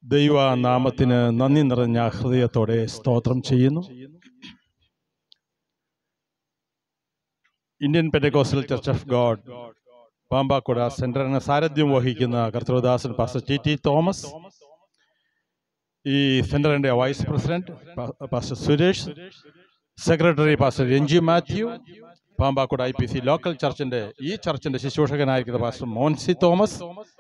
ദൈവ നാമത്തിന് നന്ദി നിറഞ്ഞ ഹൃദയത്തോടെ സ്തോത്രം ചെയ്യുന്നു Indian Pentecostal church of God Pampakuda സെന്ററിന് സാരഥ്യം വഹിക്കുന്ന കർത്തൃദാസൻ പാസ്റ്റർ ടി ടി തോമസ് ഈ സെന്ററിന്റെ വൈസ് പ്രസിഡന്റ് പാ- pastor Suresh secretary pastor Renji Mathew Pampakuda I P C local ചർച്ചിന്റെ ഈ ചർച്ചിന്റെ ശുശ്രൂഷകനായിരിക്കുന്ന പാസ്റ്റർ മോൻസി തോമസ്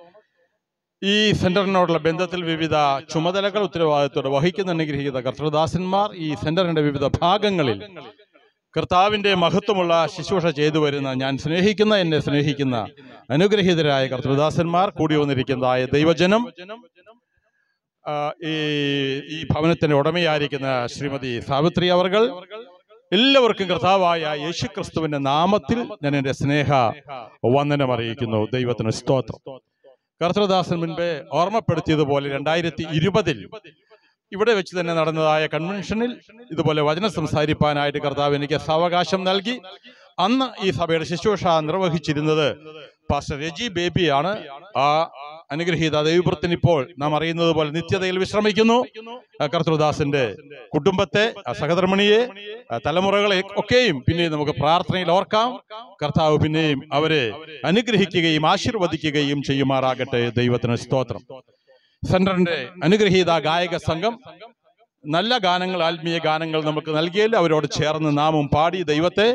ഈ സെന്ററിനോടുള്ള ബന്ധത്തിൽ വിവിധ ചുമതലകൾ ഉത്തരവാദിത്തോടെ വഹിക്കുന്ന അനുഗ്രഹിക്കുന്ന കർത്തൃദാസന്മാർ ഈ സെന്ററിന്റെ വിവിധ ഭാഗങ്ങളിൽ കർത്താവിന്റെ മഹത്വമുള്ള ശുശ്രൂഷ ചെയ്തു വരുന്ന ഞാൻ സ്നേഹിക്കുന്ന എന്നെ സ്നേഹിക്കുന്ന അനുഗ്രഹീതരായ കർത്തൃദാസന്മാർ കൂടി വന്നിരിക്കുന്നതായ ദൈവജനം ആ, ഈ ഈ ഭവനത്തിന്റെ ഉടമയായിരിക്കുന്ന ശ്രീമതി സാവിത്രി അവർകൾ എല്ലാവർക്കും കർത്താവായ യേശു ക്രിസ്തുവിന്റെ നാമത്തിൽ ഞാൻ എന്റെ സ്നേഹ വന്ദനം അറിയിക്കുന്നു ദൈവത്തിന് സ്തോത്രം കർത്തൃദാസൻ മുൻപേ ഓർമ്മപ്പെടുത്തിയതുപോലെ രണ്ടായിരത്തി ഇരുപതിൽ ഇവിടെ വെച്ച് തന്നെ നടന്നതായ കൺവെൻഷനിൽ ഇതുപോലെ വചനം സംസാരിപ്പാനായിട്ട് കർത്താവ് എനിക്ക് സാവകാശം നൽകി അന്ന് ഈ സഭയുടെ ശുശ്രൂഷ നിർവഹിച്ചിരുന്നത് പാസ്റ്റർ രജി ബേബിയാണ് ആ അനുഗ്രഹീത ദൈവവൃത്തിന് ഇപ്പോൾ നാം അറിയുന്നത് പോലെ നിത്യതയിൽ വിശ്രമിക്കുന്നു ആ കർത്തൃദാസന്റെ കുടുംബത്തെ ആ സഹധർമ്മിണിയെ ആ തലമുറകളെ ഒക്കെയും പിന്നെയും നമുക്ക് പ്രാർത്ഥനയിൽ ഓർക്കാം കർത്താവ് പിന്നെയും അവരെ അനുഗ്രഹിക്കുകയും ആശീർവദിക്കുകയും ചെയ്യുമാറാകട്ടെ ദൈവത്തിന് സ്തോത്രം സെന്ററിന്റെ അനുഗ്രഹീത ഗായക സംഘം നല്ല ഗാനങ്ങൾ ആത്മീയ ഗാനങ്ങൾ നമുക്ക് നൽകിയല്ലോ അവരോട് ചേർന്ന് നാമും പാടി ദൈവത്തെ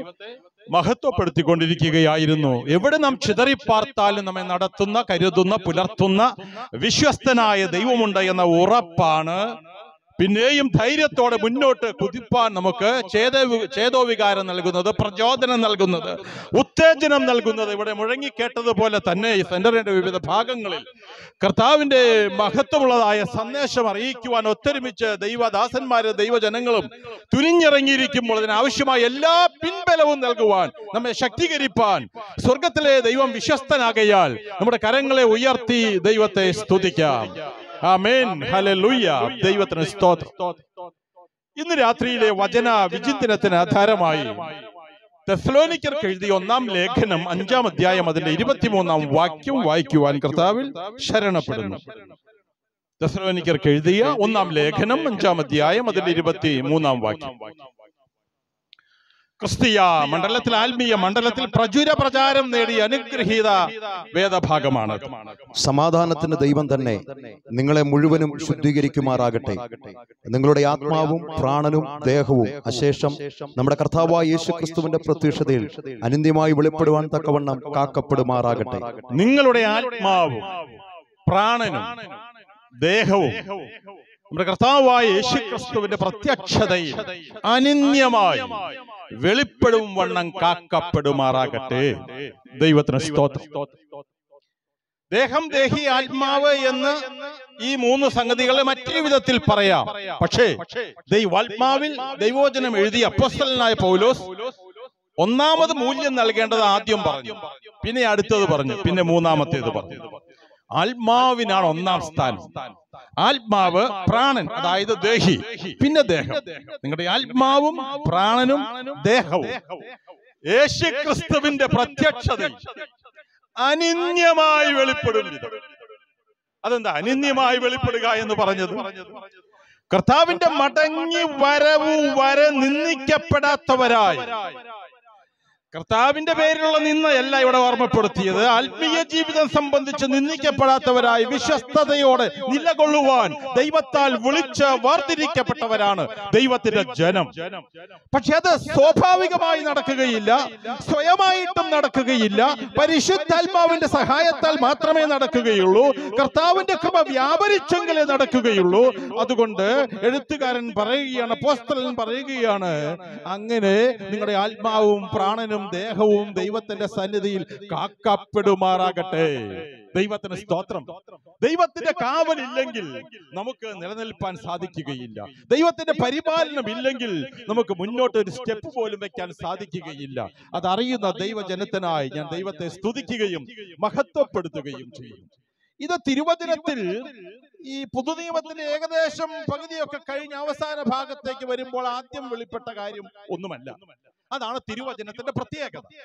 മഹത്വപ്പെടുത്തിക്കൊണ്ടിരിക്കുകയായിരുന്നു എവിടെ നാം ചിതറിപ്പാർത്താലും നമ്മെ നടത്തുന്ന കരുതുന്ന പുലർത്തുന്ന വിശ്വസ്തനായ ദൈവമുണ്ട് എന്ന ഉറപ്പാണ് പിന്നെയും ധൈര്യത്തോടെ മുന്നോട്ട് കുതിപ്പാൻ നമുക്ക് ചേതോ ചേതോ വികാരം നൽകുന്നത് പ്രചോദനം നൽകുന്നത് ഉത്തേജനം നൽകുന്നത് ഇവിടെ മുഴങ്ങിക്കേട്ടതുപോലെ തന്നെ ഈ സെന്ററിന്റെ വിവിധ ഭാഗങ്ങളിൽ കർത്താവിന്റെ മഹത്വമുള്ളതായ സന്ദേശം അറിയിക്കുവാൻ ഒത്തൊരുമിച്ച് ദൈവദാസന്മാരും ദൈവജനങ്ങളും തുനിഞ്ഞിറങ്ങിയിരിക്കുമ്പോൾ അതിനാവശ്യമായ എല്ലാ പിൻബലവും നൽകുവാൻ നമ്മെ ശക്തീകരിപ്പാൻ സ്വർഗത്തിലെ ദൈവം വിശ്വസ്തനാകയാൽ നമ്മുടെ കരങ്ങളെ ഉയർത്തി ദൈവത്തെ സ്തുതിക്കാം ആമേൻ ഹല്ലേലൂയ ദൈവത്തിന് സ്തോത്രം ഇന്ന് രാത്രിയിലെ വചന വിചിന്തനത്തിന് ആധാരമായി തെസ്ലോനിക്കർക്ക് എഴുതിയ ഒന്നാം ലേഖനം അഞ്ചാം അധ്യായം അതിന്റെ ഇരുപത്തിമൂന്നാം വാക്യം വായിക്കുവാൻ കർത്താവിൽ ശരണപ്പെടുന്നു തെസ്ലോനിക്കർക്ക് എഴുതിയ ഒന്നാം ലേഖനം അഞ്ചാം അധ്യായം അതിന്റെ ഇരുപത്തി മൂന്നാം വാക്യം ക്രിസ്തീയ മണ്ഡലത്തിൽ ആത്മീയ മണ്ഡലത്തിൽ പ്രചുര പ്രചാരം നേടിയ അനുഗ്രഹീത വേദഭാഗമാണ് സമാധാനത്തിന്റെ ദൈവം തന്നെ നിങ്ങളെ മുഴുവനും ശുദ്ധീകരിക്കുമാറാകട്ടെ നിങ്ങളുടെ ആത്മാവും പ്രാണനും ദേഹവും അശേഷം നമ്മുടെ കർത്താവായ യേശു ക്രിസ്തുവിന്റെ പ്രത്യക്ഷതയിൽ അനിന്ദ്യമായി വെളിപ്പെടുവാൻ തക്കവണ്ണം കാക്കപ്പെടുമാറാകട്ടെ നിങ്ങളുടെ ആത്മാവും പ്രാണനും ദേഹവും നമ്മുടെ കർത്താവായ യേശുക്രിസ്തുവിന്റെ പ്രത്യക്ഷതയിൽ അനിന്യമായി വെളിപ്പെടും വണ്ണം കാക്കപ്പെടുമാറാകട്ടെ ദൈവത്തിന് സ്തോത്രം ദേഹം ദേഹി ആത്മാവ് എന്ന് ഈ മൂന്ന് സംഗതികളെ മറ്റൊരു വിധത്തിൽ പറയാം പക്ഷേ ദൈവാത്മാവിൽ ദൈവോചനം എഴുതിയ അപ്പോസ്തലനായ പൗലോസ് ഒന്നാമത് മൂല്യം നൽകേണ്ടത് ആദ്യം പറഞ്ഞു പിന്നെ അടുത്തത് പറഞ്ഞു പിന്നെ മൂന്നാമത്തേത് പറഞ്ഞു ആത്മാവിനാണ് ഒന്നാം സ്ഥാനം ആത്മാവ് പ്രാണൻ അതായത് ദേഹി പിന്നെ ദേഹം നിങ്ങളുടെ ആത്മാവും പ്രാണനും ദേഹവും യേശുക്രിസ്തുവിന്റെ പ്രത്യക്ഷത അനിന്യമായി വെളിപ്പെടും വിധം അതെന്താ അനിന്യമായി വെളിപ്പെടുക എന്ന് പറഞ്ഞത് കർത്താവിന്റെ മടങ്ങി വരവു വരെ നിന്ദിക്കപ്പെടാത്തവരായി കർത്താവിന്റെ പേരിലുള്ള നിന്നയല്ല ഇവിടെ ഓർമ്മപ്പെടുത്തിയത് ആത്മീയ ജീവിതം സംബന്ധിച്ച് നിന്ദിക്കപ്പെടാത്തവരായി വിശ്വസ്തയോടെ നിലകൊള്ളുവാൻ ദൈവത്താൽ വിളിച്ച് വേർതിരിക്കപ്പെട്ടവരാണ് ദൈവത്തിന്റെ ജനം പക്ഷെ അത് സ്വാഭാവികമായി നടക്കുകയില്ല സ്വയമായിട്ടും നടക്കുകയില്ല പരിശുദ്ധാത്മാവിന്റെ സഹായത്താൽ മാത്രമേ നടക്കുകയുള്ളൂ കർത്താവിന്റെ കൃപ വ്യാപരിച്ചെങ്കിലേ നടക്കുകയുള്ളൂ അതുകൊണ്ട് എഴുത്തുകാരൻ പറയുകയാണ് പോസ്റ്റലൻ പറയുകയാണ് അങ്ങനെ നിങ്ങളുടെ ആത്മാവും പ്രാണനും ദേഹവും ദൈവത്തിന്റെ സന്നിധിയിൽ കാക്കപ്പെടുമാറാകട്ടെ ദൈവത്തിന് സ്തോത്രം ദൈവത്തിന്റെ കാവലില്ലെങ്കിൽ നമുക്ക് നിലനിൽപ്പാൻ സാധിക്കുകയില്ല ദൈവത്തിന്റെ പരിപാലനം ഇല്ലെങ്കിൽ നമുക്ക് മുന്നോട്ട് ഒരു സ്റ്റെപ്പ് പോലും വെക്കാൻ സാധിക്കുകയില്ല അതറിയുന്ന ദൈവജനത്തിനായി ഞാൻ ദൈവത്തെ സ്തുതിക്കുകയും മഹത്വപ്പെടുത്തുകയും ചെയ്യും ഇത് തിരുവചനത്തിൽ ഈ പുതുനിയമത്തിന്റെ ഏകദേശം പകുതിയൊക്കെ കഴിഞ്ഞ അവസാന ഭാഗത്തേക്ക് വരുമ്പോൾ ആദ്യം വെളിപ്പെട്ട കാര്യം ഒന്നുമല്ല അതാണ് തിരുവചനത്തിന്റെ പ്രത്യേകത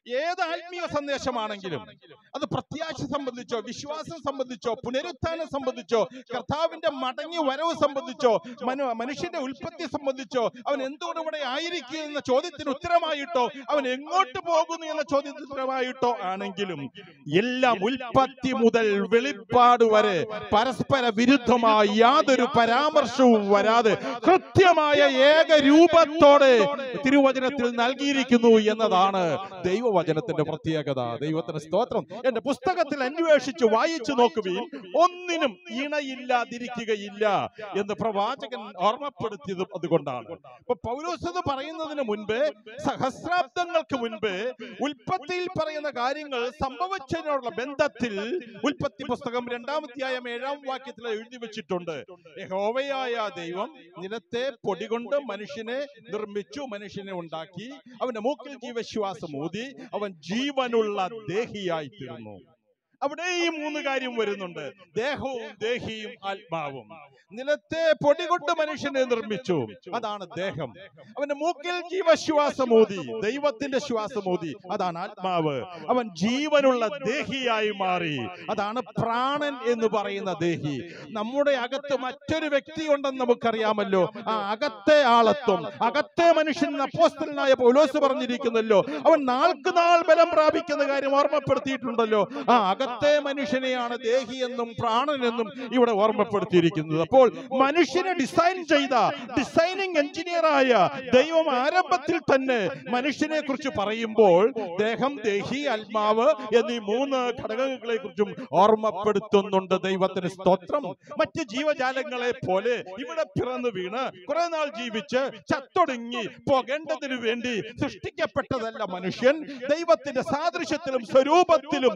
ഏത് ആത്മീയ സന്ദേശമാണെങ്കിലും അത് പ്രത്യാശ സംബന്ധിച്ചോ വിശ്വാസം സംബന്ധിച്ചോ പുനരുത്ഥാനം സംബന്ധിച്ചോ കർത്താവിന്റെ മടങ്ങി വരവ് സംബന്ധിച്ചോ മനു മനുഷ്യന്റെ ഉൽപ്പത്തി സംബന്ധിച്ചോ അവൻ എന്തുകൊണ്ട് ഇവിടെ ആയിരിക്കും എന്ന ചോദ്യത്തിന് ഉത്തരമായിട്ടോ അവൻ എങ്ങോട്ട് പോകുന്നു എന്ന ചോദ്യത്തിന് ഉത്തരമായിട്ടോ ആണെങ്കിലും എല്ലാം ഉൽപ്പത്തി മുതൽ വെളിപ്പാട് വരെ പരസ്പര വിരുദ്ധമായി യാതൊരു പരാമർശവും വരാതെ കൃത്യമായ ഏക രൂപത്തോടെ തിരുവചനത്തിൽ നൽകിയിരിക്കുന്നു എന്നതാണ് ദൈവവചനത്തിന്റെ പ്രത്യേകത ദൈവത്തിന് സ്തോത്രം എന്റെ പുസ്തകത്തിൽ അന്വേഷിച്ച് വായിച്ചു നോക്കുകയും ഒന്നിനും ഇണയില്ലാതിരിക്കുകയില്ല എന്ന് പ്രവാചകൻ ഓർമ്മപ്പെടുത്തിയതും അതുകൊണ്ടാണ് ഇപ്പൊ പൗലോസ് ഇത് പറയുന്നതിന് മുൻപ് സഹസ്രാബ്ദങ്ങൾക്ക് മുൻപ് ഉൽപ്പത്തിയിൽ പറയുന്ന കാര്യങ്ങൾ സംഭവിച്ചതിനോടുള്ള ബന്ധത്തിൽ ഉൽപ്പത്തി പുസ്തകം രണ്ടാമധ്യായം ഏഴാം വാക്യത്തിൽ എഴുതി വെച്ചിട്ടുണ്ട് യഹോവയായ ദൈവം നിലത്തെ പൊടി കൊണ്ട് മനുഷ്യനെ നിർമ്മിച്ചു മനുഷ്യനെ ഉണ്ടാക്കി അവന്റെ മൂക്കിൽ ജീവശ്വാസം ഊതി അവൻ ജീവനുള്ള ദേഹിയായി തീർന്നു അവിടെ ഈ മൂന്ന് കാര്യം വരുന്നുണ്ട് ദേഹവും ദേഹിയും ആത്മാവും നിലത്തെ പൊടി കൊണ്ട് മനുഷ്യനെ നിർമ്മിച്ചു അതാണ് ദേഹം അവന്റെ മൂക്കിൽ ജീവശ്വാസമൂതി ദൈവത്തിന്റെ ശ്വാസമൂതി അതാണ് ആത്മാവ് അവൻ ജീവനുള്ള ദേഹിയായി മാറി അതാണ് പ്രാണൻ എന്ന് പറയുന്ന ദേഹി നമ്മുടെ അകത്ത് മറ്റൊരു വ്യക്തി ഉണ്ടെന്ന് നമുക്കറിയാമല്ലോ ആ അകത്തെ ആളത്വം അകത്തെ മനുഷ്യൻ അപ്പോസ്തലനായ പൗലോസ് പറഞ്ഞിരിക്കുന്നല്ലോ അവൻ നാൾക്ക് നാൾ ബലം പ്രാപിക്കുന്ന കാര്യം ഓർമ്മപ്പെടുത്തിയിട്ടുണ്ടല്ലോ ആ അകത്തെ മനുഷ്യനെയാണ് ദേഹി എന്നും പ്രാണൻ എന്നും ഇവിടെ ഓർമ്മപ്പെടുത്തിയിരിക്കുന്നത് അപ്പോൾ മനുഷ്യനെ ഡിസൈൻ ചെയ്ത ഡിസൈനിങ് എഞ്ചിനീയറായ ദൈവം ആരംഭത്തിൽ തന്നെ മനുഷ്യനെ കുറിച്ച് പറയുമ്പോൾ ദേഹം ദേഹി ആത്മാവ് എന്നീ മൂന്ന് ഘടകങ്ങളെ കുറിച്ചും ഓർമ്മപ്പെടുത്തുന്നുണ്ട് ദൈവത്തിന് സ്തോത്രം മറ്റ് ജീവജാലങ്ങളെ പോലെ ഇവിടെ പിറന്നു വീണ് കുറെ നാൾ ജീവിച്ച് ചത്തൊടുങ്ങി പോകേണ്ടതിനു വേണ്ടി സൃഷ്ടിക്കപ്പെട്ടതല്ല മനുഷ്യൻ ദൈവത്തിന്റെ സാദൃശ്യത്തിലും സ്വരൂപത്തിലും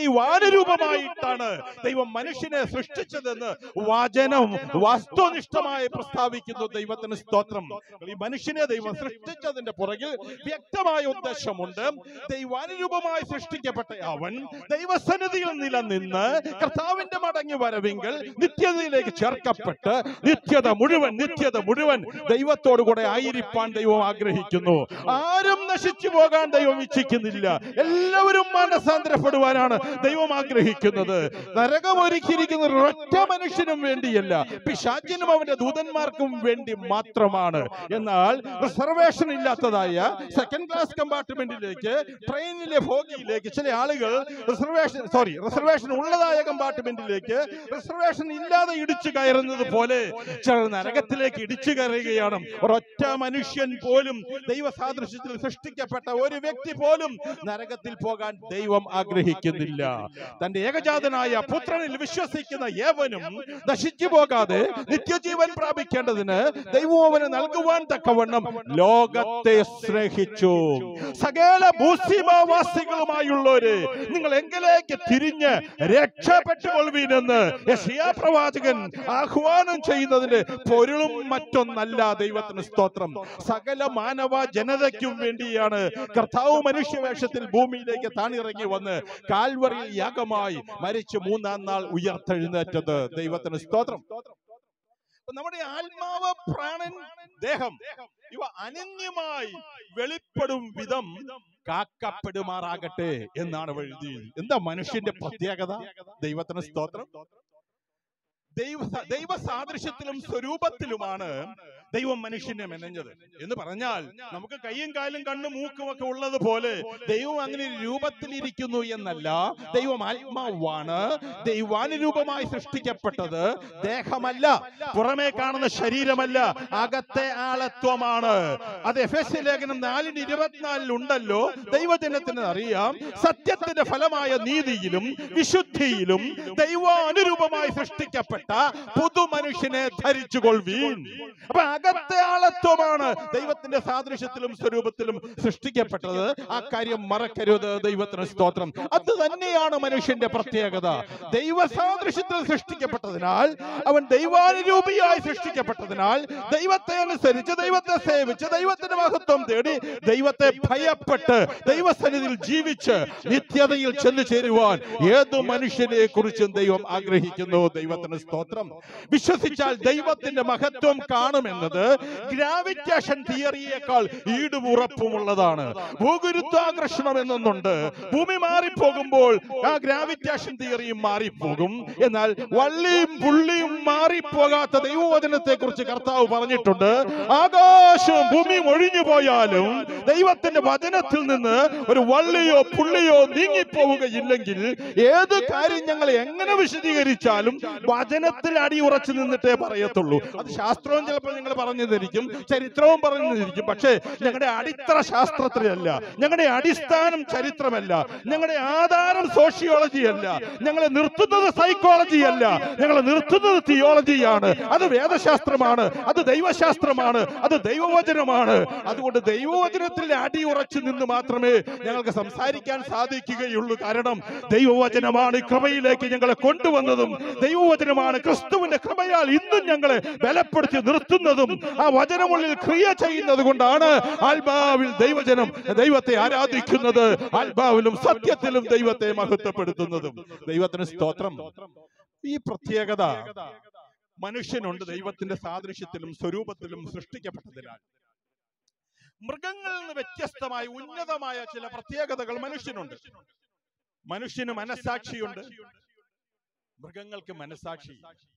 ദൈവാനുരൂപമായിട്ടാണ് ദൈവം മനുഷ്യനെ സൃഷ്ടിച്ചതെന്ന് വചനം വസ്തുനിഷ്ഠമായി പ്രസ്താവിക്കുന്നു ദൈവത്തിന് സ്തോത്രം ഈ മനുഷ്യനെ ദൈവം സൃഷ്ടിച്ചതിന്റെ പുറകിൽ വ്യക്തമായ ഉദ്ദേശമുണ്ട് ദൈവാനുരൂപമായി സൃഷ്ടിക്കപ്പെട്ട അവൻ ദൈവസന്നിധിയിൽ നിലനിന്ന് കർത്താവിന്റെ മടങ്ങി വരവിങ്കൽ നിത്യതയിലേക്ക് ചേർക്കപ്പെട്ട് നിത്യത മുഴുവൻ നിത്യത മുഴുവൻ ദൈവത്തോടു കൂടെ ആയിരിക്കാൻ ദൈവം ആഗ്രഹിക്കുന്നു ആരും നശിച്ചു പോകാൻ ദൈവം ഇച്ഛിക്കുന്നില്ല എല്ലാവരും മാനസാന്തരപ്പെടുവാനാണ് ദൈവം ആഗ്രഹിക്കുന്നത് നരകം ഒരുക്കിയിരിക്കുന്ന ഒരൊറ്റ മനുഷ്യനും വേണ്ടിയല്ല പിശാചിനും അവന്റെ ദൂതന്മാർക്കും വേണ്ടി മാത്രമാണ് എന്നാൽ റിസർവേഷൻ ഇല്ലാത്തതായ സെക്കൻഡ് ക്ലാസ് കമ്പാർട്ട്മെന്റിലേക്ക് ട്രെയിനിലെ ഭോഗിയിലേക്ക് ചില ആളുകൾ റിസർവേഷൻ സോറി റിസർവേഷൻ ഉള്ളതായ കമ്പാർട്ട്മെന്റിലേക്ക് റിസർവേഷൻ ഇല്ലാതെ ഇടിച്ചു കയറുന്നത് പോലെ ചിലർ നരകത്തിലേക്ക് ഇടിച്ചു കയറുകയാണ് ഒരൊറ്റ മനുഷ്യൻ പോലും ദൈവ സാദൃശ്യത്തിൽ സൃഷ്ടിക്കപ്പെട്ട ഒരു വ്യക്തി പോലും നരകത്തിൽ പോകാൻ ദൈവം ആഗ്രഹിക്കുന്നില്ല തന്റെ ഏകജാതനായ പുത്രനിൽ വിശ്വസിക്കുന്ന ഏവനും നശിച്ചു പോകാതെ നിത്യജീവൻ പ്രാപിക്കേണ്ടതിന് ദൈവം അവന് നൽകുവാൻ തക്കവണ്ണം ലോകത്തെ സ്നേഹിച്ചു സകല ഭൂസിമാവാസികളുമായുള്ളവര് നിങ്ങൾ എങ്കിലേക്ക് തിരിഞ്ഞ് രക്ഷപ്പെട്ടുകൊള്ളുവീനെന്ന് യശയാ പ്രവാചകൻ ആഹ്വാനം ചെയ്യുന്നതിന്റെ പൊരുളും മറ്റൊന്നല്ല ദൈവത്തിന് സ്തോത്രം സകല മാനവ ജനതയ്ക്കും വേണ്ടിയാണ് കർത്താവ് മനുഷ്യവേഷത്തിൽ ഭൂമിയിലേക്ക് താണിറങ്ങി വന്ന് കാൽവറിയിൽ യാഗമായി മരിച്ച് മൂന്നാം നാൾ ഉയർത്തെഴുന്നേറ്റത് ദൈവത്തിന് സ്തോത്രം അപ്പൊ നമ്മുടെ ആത്മാവ് പ്രാണൻ ദേഹം ഇവ അനന്യമായി വെളിപ്പെടും വിധം കാക്കപ്പെടുമാറാകട്ടെ എന്നാണ് ഇവിടെ എഴുതിയത് എന്താ മനുഷ്യന്റെ പ്രത്യേകത ദൈവത്തിന് സ്തോത്രം ദൈവ ദൈവ സാദൃശ്യത്തിലും സ്വരൂപത്തിലുമാണ് ദൈവം മനുഷ്യനെ മെനഞ്ഞത് എന്ന് പറഞ്ഞാൽ നമുക്ക് കൈയും കാലും കണ്ണും മൂക്കും ഒക്കെ ഉള്ളത് പോലെ ദൈവം അങ്ങനെ ഒരു രൂപത്തിലിരിക്കുന്നു എന്നല്ല ദൈവം ആത്മാവാണ് ദൈവാനുരൂപമായി സൃഷ്ടിക്കപ്പെട്ടത് ദേഹമല്ല പുറമേ കാണുന്ന ശരീരമല്ല അകത്തെ ആളത്വമാണ് അത് എഫ് എസ് ലേഖനം നാലിന് ഇരുപത്തിനാലിൽ ഉണ്ടല്ലോ ദൈവജനത്തിന് അറിയാം സത്യത്തിന്റെ ഫലമായ നീതിയിലും വിശുദ്ധിയിലും ദൈവാനുരൂപമായി സൃഷ്ടിക്കപ്പെട്ട പുതു മനുഷ്യനെ ധരിച്ചുകൊള്ളുവീൻ അപ്പൊ അകത്തെ ആളത്വമാണ് ദൈവത്തിന്റെ സാദൃശ്യത്തിലും സ്വരൂപത്തിലും സൃഷ്ടിക്കപ്പെട്ടത് ആ കാര്യം മറക്കരുത് ദൈവത്തിന് സ്തോത്രം അത് തന്നെയാണ് മനുഷ്യന്റെ പ്രത്യേകത ദൈവ സാദൃശ്യത്തിൽ സൃഷ്ടിക്കപ്പെട്ടതിനാൽ അവൻ ദൈവാനുരൂപിയായി സൃഷ്ടിക്കപ്പെട്ടതിനാൽ ദൈവത്തെ അനുസരിച്ച് ദൈവത്തെ സേവിച്ച് ദൈവത്തിന്റെ മഹത്വം തേടി ദൈവത്തെ ഭയപ്പെട്ട് ദൈവസന്നിധിയിൽ ജീവിച്ച് നിത്യതയിൽ ചെന്നു ചേരുവാൻ ഏത് മനുഷ്യനെ കുറിച്ചും ദൈവം ആഗ്രഹിക്കുന്നു ദൈവത്തിന് സ്തോത്രം സ്തോത്രം വിശ്വസിച്ചാൽ ദൈവത്തിന്റെ മഹത്വം കാണുമെന്നത് ഗ്രാവിറ്റേഷൻ തിയറിയേക്കാൾ ഈടുമുറപ്പുമുള്ളതാണ് ഭൂഗുരുത്വാകർഷണം എന്നൊന്നുണ്ട് ഭൂമി മാറിപ്പോകുമ്പോൾ ആ ഗ്രാവിറ്റേഷൻ തിയറിയും മാറിപ്പോകും എന്നാൽ വള്ളിയും പുള്ളിയും മാറിപ്പോകാത്ത ദൈവവചനത്തെ കുറിച്ച് കർത്താവ് പറഞ്ഞിട്ടുണ്ട് ആകാശവും ഭൂമിയും ഒഴിഞ്ഞു പോയാലും ദൈവത്തിന്റെ വചനത്തിൽ നിന്ന് ഒരു വള്ളിയോ പുള്ളിയോ നീങ്ങിപ്പോവുകയില്ലെങ്കിൽ ഏത് കാര്യം ഞങ്ങൾ എങ്ങനെ വിശദീകരിച്ചാലും വചനത്തിൽ അടിയുറച്ചു നിന്നിട്ടേ പറയത്തുള്ളൂ അത് ശാസ്ത്രവും ചിലപ്പോൾ നിങ്ങൾ പറഞ്ഞു തരിക്കും ചരിത്രവും പറഞ്ഞു തരിക്കും പക്ഷേ ഞങ്ങളുടെ അടിത്തറ ശാസ്ത്രത്തിലല്ല ഞങ്ങളുടെ അടിസ്ഥാനം ചരിത്രമല്ല ഞങ്ങളുടെ ആധാരം സോഷ്യോളജി അല്ല ഞങ്ങളെ നിർത്തുന്നത് സൈക്കോളജി അല്ല ഞങ്ങളെ നിർത്തുന്നത് തിയോളജിയാണ് അത് വേദശാസ്ത്രമാണ് അത് ദൈവശാസ്ത്രമാണ് അത് ദൈവവചനമാണ് അതുകൊണ്ട് ദൈവവചനത്തിൽ അടിയുറച്ചു നിന്ന് മാത്രമേ ഞങ്ങൾക്ക് സംസാരിക്കാൻ സാധിക്കുകയുള്ളൂ കാരണം ദൈവവചനമാണ് ഈ കൃപയിലേക്ക് ഞങ്ങളെ കൊണ്ടുവന്നതും ദൈവവചനമാണ് ക്രിസ്തുവിന്റെ കൃപയാൽ ഇന്നും ഞങ്ങളെ ബലപ്പെടുത്തി നിർത്തുന്നതും ആ വചനമുള്ളിൽ ക്രിയ ചെയ്യുന്നത് കൊണ്ടാണ് ആത്മാവിൽ ദൈവജനം ദൈവത്തെ ആരാധിക്കുന്നത് ആത്മാവിലും സത്യത്തിലും ദൈവത്തെ മഹത്വപ്പെടുത്തുന്നതും ദൈവത്തിന് സ്തോത്രം ഈ പ്രത്യേകത മനുഷ്യനുണ്ട് ദൈവത്തിന്റെ സാദൃശ്യത്തിലും സ്വരൂപത്തിലും സൃഷ്ടിക്കപ്പെട്ടതിനാൽ മൃഗങ്ങളിൽ നിന്ന് വ്യത്യസ്തമായ ഉന്നതമായ ചില പ്രത്യേകതകൾ മനുഷ്യനുണ്ട് മനുഷ്യന് മനസാക്ഷിയുണ്ട് മൃഗങ്ങൾക്ക് മനസാക്ഷി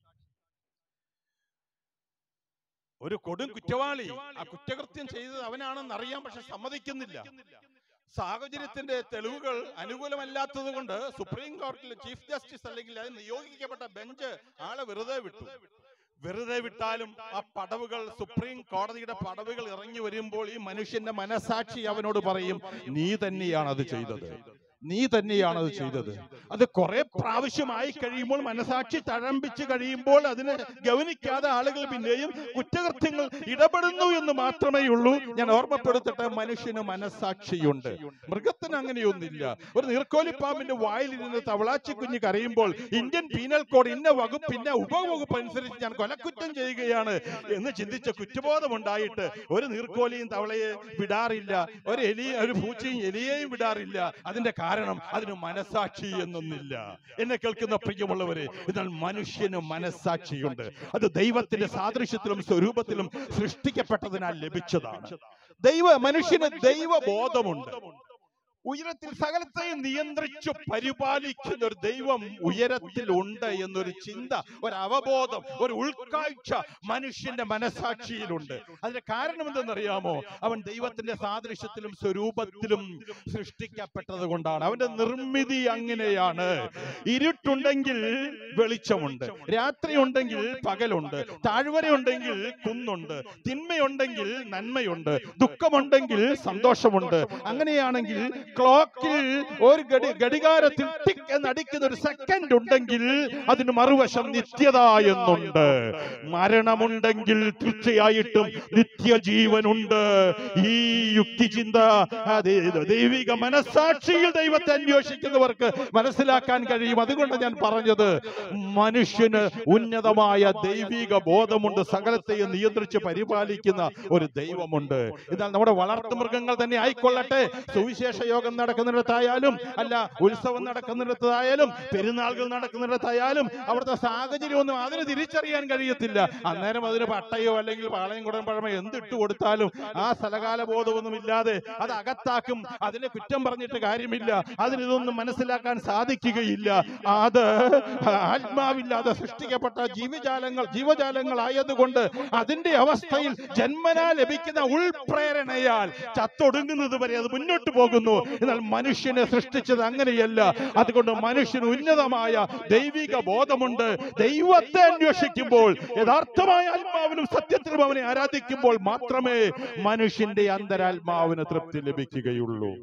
ഒരു കൊടും കുറ്റവാളി ആ കുറ്റകൃത്യം ചെയ്തത് അവനാണെന്ന് അറിയാം പക്ഷെ സമ്മതിക്കുന്നില്ല സാഹചര്യത്തിന്റെ തെളിവുകൾ അനുകൂലമല്ലാത്തത് കൊണ്ട് സുപ്രീം കോടതിയിലെ ചീഫ് ജസ്റ്റിസ് അല്ലെങ്കിൽ അത് നിയോഗിക്കപ്പെട്ട ബെഞ്ച് ആളെ വെറുതെ വിട്ടു വെറുതെ വിട്ടാലും ആ പടവുകൾ സുപ്രീം കോടതിയുടെ പടവുകൾ ഇറങ്ങി വരുമ്പോൾ ഈ മനുഷ്യന്റെ മനസാക്ഷി അവനോട് പറയും നീ തന്നെയാണ് അത് ചെയ്തത് നീ തന്നെയാണ് അത് ചെയ്തത് അത് കുറെ പ്രാവശ്യമായി കഴിയുമ്പോൾ മനസാക്ഷി തഴമ്പിച്ച് കഴിയുമ്പോൾ അതിനെ ഗവനിക്കാതെ ആളുകൾ പിന്നെയും കുറ്റകൃത്യങ്ങൾ ഇടപെടുന്നു എന്ന് മാത്രമേ ഉള്ളൂ ഞാൻ ഓർമ്മപ്പെടുത്തട്ടെ മനുഷ്യന് മനസാക്ഷിയുണ്ട് മൃഗത്തിന് അങ്ങനെയൊന്നില്ല ഒരു നീർക്കോലിപ്പാമ്പിന്റെ വായിലിരുന്ന് തവളാച്ചി കുഞ്ഞ് കരയുമ്പോൾ ഇന്ത്യൻ പീനൽ കോഡ് ഇന്ന വകുപ്പ് ഇന്ന ഉപവകുപ്പ് അനുസരിച്ച് ഞാൻ കൊലക്കുറ്റം ചെയ്യുകയാണ് എന്ന് ചിന്തിച്ച കുറ്റബോധമുണ്ടായിട്ട് ഒരു നീർക്കോലിയും തവളയെ വിടാറില്ല ഒരു എലി ഒരു പൂച്ചയും എലിയെയും വിടാറില്ല അതിന്റെ കാരണം അതിന് മനസാക്ഷി എന്നൊന്നില്ല എന്നെ കേൾക്കുന്ന പ്രിയമുള്ളവരെ എന്നാൽ മനുഷ്യന് മനസാക്ഷിയുണ്ട് അത് ദൈവത്തിന്റെ സാദൃശ്യത്തിലും സ്വരൂപത്തിലും സൃഷ്ടിക്കപ്പെട്ടതിനാൽ ലഭിച്ചതാണ് ദൈവ മനുഷ്യന് ദൈവബോധമുണ്ട് ഉയരത്തിൽ സകലത്തെയും നിയന്ത്രിച്ചു പരിപാലിക്കുന്ന ഒരു ദൈവം ഉയരത്തിലുണ്ട് എന്നൊരു ചിന്ത ഒരു അവബോധം ഒരു ഉൾക്കാഴ്ച മനുഷ്യന്റെ മനസാക്ഷിയിലുണ്ട് അതിന്റെ കാരണം എന്തെന്നറിയാമോ അവൻ ദൈവത്തിന്റെ സാദൃശ്യത്തിലും സ്വരൂപത്തിലും സൃഷ്ടിക്കപ്പെട്ടത് കൊണ്ടാണ് അവന്റെ നിർമ്മിതി അങ്ങനെയാണ് ഇരുട്ടുണ്ടെങ്കിൽ വെളിച്ചമുണ്ട് രാത്രി ഉണ്ടെങ്കിൽ പകലുണ്ട് താഴ്വരയുണ്ടെങ്കിൽ കുന്നുണ്ട് തിന്മയുണ്ടെങ്കിൽ നന്മയുണ്ട് ദുഃഖമുണ്ടെങ്കിൽ സന്തോഷമുണ്ട് അങ്ങനെയാണെങ്കിൽ ക്ലോക്കിൽ ഒരു ഗടി ഘടികാരത്തിൽ ടിക് എന്നടിക്കുന്ന ഒരു സെക്കൻഡ് ഉണ്ടെങ്കിൽ അതിന് മറുവശം നിത്യത എന്നുണ്ട് മരണമുണ്ടെങ്കിൽ തീർച്ചയായിട്ടും നിത്യജീവനുണ്ട് ഈ യുക്തിചിന്ത ആ ദൈ- ദൈവിക മനസാക്ഷിയിൽ ദൈവത്തെ അന്വേഷിക്കുന്നവർക്ക് മനസ്സിലാക്കാൻ കഴിയും അതുകൊണ്ട് ഞാൻ പറഞ്ഞത് മനുഷ്യന് ഉന്നതമായ ദൈവിക ബോധമുണ്ട് സകലത്തെയും നിയന്ത്രിച്ച് പരിപാലിക്കുന്ന ഒരു ദൈവമുണ്ട് എന്നാൽ നമ്മുടെ വളർത്തു മൃഗങ്ങൾ തന്നെ ആയിക്കൊള്ളട്ടെ സുവിശേഷ യോഗം നടക്കുന്നിടത്തായാലും അല്ല ഉത്സവം നടക്കുന്നിടത്തായാലും പെരുന്നാളുകൾ നടക്കുന്നിടത്തായാലും അവിടുത്തെ സാഹചര്യമൊന്നും അതിന് തിരിച്ചറിയാൻ കഴിയത്തില്ല അന്നേരം അതിന് പട്ടയോ അല്ലെങ്കിൽ പാളയം കുടം പഴമ എന്തിട്ട് കൊടുത്താലും ആ സ്ഥലകാല ബോധമൊന്നും ഇല്ലാതെ അത് അകത്താക്കും അതിനെ കുറ്റം പറഞ്ഞിട്ട് കാര്യമില്ല അതിനിതൊന്നും മനസ്സിലാക്കാൻ സാധിക്കുകയില്ല അത് ആത്മാവില്ലാതെ സൃഷ്ടിക്കപ്പെട്ട ജീവജാലങ്ങൾ ജീവജാലങ്ങളായതുകൊണ്ട് അതിന്റെ അവസ്ഥയിൽ ജന്മനാ ലഭിക്കുന്ന ഉൾപ്രേരണയാൽ ചത്തൊടുങ്ങുന്നത് വരെ അത് മുന്നോട്ട് പോകുന്നു എന്നാൽ മനുഷ്യനെ സൃഷ്ടിച്ചത് അങ്ങനെയല്ല അതുകൊണ്ട് മനുഷ്യന് ഉന്നതമായ ദൈവിക ബോധമുണ്ട് ദൈവത്തെ അന്വേഷിക്കുമ്പോൾ യഥാർത്ഥമായ ആത്മാവിനും സത്യത്തിലും അവനെ ആരാധിക്കുമ്പോൾ മാത്രമേ മനുഷ്യന്റെ അന്തരാത്മാവിന് തൃപ്തി ലഭിക്കുകയുള്ളൂ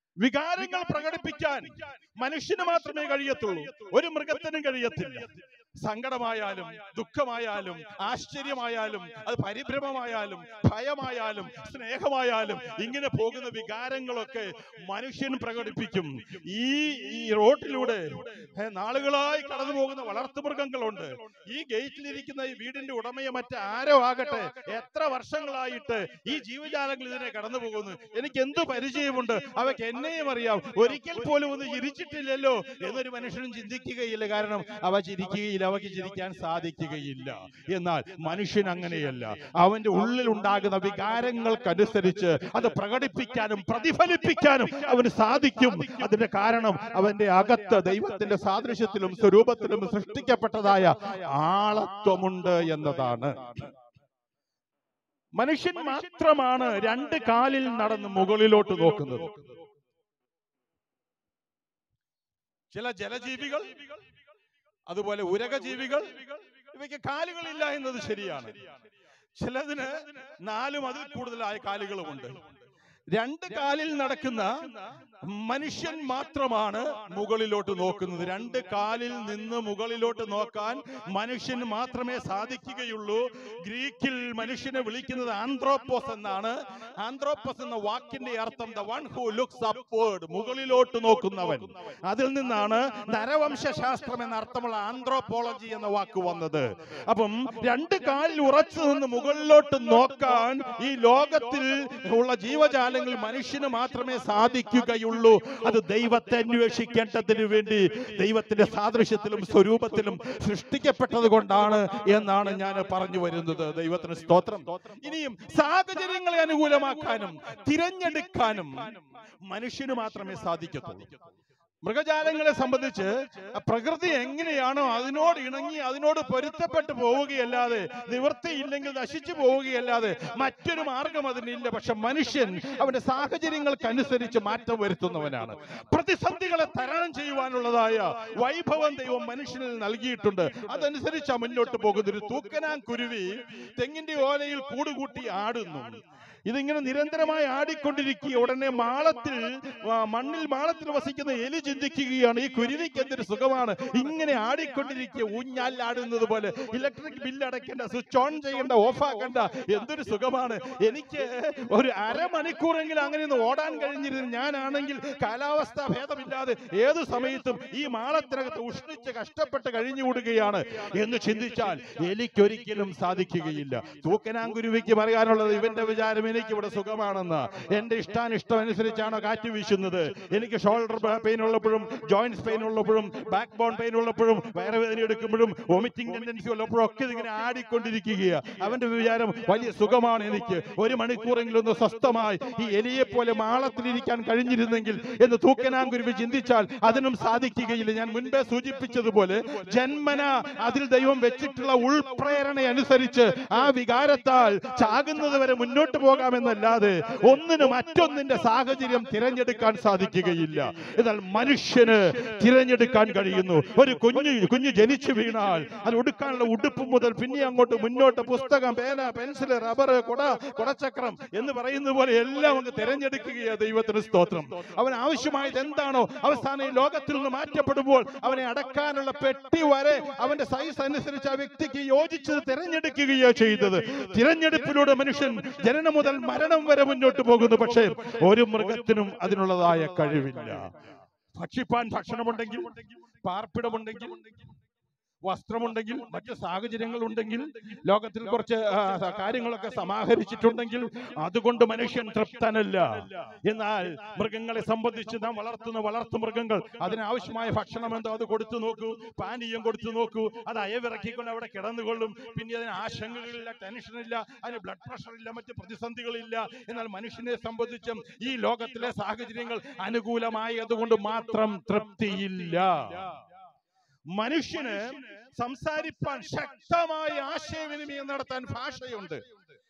വികാരങ്ങൾ പ്രകടിപ്പിക്കാൻ മനുഷ്യന് മാത്രമേ കഴിയത്തുള്ളൂ ഒരു മൃഗത്തിനും കഴിയത്തില്ല സങ്കടമായാലും ദുഃഖമായാലും ആശ്ചര്യമായാലും അത് പരിഭ്രമമായാലും ഭയമായാലും സ്നേഹമായാലും ഇങ്ങനെ പോകുന്ന വികാരങ്ങളൊക്കെ മനുഷ്യൻ പ്രകടിപ്പിക്കും ഈ ഈ റോട്ടിലൂടെ ഏ, നാളുകളായി കടന്നു പോകുന്ന വളർത്തുമൃഗങ്ങളുണ്ട് ഈ ഗേറ്റിലിരിക്കുന്ന ഈ വീടിന്റെ ഉടമയെ മറ്റാരോ ആകട്ടെ എത്ര വർഷങ്ങളായിട്ട് ഈ ജീവജാലങ്ങൾ ഇതിനെ കടന്നു പോകുന്നു എനിക്ക് എന്ത് പരിചയമുണ്ട് അവയ്ക്ക് എന്നെയും അറിയാം ഒരിക്കൽ പോലും ഒന്ന് ചിരിച്ചിട്ടില്ലല്ലോ എന്നൊരു മനുഷ്യനും ചിന്തിക്കുകയില്ല കാരണം അവ ചിരിക്കുകയില്ല അവയ്ക്ക് ചിരിക്കാൻ സാധിക്കുകയില്ല എന്നാൽ മനുഷ്യൻ അങ്ങനെയല്ല അവന്റെ ഉള്ളിൽ ഉണ്ടാകുന്ന വികാരങ്ങൾക്കനുസരിച്ച് അത് പ്രകടിപ്പിക്കാനും പ്രതിഫലിപ്പിക്കാനും അവന് സാധിക്കും അതിന്റെ കാരണം അവന്റെ അകത്ത് ദൈവത്തിന്റെ സാദൃശ്യത്തിലും സ്വരൂപത്തിലും സൃഷ്ടിക്കപ്പെട്ടതായ ആളത്വമുണ്ട് എന്നതാണ് മനുഷ്യൻ മാത്രമാണ് രണ്ട് കാലിൽ നടന്ന് മുകളിലോട്ട് നോക്കുന്നത് ചില ജലജീവികൾ അതുപോലെ ഉരകജീവികൾ ഇവയ്ക്ക് കാലുകളില്ല എന്നത് ശരിയാണ് ചിലതിന് നാലും അതിൽ കൂടുതലായ കാലുകളുമുണ്ട് രണ്ട് കാലിൽ നടക്കുന്ന മനുഷ്യൻ മാത്രമാണ് മുകളിലോട്ട് നോക്കുന്നത് രണ്ട് കാലിൽ നിന്ന് മുകളിലോട്ട് നോക്കാൻ മനുഷ്യന് മാത്രമേ സാധിക്കുകയുള്ളൂ ഗ്രീക്കിൽ മനുഷ്യനെ വിളിക്കുന്നത് ആന്ത്രോപ്പോസ് എന്നാണ് ആന്ത്രോപ്പോസ് എന്ന വാക്കിന്റെ അർത്ഥം the one who looks upward മുകളിലോട്ട് നോക്കുന്നവൻ അതിൽ നിന്നാണ് നരവംശാസ്ത്രം എന്ന അർത്ഥമുള്ള ആന്ത്രോപോളജി എന്ന വാക്ക് വന്നത് അപ്പം രണ്ട് കാലിൽ ഉറച്ചു നിന്ന് മുകളിലോട്ട് നോക്കാൻ ഈ ലോകത്തിൽ ഉള്ള ജീവജാലങ്ങൾ മനുഷ്യന് മാത്രമേ സാധിക്കുകയുള്ളൂ അത് ദൈവത്തെ അന്വേഷിക്കേണ്ടതിന് വേണ്ടി ദൈവത്തിന്റെ സാദൃശ്യത്തിലും സ്വരൂപത്തിലും സൃഷ്ടിക്കപ്പെട്ടത് കൊണ്ടാണ് എന്നാണ് ഞാൻ പറഞ്ഞു വരുന്നത് ദൈവത്തിന് സ്തോത്രം ഇനിയും സാഹചര്യങ്ങളെ അനുകൂലമാക്കാനും തിരഞ്ഞെടുക്കാനും മനുഷ്യന് മാത്രമേ സാധിക്കത്തുള്ളൂ മൃഗജാലങ്ങളെ സംബന്ധിച്ച് പ്രകൃതി എങ്ങനെയാണോ അതിനോട് ഇണങ്ങി അതിനോട് പൊരുത്തപ്പെട്ടു പോവുകയല്ലാതെ നിവൃത്തിയില്ലെങ്കിൽ നശിച്ചു പോവുകയല്ലാതെ മറ്റൊരു മാർഗം അതിനില്ല പക്ഷെ മനുഷ്യൻ അവന്റെ സാഹചര്യങ്ങൾക്കനുസരിച്ച് മാറ്റം വരുത്തുന്നവനാണ് പ്രതിസന്ധികളെ തരണം ചെയ്യുവാനുള്ളതായ വൈഭവം ദൈവം മനുഷ്യനിൽ നൽകിയിട്ടുണ്ട് അതനുസരിച്ചാ മുന്നോട്ട് പോകുന്നത് ഒരു തൂക്കനാൻ കുരുവി തെങ്ങിന്റെ ഓലയിൽ കൂടുകൂട്ടി ആടുന്നു ഇതിങ്ങനെ നിരന്തരമായി ആടിക്കൊണ്ടിരിക്കുക ഉടനെ മാളത്തിൽ ആ, മണ്ണിൽ മാളത്തിൽ വസിക്കുന്ന എലി ചിന്തിക്കുകയാണ് ഈ കുരുവിക്ക് എന്തൊരു സുഖമാണ് ഇങ്ങനെ ആടിക്കൊണ്ടിരിക്കുക ഊഞ്ഞാലാടുന്നത് പോലെ ഇലക്ട്രിക് ബില്ല് അടയ്ക്കേണ്ട സ്വിച്ച് ഓൺ ചെയ്യേണ്ട ഓഫ് ആക്കേണ്ട എന്തൊരു സുഖമാണ് എനിക്ക് ഒരു അരമണിക്കൂറെങ്കിലും അങ്ങനെ ഒന്ന് ഓടാൻ കഴിഞ്ഞിരുന്നു ഞാനാണെങ്കിൽ കാലാവസ്ഥ ഭേദമില്ലാതെ ഏതു സമയത്തും ഈ മാളത്തിനകത്ത് ഉഷ്ണിച്ച് കഷ്ടപ്പെട്ട് കഴിഞ്ഞുകൂടുകയാണ് എന്ന് ചിന്തിച്ചാൽ എനിക്കൊരിക്കലും സാധിക്കുകയില്ല തൂക്കനാങ്കുരുവിക്ക് പറയാനുള്ളത് ഇവന്റെ വിചാരം എനിക്ക് ഇവിടെ സുഖമാണെന്ന് എന്റെ ഇഷ്ടാനിഷ്ടം അനുസരിച്ചാണോ കാറ്റ് വീശുന്നത് എനിക്ക് ഷോൾഡർ പെയിൻ ഉള്ളപ്പോഴും ജോയിന്റ്സ് പെയിൻ ഉള്ളപ്പോഴും ബാക്ക് ബോൺ പെയിൻ ഉള്ളപ്പോഴും വയറുവേദന എടുക്കുമ്പോഴും വോമിറ്റിംഗ് ടെൻഡൻസി ഉള്ളപ്പോഴും ഒക്കെ ഇതിങ്ങനെ ആടിക്കൊണ്ടിരിക്കുകയാണ് അവന്റെ വിചാരം വലിയ സുഖമാണ് എനിക്ക് ഒരു മണിക്കൂറെങ്കിലും ഒന്ന് സ്വസ്ഥമായി ഈ എലിയെ പോലെ മാളത്തിലിരിക്കാൻ കഴിഞ്ഞിരുന്നെങ്കിൽ എന്ന് തൂക്കനാങ്കുരുവി ചിന്തിച്ചാൽ അതിനും സാധിക്കുകയില്ല ഞാൻ മുൻപേ സൂചിപ്പിച്ചതുപോലെ ജന്മന അതിൽ ദൈവം വെച്ചിട്ടുള്ള ഉൾപ്രേരണ അനുസരിച്ച് ആ വികാരത്താൽ ചാകുന്നത് വരെ മുന്നോട്ട് പോകാമെന്നല്ലാതെ ഒന്നിന് മറ്റൊന്നിന്റെ സാഹചര്യം തിരഞ്ഞെടുക്കാൻ സാധിക്കുകയില്ല എന്നാൽ മനുഷ്യന് തിരഞ്ഞെടുക്കാൻ കഴിയുന്നു ഒരു കുഞ്ഞു കുഞ്ഞു ജനിച്ചു വീണാൽ അത് ഉടുക്കാനുള്ള ഉടുപ്പ് മുതൽ പിന്നെ അങ്ങോട്ട് മുന്നോട്ട് പുസ്തകം പേന പെൻസിൽ റബ്ബർ കൊട കൊടച്ചക്രം എന്ന് പറയുന്നത് പോലെ എല്ലാം അങ്ങ് തിരഞ്ഞെടുക്കുകയാണ് ദൈവത്തിന് സ്തോത്രം അവൻ ആവശ്യമായത് എന്താണോ അവസാനം ഈ ലോകത്തിൽ നിന്ന് മാറ്റപ്പെടുമ്പോൾ അവനെ അടക്കാനുള്ള പെട്ടി വരെ അവന്റെ സൈസ് അനുസരിച്ച് ആ വ്യക്തിക്ക് യോജിച്ചത് തിരഞ്ഞെടുക്കുകയോ ചെയ്തത് തിരഞ്ഞെടുപ്പിലൂടെ മനുഷ്യൻ ജനനം മുതൽ മരണം വരെ മുന്നോട്ട് പോകുന്നു പക്ഷേ ഒരു മൃഗത്തിനും അതിനുള്ളതായ കഴിവില്ല ഭക്ഷിപ്പാൻ ഭക്ഷണമുണ്ടെങ്കിൽ പാർപ്പിടമുണ്ടെങ്കിൽ വസ്ത്രമുണ്ടെങ്കിൽ മറ്റു സാഹചര്യങ്ങൾ ഉണ്ടെങ്കിൽ ലോകത്തിൽ കുറച്ച് ആ, കാര്യങ്ങളൊക്കെ സമാഹരിച്ചിട്ടുണ്ടെങ്കിൽ അതുകൊണ്ട് മനുഷ്യൻ തൃപ്തനല്ല എന്നാൽ മൃഗങ്ങളെ സംബന്ധിച്ച് നാം വളർത്തുന്ന വളർത്തു മൃഗങ്ങൾ അതിനാവശ്യമായ ഭക്ഷണം എന്തോ അത് കൊടുത്തു നോക്കൂ പാനീയം കൊടുത്തു നോക്കൂ അത് അയവിറക്കിക്കൊണ്ട് അവിടെ കിടന്നുകൊള്ളും പിന്നെ അതിന് ആശങ്കകളില്ല ടെൻഷനില്ല അതിന് ബ്ലഡ് പ്രഷർ ഇല്ല മറ്റ് പ്രതിസന്ധികളില്ല എന്നാൽ മനുഷ്യനെ സംബന്ധിച്ചും ഈ ലോകത്തിലെ സാഹചര്യങ്ങൾ അനുകൂലമായതുകൊണ്ട് മാത്രം തൃപ്തിയില്ല മനുഷ്യന് സംസാരിപ്പാൻ ശക്തമായ ആശയവിനിമയം നടത്താൻ ഭാഷയുണ്ട്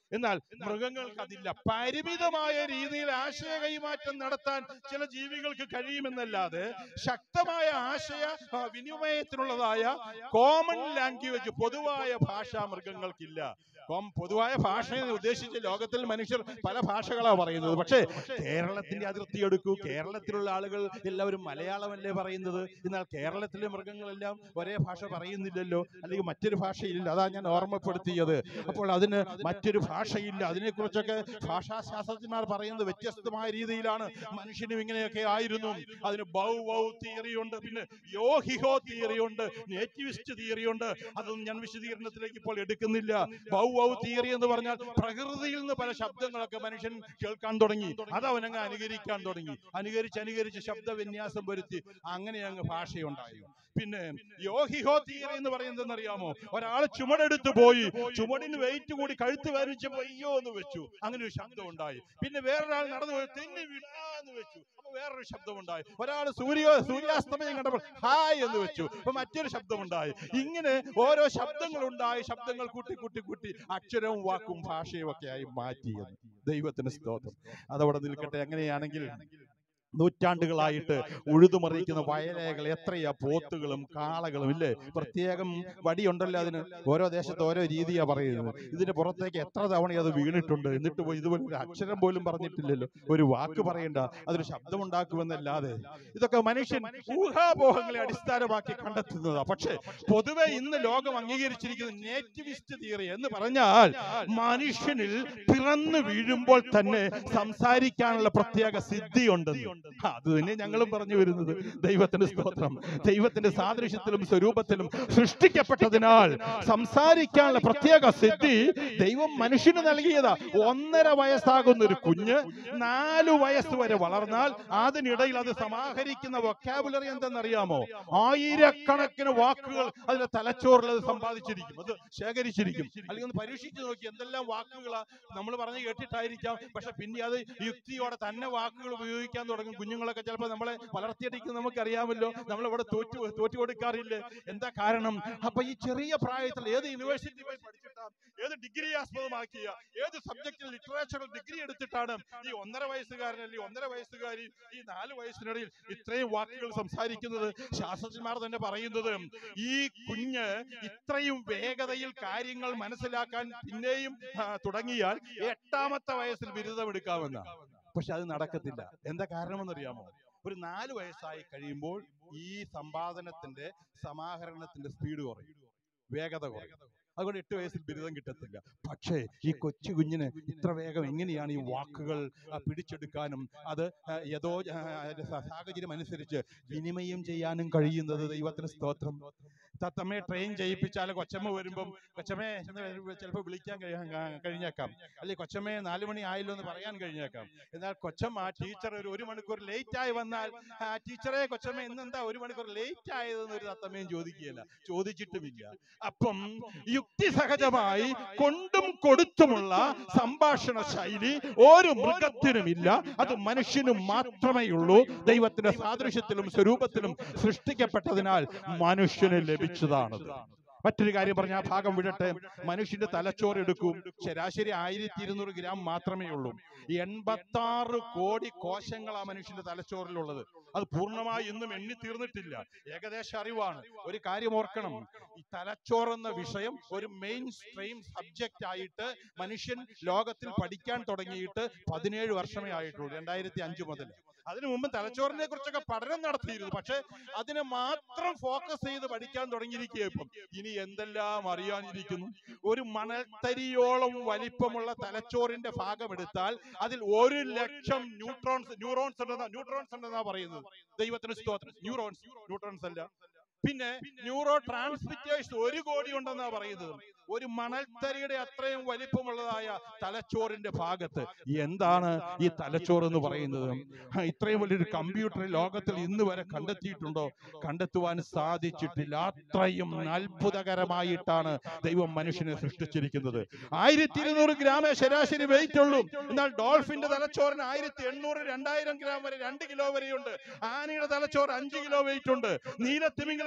എന്നാൽ മൃഗങ്ങൾക്ക് അതില്ല പരിമിതമായ രീതിയിൽ ആശയ കൈമാറ്റം നടത്താൻ ചില ജീവികൾക്ക് കഴിയുമെന്നല്ലാതെ ശക്തമായ ആശയ ആ, വിനിമയത്തിനുള്ളതായ കോമൺ ലാംഗ്വേജ് പൊതുവായ ഭാഷ മൃഗങ്ങൾക്കില്ല കോം- പൊതുവായ ഭാഷ എന്ന് ഉദ്ദേശിച്ച് ലോകത്തിൽ മനുഷ്യർ പല ഭാഷകളാണ് പറയുന്നത് പക്ഷേ കേരളത്തിന്റെ അതിർത്തി എടുക്കൂ കേരളത്തിലുള്ള ആളുകൾ എല്ലാവരും മലയാളമല്ലേ പറയുന്നത് എന്നാൽ കേരളത്തിലെ മൃഗങ്ങളെല്ലാം ഒരേ ഭാഷ പറയുന്നില്ലല്ലോ അല്ലെങ്കിൽ മറ്റൊരു ഭാഷയില്ല അതാ ഞാൻ ഓർമ്മപ്പെടുത്തിയത് അപ്പോൾ അതിന് മറ്റൊരു ഭാഷയില്ല അതിനെക്കുറിച്ചൊക്കെ ഭാഷാശാസ്ത്രജ്ഞന്മാർ പറയുന്നത് വ്യത്യസ്തമായ രീതിയിലാണ് മനുഷ്യനും ഇങ്ങനെയൊക്കെ ആയിരുന്നു അതിന് ബൗ വൗ തിയറി ഉണ്ട് പിന്നെ യോഹിഹോ തിയറി ഉണ്ട് നേറ്റിവിസ്റ്റ് തിയറി ഉണ്ട് അതൊന്നും ഞാൻ വിശദീകരണത്തിലേക്ക് ഇപ്പോൾ എടുക്കുന്നില്ല ബൗ വൗ തിയറി എന്ന് പറഞ്ഞാൽ പ്രകൃതിയിൽ നിന്ന് പല ശബ്ദങ്ങളൊക്കെ മനുഷ്യൻ കേൾക്കാൻ തുടങ്ങി അത് അവനങ്ങ് അനുകരിക്കാൻ തുടങ്ങി അനുകരിച്ച് അനുകരിച്ച് ശബ്ദവിന്യാസം വരുത്തി അങ്ങനെ അങ്ങ് ഭാഷയുണ്ടായി പിന്നെ യോഹിഹോ തിയറി എന്ന് പറയുന്നത് അറിയാമോ ഒരാൾ ചുമടെടുത്ത് പോയി ചുമടിന് വെയിറ്റ് കൂടി കഴുത്ത് വരച്ച് അയ്യോ എന്ന് വെച്ചു അങ്ങനെ ഒരു ശബ്ദം ഉണ്ടായി പിന്നെ വേറൊരാൾ നടന്നു പോയി തെന്നി വിടാന്ന് വെച്ചു അപ്പൊ വേറൊരു ശബ്ദം ഉണ്ടായി ഒരാൾ സൂര്യ സൂര്യാസ്തമയം കണ്ടപ്പോൾ ഹായ് എന്ന് വെച്ചു അപ്പൊ മറ്റൊരു ശബ്ദമുണ്ടായി ഇങ്ങനെ ഓരോ ശബ്ദങ്ങൾ ഉണ്ടായി ശബ്ദങ്ങൾ കൂട്ടി കൂട്ടി കൂട്ടി അക്ഷരവും വാക്കും ഭാഷയും ഒക്കെ ആയി മാറ്റിയത് ദൈവത്തിന് സ്തോത്രം അതവിടെ നിൽക്കട്ടെ അങ്ങനെയാണെങ്കിൽ നൂറ്റാണ്ടുകളായിട്ട് ഉഴുതുമറിയിക്കുന്ന വയലേകൾ എത്രയാ പോത്തുകളും കാളകളും ഇല്ലേ പ്രത്യേകം വടിയുണ്ടല്ലോ അതിന് ഓരോ ദേശത്ത് ഓരോ രീതിയാ പറയുന്നത് ഇതിന് പുറത്തേക്ക് എത്ര തവണ അത് വീണിട്ടുണ്ട് എന്നിട്ട് പോയി ഇതുപോലെ ഒരു അക്ഷരം പോലും പറഞ്ഞിട്ടില്ലല്ലോ ഒരു വാക്ക് പറയണ്ട അതൊരു ശബ്ദമുണ്ടാക്കുമെന്നല്ലാതെ ഇതൊക്കെ മനുഷ്യൻ ഊഹാപോഹങ്ങളെ അടിസ്ഥാനമാക്കി കണ്ടെത്തുന്നതാ പക്ഷേ പൊതുവെ ഇന്ന് ലോകം അംഗീകരിച്ചിരിക്കുന്ന നേറ്റിവിസ്റ്റ് തിയറി എന്ന് പറഞ്ഞാൽ മനുഷ്യനിൽ പിറന്നു വീഴുമ്പോൾ തന്നെ സംസാരിക്കാനുള്ള പ്രത്യേക സിദ്ധിയുണ്ടെന്ന് അത് തന്നെ ഞങ്ങളും പറഞ്ഞു വരുന്നത് ദൈവത്തിന്റെ സ്തോത്രം ദൈവത്തിന്റെ സാദൃശ്യത്തിലും സ്വരൂപത്തിലും സൃഷ്ടിക്കപ്പെട്ടതിനാൽ സംസാരിക്കാനുള്ള പ്രത്യേക സിദ്ധി ദൈവം മനുഷ്യന് നൽകിയതാ ഒന്നര വയസ്സാകുന്ന ഒരു കുഞ്ഞ് നാലു വയസ്സ് വരെ വളർന്നാൽ അതിനിടയിൽ അത് സമാഹരിക്കുന്ന വൊക്കാബുലറി എന്തെന്നറിയാമോ ആയിരക്കണക്കിന് വാക്കുകൾ അതിന്റെ തലച്ചോറിൽ അത് സമ്പാദിച്ചിരിക്കും അത് ശേഖരിച്ചിരിക്കും അല്ലെങ്കിൽ ഒന്ന് പരീക്ഷിച്ച് നോക്കി എന്തെല്ലാം വാക്കുകളാ നമ്മൾ പറഞ്ഞു കേട്ടിട്ടായിരിക്കാം പക്ഷെ പിന്നെ അത് യുക്തിയോടെ തന്നെ വാക്കുകൾ ഉപയോഗിക്കാൻ തുടങ്ങും കുഞ്ഞുങ്ങളൊക്കെ ചിലപ്പോൾ നമ്മളെ വളർത്തിയടിക്കുന്നത് നമുക്കറിയാമല്ലോ നമ്മൾ ഇവിടെ തോറ്റു തോറ്റു കൊടുക്കാറില്ലേ എന്താ കാരണം അപ്പൊ ഈ ചെറിയ പ്രായത്തിൽ ഏത് യൂണിവേഴ്സിറ്റി പോയി പഠിച്ചിട്ടാ ഏത് ഡിഗ്രി ആസ്പദമാക്കിയ ഏത് സബ്ജക്റ്റിൽ ലിറ്ററേച്ചറിൽ ഡിഗ്രി എടുത്തിട്ടാണ് ഈ ഒന്നര വയസ്സുകാരൻ അല്ലെങ്കിൽ ഒന്നര വയസ്സുകാരി ഈ നാല് വയസ്സിനിടയിൽ ഇത്രയും വാക്കുകൾ സംസാരിക്കുന്നത് ശാസ്ത്രജ്ഞന്മാർ തന്നെ പറയുന്നത് ഈ കുഞ്ഞ് ഇത്രയും വേഗതയിൽ കാര്യങ്ങൾ മനസ്സിലാക്കാൻ പിന്നെയും ആ, തുടങ്ങിയാൽ എട്ടാമത്തെ വയസ്സിൽ ബിരുദമെടുക്കാമെന്ന പക്ഷെ അത് നടക്കത്തില്ല എന്താ കാരണമെന്നറിയാമോ ഒരു നാല് വയസ്സായി കഴിയുമ്പോൾ ഈ സമ്പാദനത്തിന്റെ സമാഹരണത്തിന്റെ സ്പീഡ് കുറയും വേഗത കുറയും അതുകൊണ്ട് എട്ട് വയസ്സിൽ ബിരുദം കിട്ടത്തില്ല പക്ഷേ ഈ കൊച്ചു കുഞ്ഞിന് ഇത്ര വേഗം എങ്ങനെയാണ് ഈ വാക്കുകൾ ആ, പിടിച്ചെടുക്കാനും അത് ആ, യഥോ ആ, അതിന്റെ സ- സാഹചര്യം അനുസരിച്ച് വിനിമയം ചെയ്യാനും കഴിയുന്നത് ദൈവത്തിന് സ്തോത്രം തത്തമ്മയെ ട്രെയിൻ ചെയ്യിപ്പിച്ചാൽ കൊച്ചമ്മ വരുമ്പം കൊച്ചമ്മയെ ചിലപ്പോൾ വിളിക്കാൻ കഴിയാ- ആ, കഴിഞ്ഞേക്കാം അല്ലെ കൊച്ചമ്മയെ നാലു മണി ആയല്ലോ എന്ന് പറയാൻ കഴിഞ്ഞേക്കാം എന്നാൽ കൊച്ചമ്മ ടീച്ചർ ഒരു ഒരു മണിക്കൂർ ലേറ്റ് ആയി വന്നാൽ ആ, ടീച്ചറെ കൊച്ചമ്മ ഇന്നെന്താ ഒരു മണിക്കൂർ ലേറ്റ് ആയതെന്ന് ഒരു തത്തമ്മയും ചോദിക്കുകയില്ല ചോദിച്ചിട്ടുമില്ല അപ്പം യുക്തിസഹജമായി കൊണ്ടും കൊടുത്തുമുള്ള സംഭാഷണ ശൈലി ഒരു മൃഗത്തിനുമില്ല അത് മനുഷ്യനും മാത്രമേ ഉള്ളൂ ദൈവത്തിന്റെ സാദൃശ്യത്തിലും സ്വരൂപത്തിലും സൃഷ്ടിക്കപ്പെട്ടതിനാൽ മനുഷ്യന് ലഭിച്ചതാണത് മറ്റൊരു കാര്യം പറഞ്ഞ ആ ഭാഗം വിടട്ടെ മനുഷ്യന്റെ തലച്ചോറ് എടുക്കും ശരാശരി ആയിരത്തി ഇരുന്നൂറ് ഗ്രാം മാത്രമേ ഉള്ളൂ എൺപത്തി ആറ് കോടി കോശങ്ങളാ മനുഷ്യന്റെ തലച്ചോറിലുള്ളത് അത് പൂർണ്ണമായി ഇന്നും എണ്ണി തീർന്നിട്ടില്ല ഏകദേശ അറിവാണ് ഒരു കാര്യം ഓർക്കണം ഈ തലച്ചോറ് എന്ന വിഷയം ഒരു മെയിൻ സ്ട്രീം സബ്ജക്റ്റ് ആയിട്ട് മനുഷ്യൻ ലോകത്തിൽ പഠിക്കാൻ തുടങ്ങിയിട്ട് പതിനേഴ് വർഷമേ ആയിട്ടുള്ളൂ രണ്ടായിരത്തി അഞ്ചു മുതൽ അതിനു മുമ്പ് തലച്ചോറിനെ കുറിച്ചൊക്കെ പഠനം നടത്തിയിരുന്നു പക്ഷെ അതിനെ മാത്രം ഫോക്കസ് ചെയ്ത് പഠിക്കാൻ തുടങ്ങിയിരിക്കുക ഇപ്പം ഇനി എന്തെല്ലാം അറിയാനിരിക്കുന്നു ഒരു മണൽത്തരിയോളം വലിപ്പമുള്ള തലച്ചോറിന്റെ ഭാഗം എടുത്താൽ അതിൽ ഒരു ലക്ഷം ന്യൂട്രോൺസ് ന്യൂറോൺസ് ഉണ്ടെന്നാ ന്യൂട്രോൺസ് ഉണ്ടെന്നാ പറയുന്നത് ദൈവത്തിന് സ്തോത്രം ന്യൂറോൺസ് ന്യൂട്രോൺസ് അല്ല പിന്നെ ന്യൂറോ ട്രാൻസ്മിറ്റേഴ്സ് ഒരു കോടി ഉണ്ടെന്നാ പറയുന്നത് ഒരു മണൽത്തരിയുടെ അത്രയും വലിപ്പമുള്ളതായ തലച്ചോറിന്റെ ഭാഗത്ത് എന്താണ് ഈ തലച്ചോറ് എന്ന് പറയുന്നത് ആ, ഇത്രയും വലിയൊരു കമ്പ്യൂട്ടർ ലോകത്തിൽ ഇന്ന് വരെ കണ്ടെത്തിയിട്ടുണ്ടോ കണ്ടെത്തുവാൻ സാധിച്ചിട്ടില്ല അത്രയും അത്ഭുതകരമായിട്ടാണ് ദൈവം മനുഷ്യനെ സൃഷ്ടിച്ചിരിക്കുന്നത് ആയിരത്തി ഇരുന്നൂറ് ഗ്രാമേ ശരാശരി വെയിറ്റ് ഉള്ളൂ എന്നാൽ ഡോൾഫിന്റെ തലച്ചോറിന് ആയിരത്തി എണ്ണൂറ് രണ്ടായിരം ഗ്രാം വരെ രണ്ട് കിലോ വരെയുണ്ട് ആനയുടെ തലച്ചോറ് അഞ്ച് കിലോ വെയിറ്റ് ഉണ്ട് നീലത്തിമിംഗലത്തിന്റെ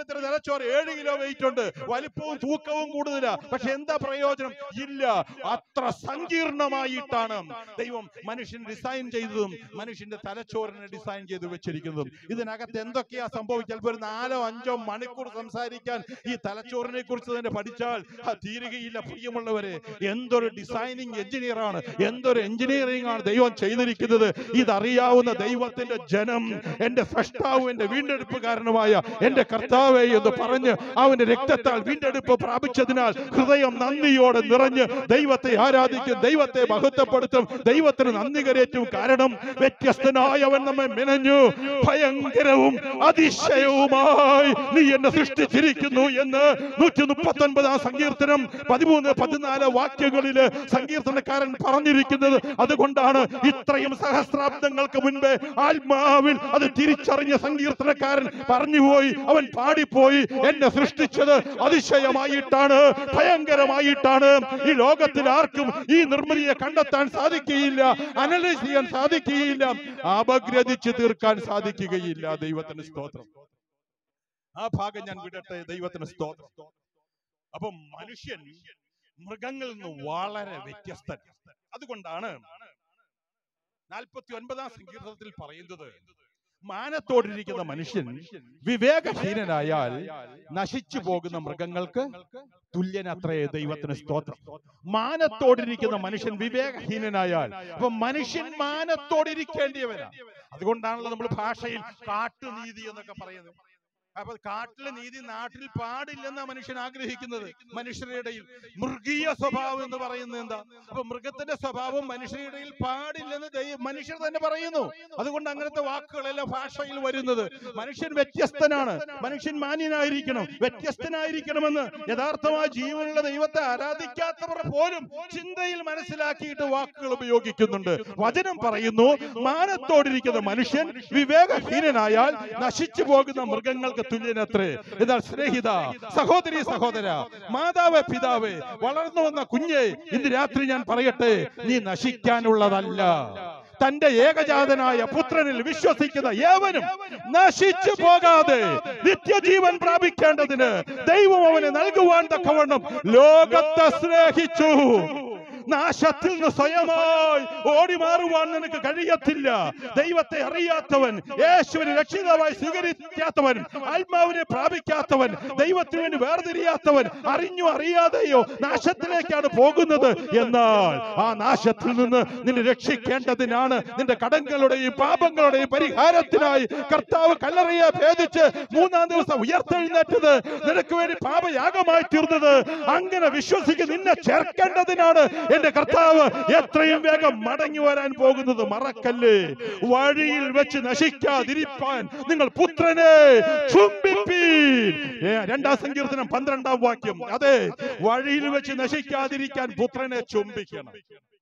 ദൈവത്തിന്റെ തലച്ചോറ് ഏഴ് കിലോ വെയിറ്റ് ഉണ്ട് വലിപ്പവും തൂക്കവും കൂടുതലാ പക്ഷെ എന്താ പ്രയോജനം ഇല്ല അത്ര സങ്കീർണമായിട്ടാണ് ദൈവം മനുഷ്യൻ ഡിസൈൻ ചെയ്തതും മനുഷ്യന്റെ തലച്ചോറിനെ ഡിസൈൻ ചെയ്ത് വെച്ചിരിക്കുന്നതും ഇതിനകത്ത് എന്തൊക്കെയാ സംഭവിച്ചത് ചിലപ്പോൾ ഒരു നാലോ അഞ്ചോ മണിക്കൂർ സംസാരിക്കാൻ ഈ തലച്ചോറിനെ കുറിച്ച് തന്നെ പഠിച്ചാൽ ആ തീരുകയില്ല പ്രിയമുള്ളവരെ എന്തൊരു ഡിസൈനിങ് എഞ്ചിനീയർ ആണ് എന്തൊരു എഞ്ചിനീയറിംഗ് ആണ് ദൈവം ചെയ്തിരിക്കുന്നത് ഇതറിയാവുന്ന ദൈവത്തിന്റെ ജനം എന്റെ സൃഷ്ടാവ് എന്റെ വീണ്ടെടുപ്പുകാരനുമായ എന്റെ കർത്താവേ എന്ന് പറഞ്ഞ് അവന്റെ രക്തത്താൽ വീണ്ടെടുപ്പ് പ്രാപിച്ചതിനാൽ ഹൃദയം നന്ദിയോടെ നിറഞ്ഞ് ദൈവത്തെ ആരാധിക്കും ദൈവത്തെ മഹത്വപ്പെടുത്തും ദൈവത്തിന് നന്ദി കരേറ്റും കാരണം വ്യത്യസ്തനായ അവൻ നമ്മെ മെനഞ്ഞു ഭയങ്കരവും അതിശയവുമായി നീ എന്നെ സൃഷ്ടിച്ചിരിക്കുന്നു എന്ന് നൂറ്റി മുപ്പത്തി ഒൻപതാം സങ്കീർത്തനം പതിമൂന്ന് പതിനാല് വാക്യങ്ങളില് സങ്കീർത്തനക്കാരൻ പറഞ്ഞിരിക്കുന്നത് അതുകൊണ്ടാണ് ഇത്രയും സഹസ്രാബ്ദങ്ങൾക്ക് മുൻപേ ആത്മാവിൽ അത് തിരിച്ചറിഞ്ഞ സങ്കീർത്തനക്കാരൻ പറഞ്ഞുപോയി അവൻ പാടിപ്പോയി എന്നെ സൃഷ്ടിച്ചത് അതിശയമായിട്ടാണ് ഭയങ്കരമായിട്ടാണ് ഈ ലോകത്തിൽ ആർക്കും ഈ നിർമ്മിതിയെ കണ്ടെത്താൻ സാധിക്കുകയില്ല അനലൈസ് ചെയ്യാൻ സാധിക്കുകയില്ല അപഗ്രഥിച്ച് തീർക്കാൻ സാധിക്കുകയില്ല ദൈവത്തിന് സ്തോത്രം ആ ഭാഗം ഞാൻ വിടട്ടെ ദൈവത്തിന് സ്തോത്രം അപ്പം മനുഷ്യൻ മൃഗങ്ങളിൽ നിന്ന് വളരെ വ്യത്യസ്തൻ അതുകൊണ്ടാണ് നാൽപ്പത്തി ഒൻപതാം സങ്കീർത്തനത്തിൽ പറയുന്നത് മാനത്തോടിരിക്കുന്ന മനുഷ്യൻ വിവേകഹീനനായാൽ നശിച്ചു പോകുന്ന മൃഗങ്ങൾക്ക് തുല്യനത്രേ ദൈവത്തിന് സ്തോത്രം മാനത്തോടിരിക്കുന്ന മനുഷ്യൻ വിവേകഹീനനായാൽ അപ്പൊ മനുഷ്യൻ മാനത്തോടിരിക്കേണ്ടിയവനാണ് അതുകൊണ്ടാണല്ലോ നമ്മൾ ഭാഷയിൽ കാട്ടുനീതി എന്നൊക്കെ പറയുന്നത് അപ്പൊ കാട്ടിലെ നീതി നാട്ടിൽ പാടില്ലെന്ന മനുഷ്യൻ ആഗ്രഹിക്കുന്നത് മനുഷ്യരുടെ ഇടയിൽ മൃഗീയ സ്വഭാവം എന്ന് പറയുന്നത് എന്താ അപ്പൊ മൃഗത്തിന്റെ സ്വഭാവം മനുഷ്യരുടെ ഇടയിൽ പാടില്ലെന്ന് ദൈവ മനുഷ്യർ തന്നെ പറയുന്നു അതുകൊണ്ട് അങ്ങനത്തെ വാക്കുകളെല്ലാം ഭാഷയിൽ വരുന്നത് മനുഷ്യൻ വ്യത്യസ്തനാണ് മനുഷ്യൻ മാന്യനായിരിക്കണം വ്യത്യസ്തനായിരിക്കണമെന്ന് യഥാർത്ഥമായ ജീവനുള്ള ദൈവത്തെ ആരാധിക്കാത്തവർ പോലും ചിന്തയിൽ മനസ്സിലാക്കിയിട്ട് വാക്കുകൾ ഉപയോഗിക്കുന്നുണ്ട് വചനം പറയുന്നു മാനത്തോടിരിക്കുന്ന മനുഷ്യൻ വിവേകഹീനനായാൽ നശിച്ചു പോകുന്ന മൃഗങ്ങൾക്ക് തുല്യനത്രേ എന്നാൽ സ്നേഹിത സഹോദരി സഹോദര മാതാവ് പിതാവ് വളർന്നു വന്ന കുഞ്ഞെ ഇന്ന് രാത്രി ഞാൻ പറയട്ടെ നീ നശിക്കാനുള്ളതല്ല തന്റെ ഏകജാതനായ പുത്രനിൽ വിശ്വസിക്കുന്ന ഏവനും നശിച്ചു പോകാതെ നിത്യജീവൻ പ്രാപിക്കേണ്ടതിന് ദൈവം അവന് നൽകുവാൻ തക്കവണ്ണം ലോകത്തെ സ്നേഹിച്ചു നാശത്തിൽ നിന്ന് സ്വയമായി ഓടി മാറുവാൻ നിനക്ക് കഴിയത്തില്ല ദൈവത്തെ അറിയാത്തവൻ യേശുവിനെ രക്ഷിതാവായി സ്വീകരിക്കാത്തവൻ ആത്മാവിനെ പ്രാപിക്കാത്തവൻ ദൈവത്തിന് വേണ്ടി വേർതിരിയാത്തവൻ അറിഞ്ഞു അറിയാതെയോ നാശത്തിലേക്കാണ് പോകുന്നത് എന്നാൽ ആ നാശത്തിൽ നിന്ന് നിന്നെ രക്ഷിക്കേണ്ടതിനാണ് നിന്റെ കടങ്ങളുടെയും പാപങ്ങളുടെയും പരിഹാരത്തിനായി കർത്താവ് കല്ലറയെ ഭേദിച്ച് മൂന്നാം ദിവസം ഉയർത്തെഴുന്നേറ്റത് നിനക്ക് വേണ്ടി പാപയാഗമായി തീർന്നത് അങ്ങനെ വിശ്വസിക്ക് നിന്നെ ചേർക്കേണ്ടതിനാണ് എന്റെ കർത്താവ് എത്രയും വേഗം മടങ്ങി വരാൻ പോകുന്നത് മറക്കല്ലേ വഴിയിൽ വെച്ച് നശിക്കാതിരിപ്പാൻ നിങ്ങൾ പുത്രനെ ചുംബിപ്പീൻ ഏ, രണ്ടാം സങ്കീർത്തനം പന്ത്രണ്ടാം വാക്യം അതെ വഴിയിൽ വെച്ച് നശിക്കാതിരിക്കാൻ പുത്രനെ ചുംബിക്കണം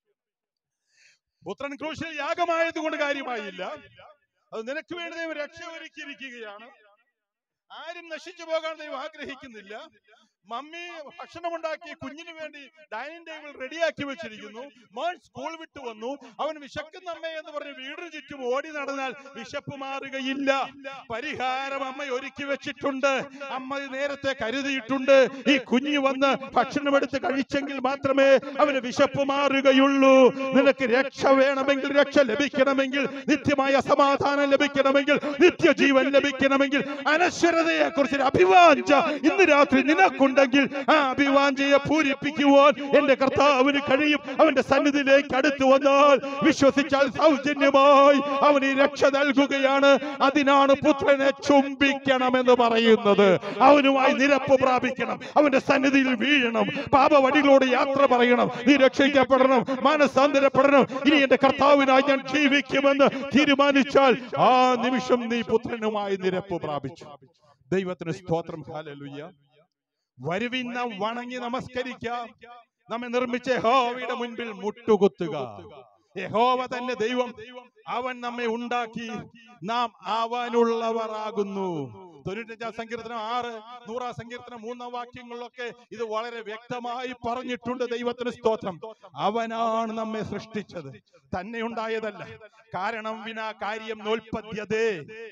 പുത്രൻ ക്രൂശിൽ യാഗമായത് കൊണ്ട് കാര്യമായില്ല അത് നിനക്ക് വേണ്ടി ദൈവം രക്ഷ ഒരുക്കിയിരിക്കുകയാണ് ആരും നശിച്ചു പോകാൻ ദൈവം ആഗ്രഹിക്കുന്നില്ല മമ്മി ഭക്ഷണം ഉണ്ടാക്കി കുഞ്ഞിന് വേണ്ടി ഡൈനിങ് ടേബിൾ റെഡിയാക്കി വെച്ചിരിക്കുന്നു മോൻ സ്കൂൾ വിട്ടു വന്നു അവൻ വിശക്കുന്ന അമ്മ എന്ന് പറഞ്ഞ് വീടിന് ചുറ്റും ഓടി നടന്നാൽ വിശപ്പ് മാറുകയില്ല പരിഹാരം അമ്മ ഒരുക്കി വെച്ചിട്ടുണ്ട് അമ്മ ഇത് നേരത്തെ കരുതിയിട്ടുണ്ട് ഈ കുഞ്ഞ് വന്ന് ഭക്ഷണം എടുത്ത് കഴിച്ചെങ്കിൽ മാത്രമേ അവന് വിശപ്പ് മാറുകയുള്ളൂ നിനക്ക് രക്ഷ വേണമെങ്കിൽ രക്ഷ ലഭിക്കണമെങ്കിൽ നിത്യമായ സമാധാനം ലഭിക്കണമെങ്കിൽ നിത്യജീവൻ ലഭിക്കണമെങ്കിൽ അനശ്വരതയെ കുറിച്ച് അഭിവാഞ്ച ഇന്ന് രാത്രി നിനക്കുണ്ടെങ്കിൽ ആ അഭിവാഞ്ചയെ പൂരിപ്പിക്കുവാൻ എന്റെ കർത്താവിന് കഴിയും അവന്റെ സന്നിധിയിലേക്ക് അടുത്തു വന്നാൽ വിശ്വസിച്ചാൽ സൗജന്യമായി അവന് ഈ രക്ഷ നൽകുകയാണ് അതിനാണ് പുത്രനെ ചുംബിക്കണമെന്ന് പറയുന്നത് അവനുമായി നിരപ്പ് പ്രാപിക്കണം അവന്റെ സന്നിധിയിൽ വീഴണം പാപവടികളോട് യാത്ര പറയണം നീ രക്ഷിക്കപ്പെടണം മാനസാന്തരപ്പെടണം ഇനി എന്റെ കർത്താവിനായി ഞാൻ ജീവിക്കുമെന്ന് തീരുമാനിച്ചാൽ ആ നിമിഷം നീ പുത്രനുമായി നിരപ്പ് പ്രാപിച്ചു ദൈവത്തിന് സ്തോത്രം ഹാലലുയ്യ വരുവിൻ നാം വണങ്ങി നമസ്കരിക്കാം നമ്മെ നിർമ്മിച്ച യഹോവയുടെ മുൻപിൽ മുട്ടുകുത്തുക യഹോവ തന്നെ ദൈവം അവൻ നമ്മെ ഉണ്ടാക്കി നാം അവനുള്ളവരാകുന്നു തൊണ്ണൂറ്റഞ്ചാം സങ്കീർത്തനം ആറ് നൂറാം സങ്കീർത്തനം മൂന്നാം വാക്യങ്ങളിലൊക്കെ ഇത് വളരെ വ്യക്തമായി പറഞ്ഞിട്ടുണ്ട് ദൈവത്തിന് സ്തോത്രം അവനാണ് നമ്മെ സൃഷ്ടിച്ചത് തന്നെ ഉണ്ടായതല്ല കാരണം വിനാ കാര്യം നോൽപ്പദ്യതേ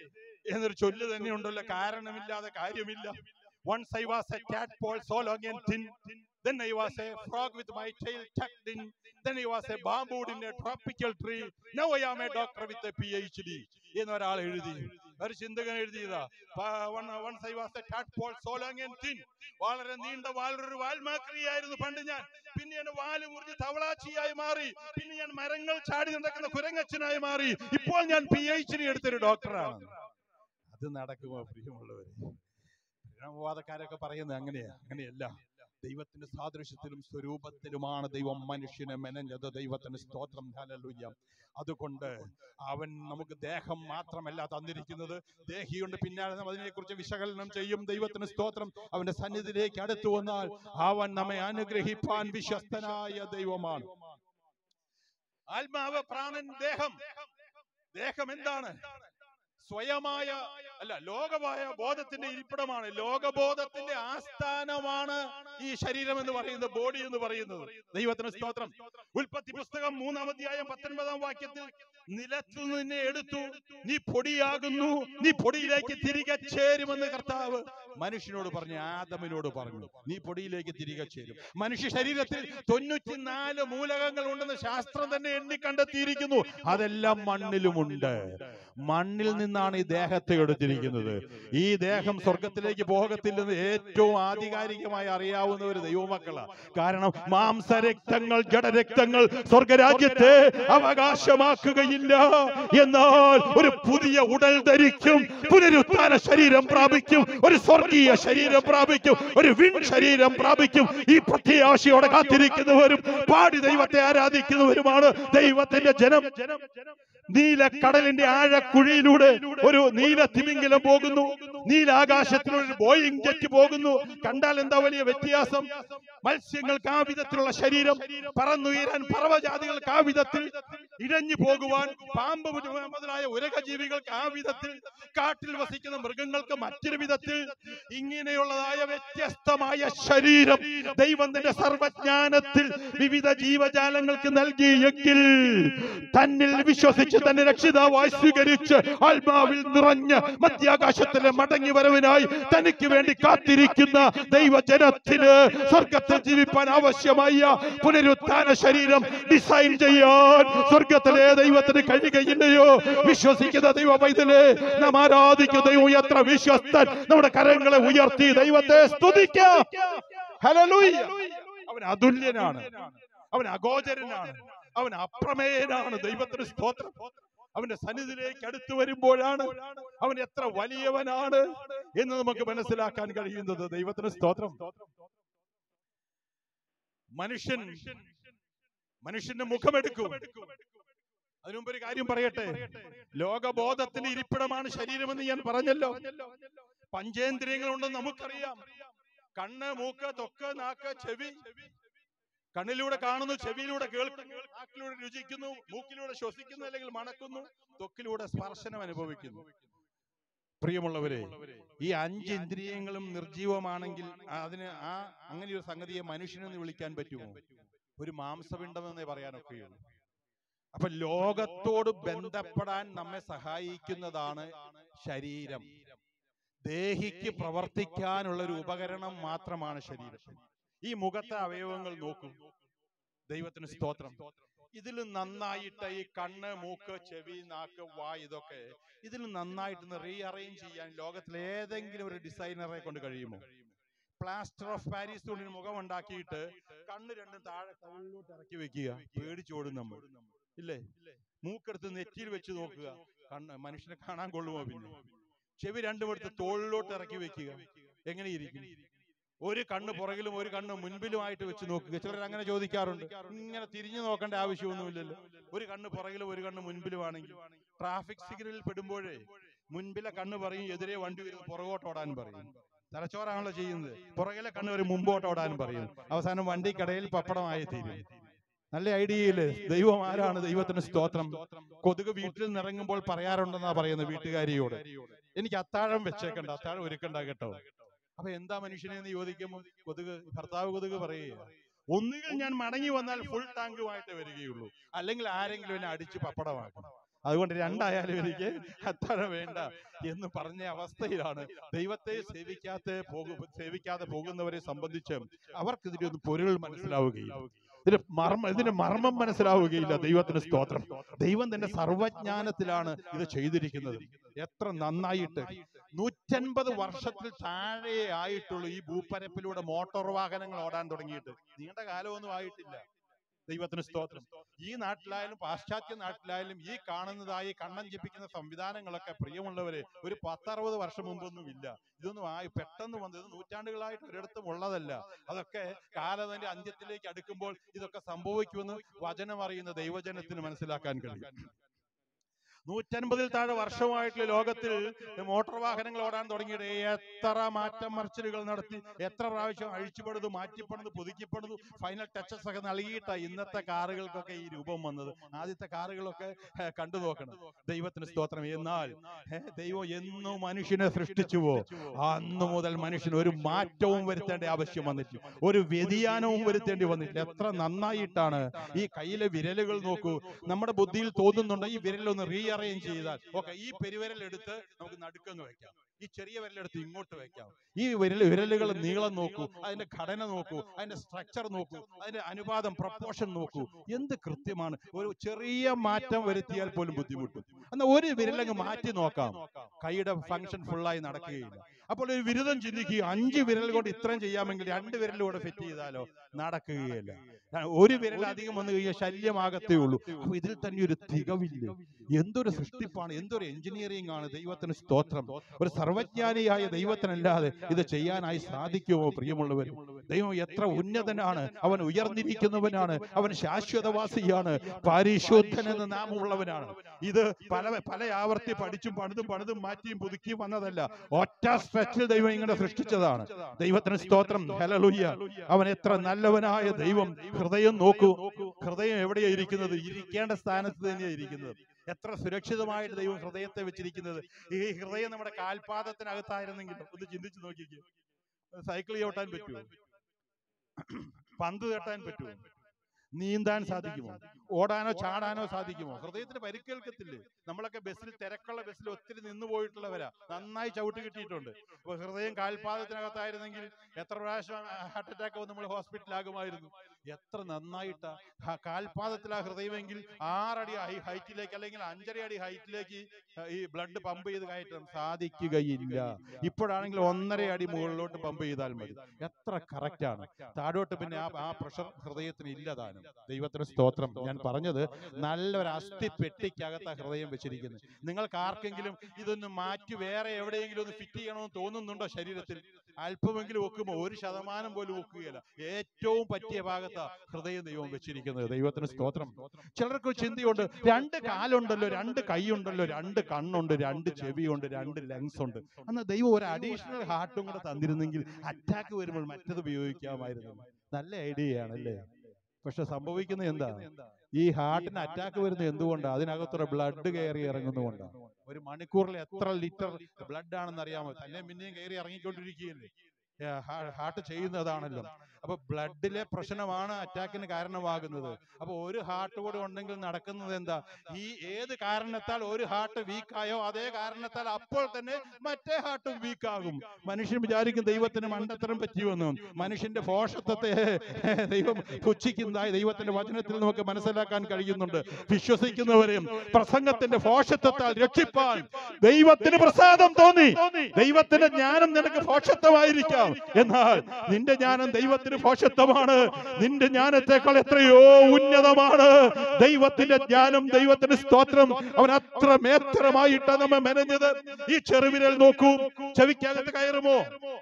എന്നൊരു ചൊല്ല് തന്നെ ഉണ്ടല്ലോ കാരണമില്ലാതെ കാര്യമില്ല Once I was a tadpole so long and thin. Then I was a frog with my tail tucked in. Then I was a bamboo in a tropical tree. Now I am a doctor with a PhD. എന്നൊരാൾ എഴുതി ഒരു ചിന്തകൻ എഴുതിയതാ once I was a tadpole so long and thin. വളരെ നീണ്ട വാലൊരു വാൽമാക്രിയായിരുന്നു പണ്ട് ഞാൻ പിന്നെ ഞാൻ വാല് മുറിഞ്ഞ് തവളാച്ചിയായി മാറി പിന്നെ ഞാൻ മരങ്ങൾ ചാടി നടക്കുന്ന കുരങ്ങച്ചനായി മാറി ഇപ്പോൾ ഞാൻ പി എച്ച് ഡി എടുത്തൊരു ഡോക്ടറാണ് അത് നടക്കുമോ പ്രിയമുള്ളവരെ പരിണാമവാദക്കാരൊക്കെ പറയുന്നത് അങ്ങനെയാ അങ്ങനെയല്ല ദൈവത്തിന്റെ സാദൃശ്യത്തിലും സ്വരൂപത്തിലുമാണ് ദൈവം മനുഷ്യനെ മെനഞ്ഞത് ദൈവത്തിന് സ്തോത്രം ഹല്ലേലൂയ അതുകൊണ്ട് അവൻ നമുക്ക് ദേഹം മാത്രമല്ല തന്നിരിക്കുന്നത് ദേഹിയുണ്ട് പിന്നാലെ നാം അതിനെക്കുറിച്ച് വിശകലനം ചെയ്യും ദൈവത്തിന് സ്തോത്രം അവന്റെ സന്നിധിയിലേക്ക് അടുത്തു വന്നാൽ അവൻ നമ്മെ അനുഗ്രഹിപ്പാൻ വിശ്വസ്തനായ ദൈവമാണ് ആത്മാവ് പ്രാണൻ ദേഹം ദേഹം എന്താണ് സ്വയമായ അല്ല ലോകമായ ബോധത്തിന്റെ ഇരിപ്പിടമാണ് ലോകബോധത്തിന്റെ ആസ്ഥാനമാണ് ഈ ശരീരം എന്ന് പറയുന്നത് ബോഡി എന്ന് പറയുന്നത് ദൈവത്തിന് സ്തോത്രം ഉൽപ്പത്തി പുസ്തകം മൂന്നാം അധ്യായം പത്തൊൻപതാം വാക്യത്തിൽ നിലത്തു നിന്നെ എടുത്തു നീ പൊടിയാകുന്നു നീ പൊടിയിലേക്ക് തിരികെ ചേരുമെന്ന് കർത്താവ് മനുഷ്യനോട് പറഞ്ഞു ആദമിനോട് പറഞ്ഞു നീ പൊടിയിലേക്ക് തിരികെ ചേരും മനുഷ്യ ശരീരത്തിൽ തൊണ്ണൂറ്റിനാല് മൂലകങ്ങൾ ഉണ്ടെന്ന് ശാസ്ത്രം തന്നെ എണ്ണി കണ്ടെത്തിയിരിക്കുന്നു അതെല്ലാം മണ്ണിലുമുണ്ട് മണ്ണിൽ നിന്നാണ് ഈ ദേഹത്തെ എടുത്തിരിക്കുന്നത് ഈ ദേഹം സ്വർഗത്തിലേക്ക് പോകത്തില്ലെന്ന് ഏറ്റവും ആധികാരികമായി അറിയാവുന്ന ഒരു ദൈവമക്കളാണ് കാരണം മാംസരക്തങ്ങൾ ജഡരക്തങ്ങൾ സ്വർഗരാജ്യത്തെ അവകാശമാക്കുകയില്ല എന്നാൽ ഒരു പുതിയ ഉടൽ ധരിക്കും പുനരുത്ഥാന ശരീരം പ്രാപിക്കും ഒരു സ്വർഗീയ ശരീരം പ്രാപിക്കും ഒരു വിൺ ശരീരം പ്രാപിക്കും ഈ പ്രത്യാശയോടെ കാത്തിരിക്കുന്നവരും പാടി ദൈവത്തെ ആരാധിക്കുന്നവരുമാണ് ദൈവത്തിന്റെ ജനം നീല കടലിന്റെ ആഴക്കുഴിയിലൂടെ ഒരു നീല തിമിംഗലം പോകുന്നു നീലാകാശത്തിലൂടെ ഒരു ബോയിങ് ജെറ്റ് പോകുന്നു കണ്ടാൽ എന്താ വലിയ വ്യത്യാസം മത്സ്യങ്ങൾക്ക് ആ വിധത്തിലുള്ള ശരീരം പറന്നുയരാൻ പർവ്വജാതികൾക്ക് ആ വിധത്തിൽ ഇഴഞ്ഞു പോകുവാൻ പാമ്പ് മുതൽ- മുതലായ ഉരകജീവികൾക്ക് ആ വിധത്തിൽ കാട്ടിൽ വസിക്കുന്ന മൃഗങ്ങൾക്ക് മറ്റൊരു വിധത്തിൽ ഇങ്ങനെയുള്ളതായ വ്യത്യസ്തമായ ശരീരം ദൈവം തന്റെ സർവജ്ഞാനത്തിൽ വിവിധ ജീവജാലങ്ങൾക്ക് നൽകിയെങ്കിൽ തന്നിൽ വിശ്വസിച്ച് തന്നെ രക്ഷിതാവായി സ്വീകരിച്ച് ആത്മാവിൽ നിറഞ്ഞ് മധ്യാകാശത്തിലെ മടങ്ങി വരവിനായി തനിക്ക് വേണ്ടി കാത്തിരിക്കുന്ന ദൈവജനത്തിന് സ്വർഗത്തിൽ ജീവിപ്പാൻ ആവശ്യമായ പുനരുത്ഥാന ശരീരം ഡിസൈൻ ചെയ്യാൻ സ്വർഗത്തിലെ ദൈവത്തിന് കഴിയുകയില്ലയോ വിശ്വസിക്കുന്ന ദൈവ പൈതലേ നാം ആരാധിക്കുന്ന ദൈവം എത്ര വിശ്വസ്തൻ നമ്മുടെ കരങ്ങളെ ഉയർത്തി ദൈവത്തെ സ്തുതിക്കാം ഹല്ലേലൂയ അവൻ അതുല്യനാണ് അവൻ അഗോചരനാണ് അവൻ അപ്രമേയനാണ് ദൈവത്തിന് സ്തോത്രം അവന്റെ സന്നിധിയിലേക്ക് അടുത്തു വരുമ്പോഴാണ് അവൻ എത്ര വലിയവനാണ് എന്ന് നമുക്ക് മനസ്സിലാക്കാൻ കഴിയുന്നത് ദൈവത്തിന് സ്തോത്രം മനുഷ്യൻ മനുഷ്യന്റെ മുഖമെടുക്കും അതിനുമുമ്പ് ഒരു കാര്യം പറയട്ടെ ലോകബോധത്തിന്റെ ഇരിപ്പിടമാണ് ശരീരമെന്ന് ഞാൻ പറഞ്ഞല്ലോ പഞ്ചേന്ദ്രിയങ്ങളുണ്ടെന്ന് നമുക്കറിയാം കണ്ണ് മൂക്ക് തൊക്ക് നാക്ക് ചെവി കണ്ണിലൂടെ കാണുന്നു ചെവിയിലൂടെ കേൾക്കുന്നു നാക്കിലൂടെ രുചിക്കുന്നു മൂക്കിലൂടെ ശ്വസിക്കുന്നു അല്ലെങ്കിൽ മണക്കുന്നു ത്വക്കിലൂടെ സ്പർശനം അനുഭവിക്കുന്നു പ്രിയമുള്ളവരെ ഈ അഞ്ച് ഇന്ദ്രിയങ്ങളും നിർജീവമാണെങ്കിൽ അതിന് ആ അങ്ങനെ ഒരു സംഗതിയെ മനുഷ്യനെന്ന് വിളിക്കാൻ പറ്റുമോ ഒരു മാംസപിണ്ഡമെന്നേ പറയാനൊക്കെയുള്ളൂ അപ്പൊ ലോകത്തോട് ബന്ധപ്പെടാൻ നമ്മെ സഹായിക്കുന്നതാണ് ശരീരം ദേഹിക്ക് പ്രവർത്തിക്കാനുള്ള ഒരു ഉപകരണം മാത്രമാണ് ശരീരം ഈ മുഖത്തെ അവയവങ്ങൾ നോക്കൂ ദൈവത്തിന് സ്തോത്രം ഇതിൽ നന്നായിട്ട് ഈ കണ്ണ് മൂക്ക് ചെവി നാക്ക് വാ ഇതൊക്കെ ഇതിൽ നന്നായിട്ട് റീഅറേഞ്ച് ചെയ്യാൻ ലോകത്തിലെ ഏതെങ്കിലും ഒരു ഡിസൈനറെ കൊണ്ട് കഴിയുമോ പ്ലാസ്റ്റർ ഓഫ് പാരീസ് കൊണ്ട് മുഖം ഉണ്ടാക്കിയിട്ട് കണ്ണ് രണ്ടും താഴെ കവിളിലോട്ട് ഇറക്കി വെക്കുക പേടിച്ചോടും നമ്മൾ ഇല്ലേ മൂക്കെടുത്ത് നെറ്റിയിൽ വെച്ച് നോക്കുക കണ്ണ് മനുഷ്യനെ കാണാൻ കൊള്ളുമോ പിന്നെ ചെവി രണ്ടും എടുത്ത് തോളിലോട്ട് ഇറക്കി വെക്കുക എങ്ങനെ ഇരിക്കും ഒരു കണ്ണ് പുറകിലും ഒരു കണ്ണ് മുൻപിലുമായിട്ട് വെച്ച് നോക്കുക ചിലർ അങ്ങനെ ചോദിക്കാറുണ്ട് ഇങ്ങനെ തിരിഞ്ഞു നോക്കേണ്ട ആവശ്യമൊന്നുമില്ലല്ലോ ഒരു കണ്ണ് പുറകിലും ഒരു കണ്ണ് മുൻപിലുമാണെങ്കിൽ ട്രാഫിക് സിഗ്നലിൽ പെടുമ്പോഴേ മുൻപിലെ കണ്ണ് പറയും എതിരെ വണ്ടി വരുമ്പോൾ പുറകോട്ട് ഓടാൻ പറയും തലച്ചോറാണല്ലോ ചെയ്യുന്നത് പുറകിലെ കണ്ണ് ഒരു മുമ്പോട്ട് ഓടാൻ പറയും അവസാനം വണ്ടിക്കടയിൽ പപ്പടമായി തീരും നല്ല ഐഡിയയില് ദൈവം ആരാണ് ദൈവത്തിന് സ്തോത്രം കൊതുക് വീട്ടിൽ നിറങ്ങുമ്പോൾ പറയാറുണ്ടെന്നാ പറയുന്നത് വീട്ടുകാരിയോട് എനിക്ക് അത്താഴം വെച്ചേക്കണ്ട അത്താഴം ഒരുക്കണ്ട കേട്ടോ അപ്പൊ എന്താ മനുഷ്യനെ എന്ന് ചോദിക്കുമ്പോൾ കൊതുക് ഭർത്താവ് കൊതുക് പറയുക ഒന്നുകിൽ ഞാൻ മടങ്ങി വന്നാൽ ഫുൾ ടാങ്കുമായിട്ട് വരികയുള്ളൂ അല്ലെങ്കിൽ ആരെങ്കിലും എന്നെ അടിച്ച് പപ്പടമാക്കും അതുകൊണ്ട് രണ്ടായാലും എനിക്ക് അത്താഴം വേണ്ട എന്ന് പറഞ്ഞ അവസ്ഥയിലാണ് ദൈവത്തെ സേവിക്കാത്ത പോകു സേവിക്കാതെ പോകുന്നവരെ സംബന്ധിച്ച് അവർക്ക് ഇതിന്റെ ഒന്ന് പൊരുൾ മനസ്സിലാവുകയില്ല ഇതിന്റെ മർമ്മ ഇതിന്റെ മർമ്മം മനസ്സിലാവുകയില്ല ദൈവത്തിന് സ്തോത്രം ദൈവം തന്റെ സർവജ്ഞാനത്തിലാണ് ഇത് ചെയ്തിരിക്കുന്നത് എത്ര നന്നായിട്ട് നൂറ്റൻപത് വർഷത്തിൽ താഴെ ആയിട്ടുള്ളൂ ഈ ഭൂപ്പരപ്പിലൂടെ മോട്ടോർ വാഹനങ്ങൾ ഓടാൻ തുടങ്ങിയിട്ട് നീണ്ട കാലമൊന്നും ആയിട്ടില്ല ദൈവത്തിന് സ്തോത്രം ഈ നാട്ടിലായാലും പാശ്ചാത്യ നാട്ടിലായാലും ഈ കാണുന്നതായി കണ്ണഞ്ചിപ്പിക്കുന്ന സംവിധാനങ്ങളൊക്കെ പ്രിയമുള്ളവരെ ഒരു പത്തറുപത് വർഷം മുമ്പൊന്നും ഇല്ല ഇതൊന്നും ആയി പെട്ടെന്ന് വന്നത് ഇത് നൂറ്റാണ്ടുകളായിട്ട് ഒരിടത്തും ഉള്ളതല്ല അതൊക്കെ കാലത്തിന്റെ അന്ത്യത്തിലേക്ക് അടുക്കുമ്പോൾ ഇതൊക്കെ സംഭവിക്കുമെന്ന് വചനം അറിയുന്ന ദൈവജനത്തിന് മനസ്സിലാക്കാൻ കഴിയും നൂറ്റൻപതിൽ താഴെ വർഷമായിട്ടുള്ള ലോകത്തിൽ മോട്ടോർ വാഹനങ്ങൾ ഓടാൻ തുടങ്ങിയിട്ട് എത്ര മാറ്റം മറിച്ചിലുകൾ നടത്തി എത്ര പ്രാവശ്യം അഴിച്ചുപെടുന്നു മാറ്റിപ്പെടുന്നു പുതുക്കിപ്പെടുന്നു ഫൈനൽ ടച്ചസ് ഒക്കെ നൽകിയിട്ടാ ഇന്നത്തെ കാറുകൾക്കൊക്കെ ഈ രൂപം വന്നത് ആദ്യത്തെ കാറുകളൊക്കെ ഏഹ്, കണ്ടു നോക്കണം ദൈവത്തിന് സ്തോത്രം എന്നാൽ ഏഹ്, ദൈവം എന്നു മനുഷ്യനെ സൃഷ്ടിച്ചുവോ അന്ന് മുതൽ മനുഷ്യന് ഒരു മാറ്റവും വരുത്തേണ്ട ആവശ്യം വന്നിട്ടില്ല ഒരു വ്യതിയാനവും വരുത്തേണ്ടി വന്നിട്ടില്ല എത്ര നന്നായിട്ടാണ് ഈ കയ്യിലെ വിരലുകൾ നോക്കൂ നമ്മുടെ ബുദ്ധിയിൽ തോന്നുന്നുണ്ട് ഈ വിരലൊന്ന് റീഅറേഞ്ച് ചെയ്താൽ ഓക്കെ ഈ പെരുവിരൽ എടുത്ത് നമുക്ക് നടുക്കങ്ങ് വെക്കാം ഈ ചെറിയ വിരലെടുത്ത് ഇങ്ങോട്ട് വെക്കാം ഈ വിരൽ വിരലുകൾ നീളം നോക്കൂ അതിന്റെ ഘടന നോക്കൂ അതിന്റെ സ്ട്രക്ചർ നോക്കൂ അതിന്റെ അനുപാതം പ്രപ്പോർഷൻ നോക്കൂ എന്ത് കൃത്യമാണ് ഒരു ചെറിയ മാറ്റം വരുത്തിയാൽ പോലും ബുദ്ധിമുട്ടും എന്നാൽ ഒരു വിരലങ്ങ് മാറ്റി നോക്കാം കൈയുടെ ഫംഗ്ഷൻ ഫുള്ളായി നടക്കുകയില്ല അപ്പോൾ ഒരു വിരുദ്ധം ചിന്തിക്കുക അഞ്ച് വിരൽ കൊണ്ട് ഇത്രയും ചെയ്യാമെങ്കിൽ രണ്ട് വിരലിലൂടെ ഫിറ്റ് ചെയ്താലോ നടക്കുകയില്ല ഒരു വിരൽ അധികം വന്നു കഴിഞ്ഞാൽ ശല്യമാകത്തേ ഉള്ളൂ അപ്പൊ ഇതിൽ തന്നെ ഒരു തികവില്ല എന്തൊരു സൃഷ്ടിപ്പാണ് എന്തൊരു എഞ്ചിനീയറിംഗ് ആണ് ദൈവത്തിന് സ്തോത്രം ഒരു സർവജ്ഞാനിയായ ദൈവത്തിനല്ലാതെ ഇത് ചെയ്യാനായി സാധിക്കുമോ പ്രിയമുള്ളവർ ദൈവം എത്ര ഉന്നതനാണ് അവൻ ഉയർന്നിരിക്കുന്നവനാണ് അവൻ ശാശ്വതവാസിയാണ് പരിശുദ്ധൻ എന്ന നാമമുള്ളവനാണ് ഇത് പല പല ആവർത്തി പഠിച്ചും പണിതും പണിതും മാറ്റിയും പുതുക്കിയും വന്നതല്ല ഒറ്റ സ്ട്രെച്ചിൽ ദൈവം ഇങ്ങനെ സൃഷ്ടിച്ചതാണ് ദൈവത്തിന് സ്തോത്രം ഹലലുയ്യ അവൻ എത്ര നല്ലവനായ ദൈവം ഹൃദയം നോക്കൂ ഹൃദയം എവിടെയാ ഇരിക്കുന്നത് ഇരിക്കേണ്ട സ്ഥാനത്ത് തന്നെയാ ഇരിക്കുന്നത് എത്ര സുരക്ഷിതമായിട്ട് ദൈവം ഹൃദയത്തെ വെച്ചിരിക്കുന്നത് ഈ ഹൃദയം നമ്മുടെ കാൽപാദത്തിനകത്തായിരുന്നെങ്കിൽ ഒന്ന് ചിന്തിച്ചു നോക്കിക്കേ സൈക്കിൾ ചവിട്ടാൻ പറ്റുമോ പന്ത് തട്ടാൻ പറ്റുമോ നീന്താൻ സാധിക്കുമോ ഓടാനോ ചാടാനോ സാധിക്കുമോ ഹൃദയത്തിന് പരിക്കേൽക്കത്തില്ലേ നമ്മളൊക്കെ ബസ്സിൽ തിരക്കുള്ള ബസ്സിൽ ഒത്തിരി നിന്ന് പോയിട്ടുള്ളവരാ നന്നായി ചവിട്ട് കിട്ടിയിട്ടുണ്ട് അപ്പൊ ഹൃദയം കാൽപാദത്തിനകത്തായിരുന്നെങ്കിൽ എത്ര പ്രാവശ്യം ഹാർട്ട് അറ്റാക്ക് വന്ന് നമ്മൾ ഹോസ്പിറ്റലാകുമായിരുന്നു എത്ര നന്നായിട്ടാ ഹ- കാൽപാദത്തിലാ ഹൃദയമെങ്കിൽ ആറടി ഹൈ- ഹൈറ്റിലേക്ക് അല്ലെങ്കിൽ അഞ്ചര അടി ഹൈറ്റിലേക്ക് ഈ ബ്ലഡ് പമ്പ് ചെയ്ത് കയറ്റാൻ സാധിക്കുകയില്ല ഇപ്പോഴാണെങ്കിൽ ഒന്നര അടി മുകളിലോട്ട് പമ്പ് ചെയ്താൽ മതി എത്ര കറക്റ്റ് ആണ് താഴോട്ട് പിന്നെ ആ ആ പ്രഷർ ഹൃദയത്തിന് ഇല്ലതാനും ദൈവത്തിന് സ്തോത്രം ഞാൻ പറഞ്ഞത് നല്ലൊരു അസ്ഥി പെട്ടിക്കകത്താ ഹൃദയം വെച്ചിരിക്കുന്നത് നിങ്ങൾക്ക് ആർക്കെങ്കിലും ഇതൊന്ന് മാറ്റി വേറെ എവിടെയെങ്കിലും ഒന്ന് ഫിറ്റ് ചെയ്യണമെന്ന് തോന്നുന്നുണ്ടോ ശരീരത്തിൽ അല്പമെങ്കിലും ഒക്കുമോ ഒരു ശതമാനം പോലും ഒക്കുകയില്ല ഏറ്റവും പറ്റിയ ഭാഗത്താ ഹൃദയം ദൈവം വെച്ചിരിക്കുന്നത് ദൈവത്തിന് സ്തോത്രം ചിലർക്ക് ഒരു ചിന്തയുണ്ട് രണ്ട് കാലുണ്ടല്ലോ രണ്ട് കൈയുണ്ടല്ലോ രണ്ട് കണ്ണുണ്ട് രണ്ട് ചെവിയുണ്ട് രണ്ട് ലങ്സ് ഉണ്ട് അന്ന് ദൈവം ഒരു അഡീഷണൽ ഹാർട്ടും കൂടെ തന്നിരുന്നെങ്കിൽ അറ്റാക്ക് വരുമ്പോൾ മറ്റത് ഉപയോഗിക്കാമായിരുന്നു നല്ല ഐഡിയ ആണല്ലേ പക്ഷെ സംഭവിക്കുന്നത് എന്താ ഈ ഹാർട്ടിന് അറ്റാക്ക് വരുന്നത് എന്തുകൊണ്ടാണ് അതിനകത്തൊരു ബ്ലഡ് കയറി ഇറങ്ങുന്നതുകൊണ്ടാണ് ഒരു മണിക്കൂറിൽ എത്ര ലിറ്റർ ബ്ലഡ് ആണെന്ന് അറിയാമോ തന്നെ പിന്നെയും കയറി ഇറങ്ങിക്കൊണ്ടിരിക്കുകയല്ലേ ഹാർട്ട് ചെയ്യുന്നതാണല്ലോ അപ്പൊ ബ്ലഡിലെ പ്രശ്നമാണ് അറ്റാക്കിന് കാരണമാകുന്നത് അപ്പൊ ഒരു ഹാർട്ട് കൂടെ ഉണ്ടെങ്കിൽ നടക്കുന്നത് എന്താ ഈ ഏത് കാരണത്താൽ ഒരു ഹാർട്ട് വീക്കായോ അതേ കാരണത്താൽ അപ്പോൾ തന്നെ മറ്റേ ഹാർട്ടും വീക്കാകും മനുഷ്യൻ വിചാരിക്കും ദൈവത്തിന് മണ്ടത്തരം പറ്റിയുവെന്ന് മനുഷ്യന്റെ ഭോഷത്വത്തെ ദൈവം പുച്ഛിക്കുന്നതായി ദൈവത്തിന്റെ വചനത്തിൽ നമുക്ക് മനസ്സിലാക്കാൻ കഴിയുന്നുണ്ട് വിശ്വസിക്കുന്നവരെയും പ്രസംഗത്തിന്റെ ഭോഷത്വത്താൽ രക്ഷിപ്പാൻ ദൈവത്തിന് പ്രസാദം തോന്നി ദൈവത്തിന്റെ ജ്ഞാനം നിനക്ക് ഭോഷത്വമായിരിക്കാം എന്നാൽ നിന്റെ ജ്ഞാനം ദൈവത്തിന് ഭോഷത്വമാണ് നിന്റെ ജ്ഞാനത്തെക്കാൾ എത്രയോ ഉന്നതമാണ് ദൈവത്തിന്റെ ജ്ഞാനം ദൈവത്തിന് സ്തോത്രം അവൻ അത്ര മേത്രമായിട്ടാണ് നമ്മെ മെനഞ്ഞത് ഈ ചെറുവിരൽ നോക്കൂ ചെവിക്കകത്ത് കയറുമോ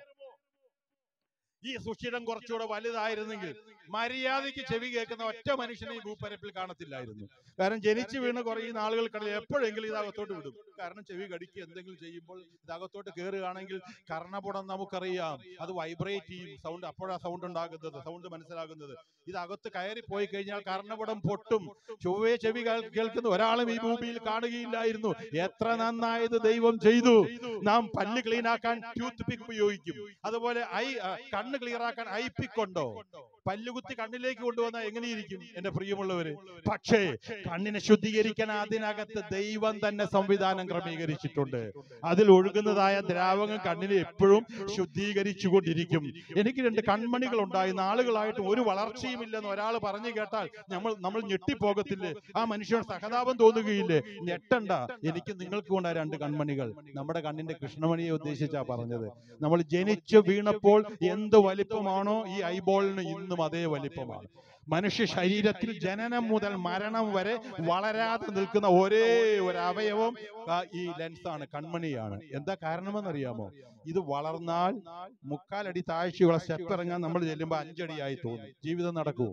ഈ സുഷിരം കുറച്ചുകൂടെ വലുതായിരുന്നെങ്കിൽ മര്യാദയ്ക്ക് ചെവി കേൾക്കുന്ന ഒറ്റ മനുഷ്യനെ ഈ ഭൂപ്പരപ്പിൽ കാണത്തില്ലായിരുന്നു കാരണം ജനിച്ചു വീണ് കുറയുന്ന ആളുകൾക്കിടയിൽ എപ്പോഴെങ്കിലും ഇത് അകത്തോട്ട് വിടും കാരണം ചെവി കടിക്കുക എന്തെങ്കിലും ചെയ്യുമ്പോൾ ഇത് അകത്തോട്ട് കയറുകയാണെങ്കിൽ കർണപുടം നമുക്കറിയാം അത് വൈബ്രേറ്റ് ചെയ്യും സൗണ്ട് അപ്പോഴാ സൗണ്ട് ഉണ്ടാകുന്നത് സൗണ്ട് മനസ്സിലാകുന്നത് ഇത് അകത്ത് കയറി പോയി കഴിഞ്ഞാൽ കർണപുടം പൊട്ടും ചൊവ്വേ ചെവി കേൾ- കേൾക്കുന്ന ഒരാളും ഈ ഭൂമിയിൽ കാണുകയില്ലായിരുന്നു എത്ര നന്നായത് ദൈവം ചെയ്തു നാം പല്ല് ക്ലീൻ ആക്കാൻ ടൂത്ത് പിക്ക് ഉപയോഗിക്കും അതുപോലെ ഐ ആ, കണ്ണ് ക്ലിയർ ആക്കാൻ ഐ പിക്ക് ഉണ്ടോ പല്ലുകുത്തി കണ്ണിലേക്ക് കൊണ്ടുവന്നാൽ എങ്ങനെയിരിക്കും എന്റെ പ്രിയമുള്ളവര് പക്ഷേ കണ്ണിനെ ശുദ്ധീകരിക്കാൻ അതിനകത്ത് ദൈവം തന്നെ സംവിധാനം ക്രമീകരിച്ചിട്ടുണ്ട് അതിൽ ഒഴുകുന്നതായ ദ്രാവകം കണ്ണിനെ എപ്പോഴും ശുദ്ധീകരിച്ചു കൊണ്ടിരിക്കും എനിക്ക് രണ്ട് കൺമണികൾ ഉണ്ടായി നാളുകളായിട്ട് ഒരു വളർച്ചയുമില്ലെന്ന് ഒരാൾ പറഞ്ഞു കേട്ടാൽ നമ്മൾ നമ്മൾ ഞെട്ടിപ്പോകത്തില്ലേ ആ മനുഷ്യൻ സഹതാപം തോന്നുകയില്ലേ ഞെട്ടണ്ട എനിക്ക് നിങ്ങൾക്ക് കൊണ്ട രണ്ട് കൺമണികൾ നമ്മുടെ കണ്ണിന്റെ കൃഷ്ണമണിയെ ഉദ്ദേശിച്ചാ പറഞ്ഞത് നമ്മൾ ജനിച്ചു വീണപ്പോൾ എന്ത് വലിപ്പമാണോ ഈ ഐബോളിന് ഇന്നും അതേ വലിപ്പമാണ് മനുഷ്യ ശരീരത്തിൽ ജനനം മുതൽ മരണം വരെ വളരാതെ നിൽക്കുന്ന ഒരേ ഒരു അവയവം ആ, ഈ ലെൻസാണ് കൺമണിയാണ് എന്താ കാരണമെന്നറിയാമോ ഇത് വളർന്നാൽ മുക്കാലടി താഴ്ചയുള്ള സ്റ്റെപ്പ് ഇറങ്ങാൻ നമ്മൾ ചെല്ലുമ്പോൾ അഞ്ചടിയായി തോന്നും ജീവിതം നടക്കുമോ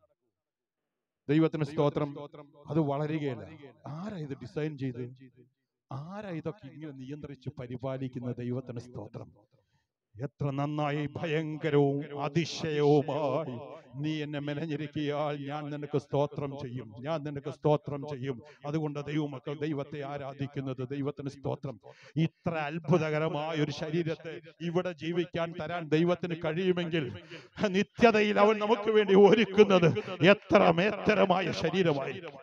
ദൈവത്തിന് സ്തോത്രം അത് വളരുകയല്ല ആരാ ഇത് ഡിസൈൻ ചെയ്ത് ആരാ ഇതൊക്കെ ഇങ്ങനെ നിയന്ത്രിച്ച് പരിപാലിക്കുന്ന ദൈവത്തിന് സ്തോത്രം എത്ര നന്നായി ഭയങ്കരവും അതിശയവുമായി നീ എന്നെ മെനഞ്ഞിരിക്കിയാൽ ഞാൻ നിനക്ക് സ്തോത്രം ചെയ്യും ഞാൻ നിനക്ക് സ്തോത്രം ചെയ്യും അതുകൊണ്ട് ദൈവമക്കൾ ദൈവത്തെ ആരാധിക്കുന്നത് ദൈവത്തിന് സ്തോത്രം ഇത്ര അത്ഭുതകരമായ ഒരു ശരീരത്തെ ഇവിടെ ജീവിക്കാൻ തരാൻ ദൈവത്തിന് കഴിയുമെങ്കിൽ നിത്യതയിൽ അവൻ നമുക്ക് വേണ്ടി ഒരുക്കുന്നത് എത്ര മേത്തരമായ ശരീരമായിരിക്കും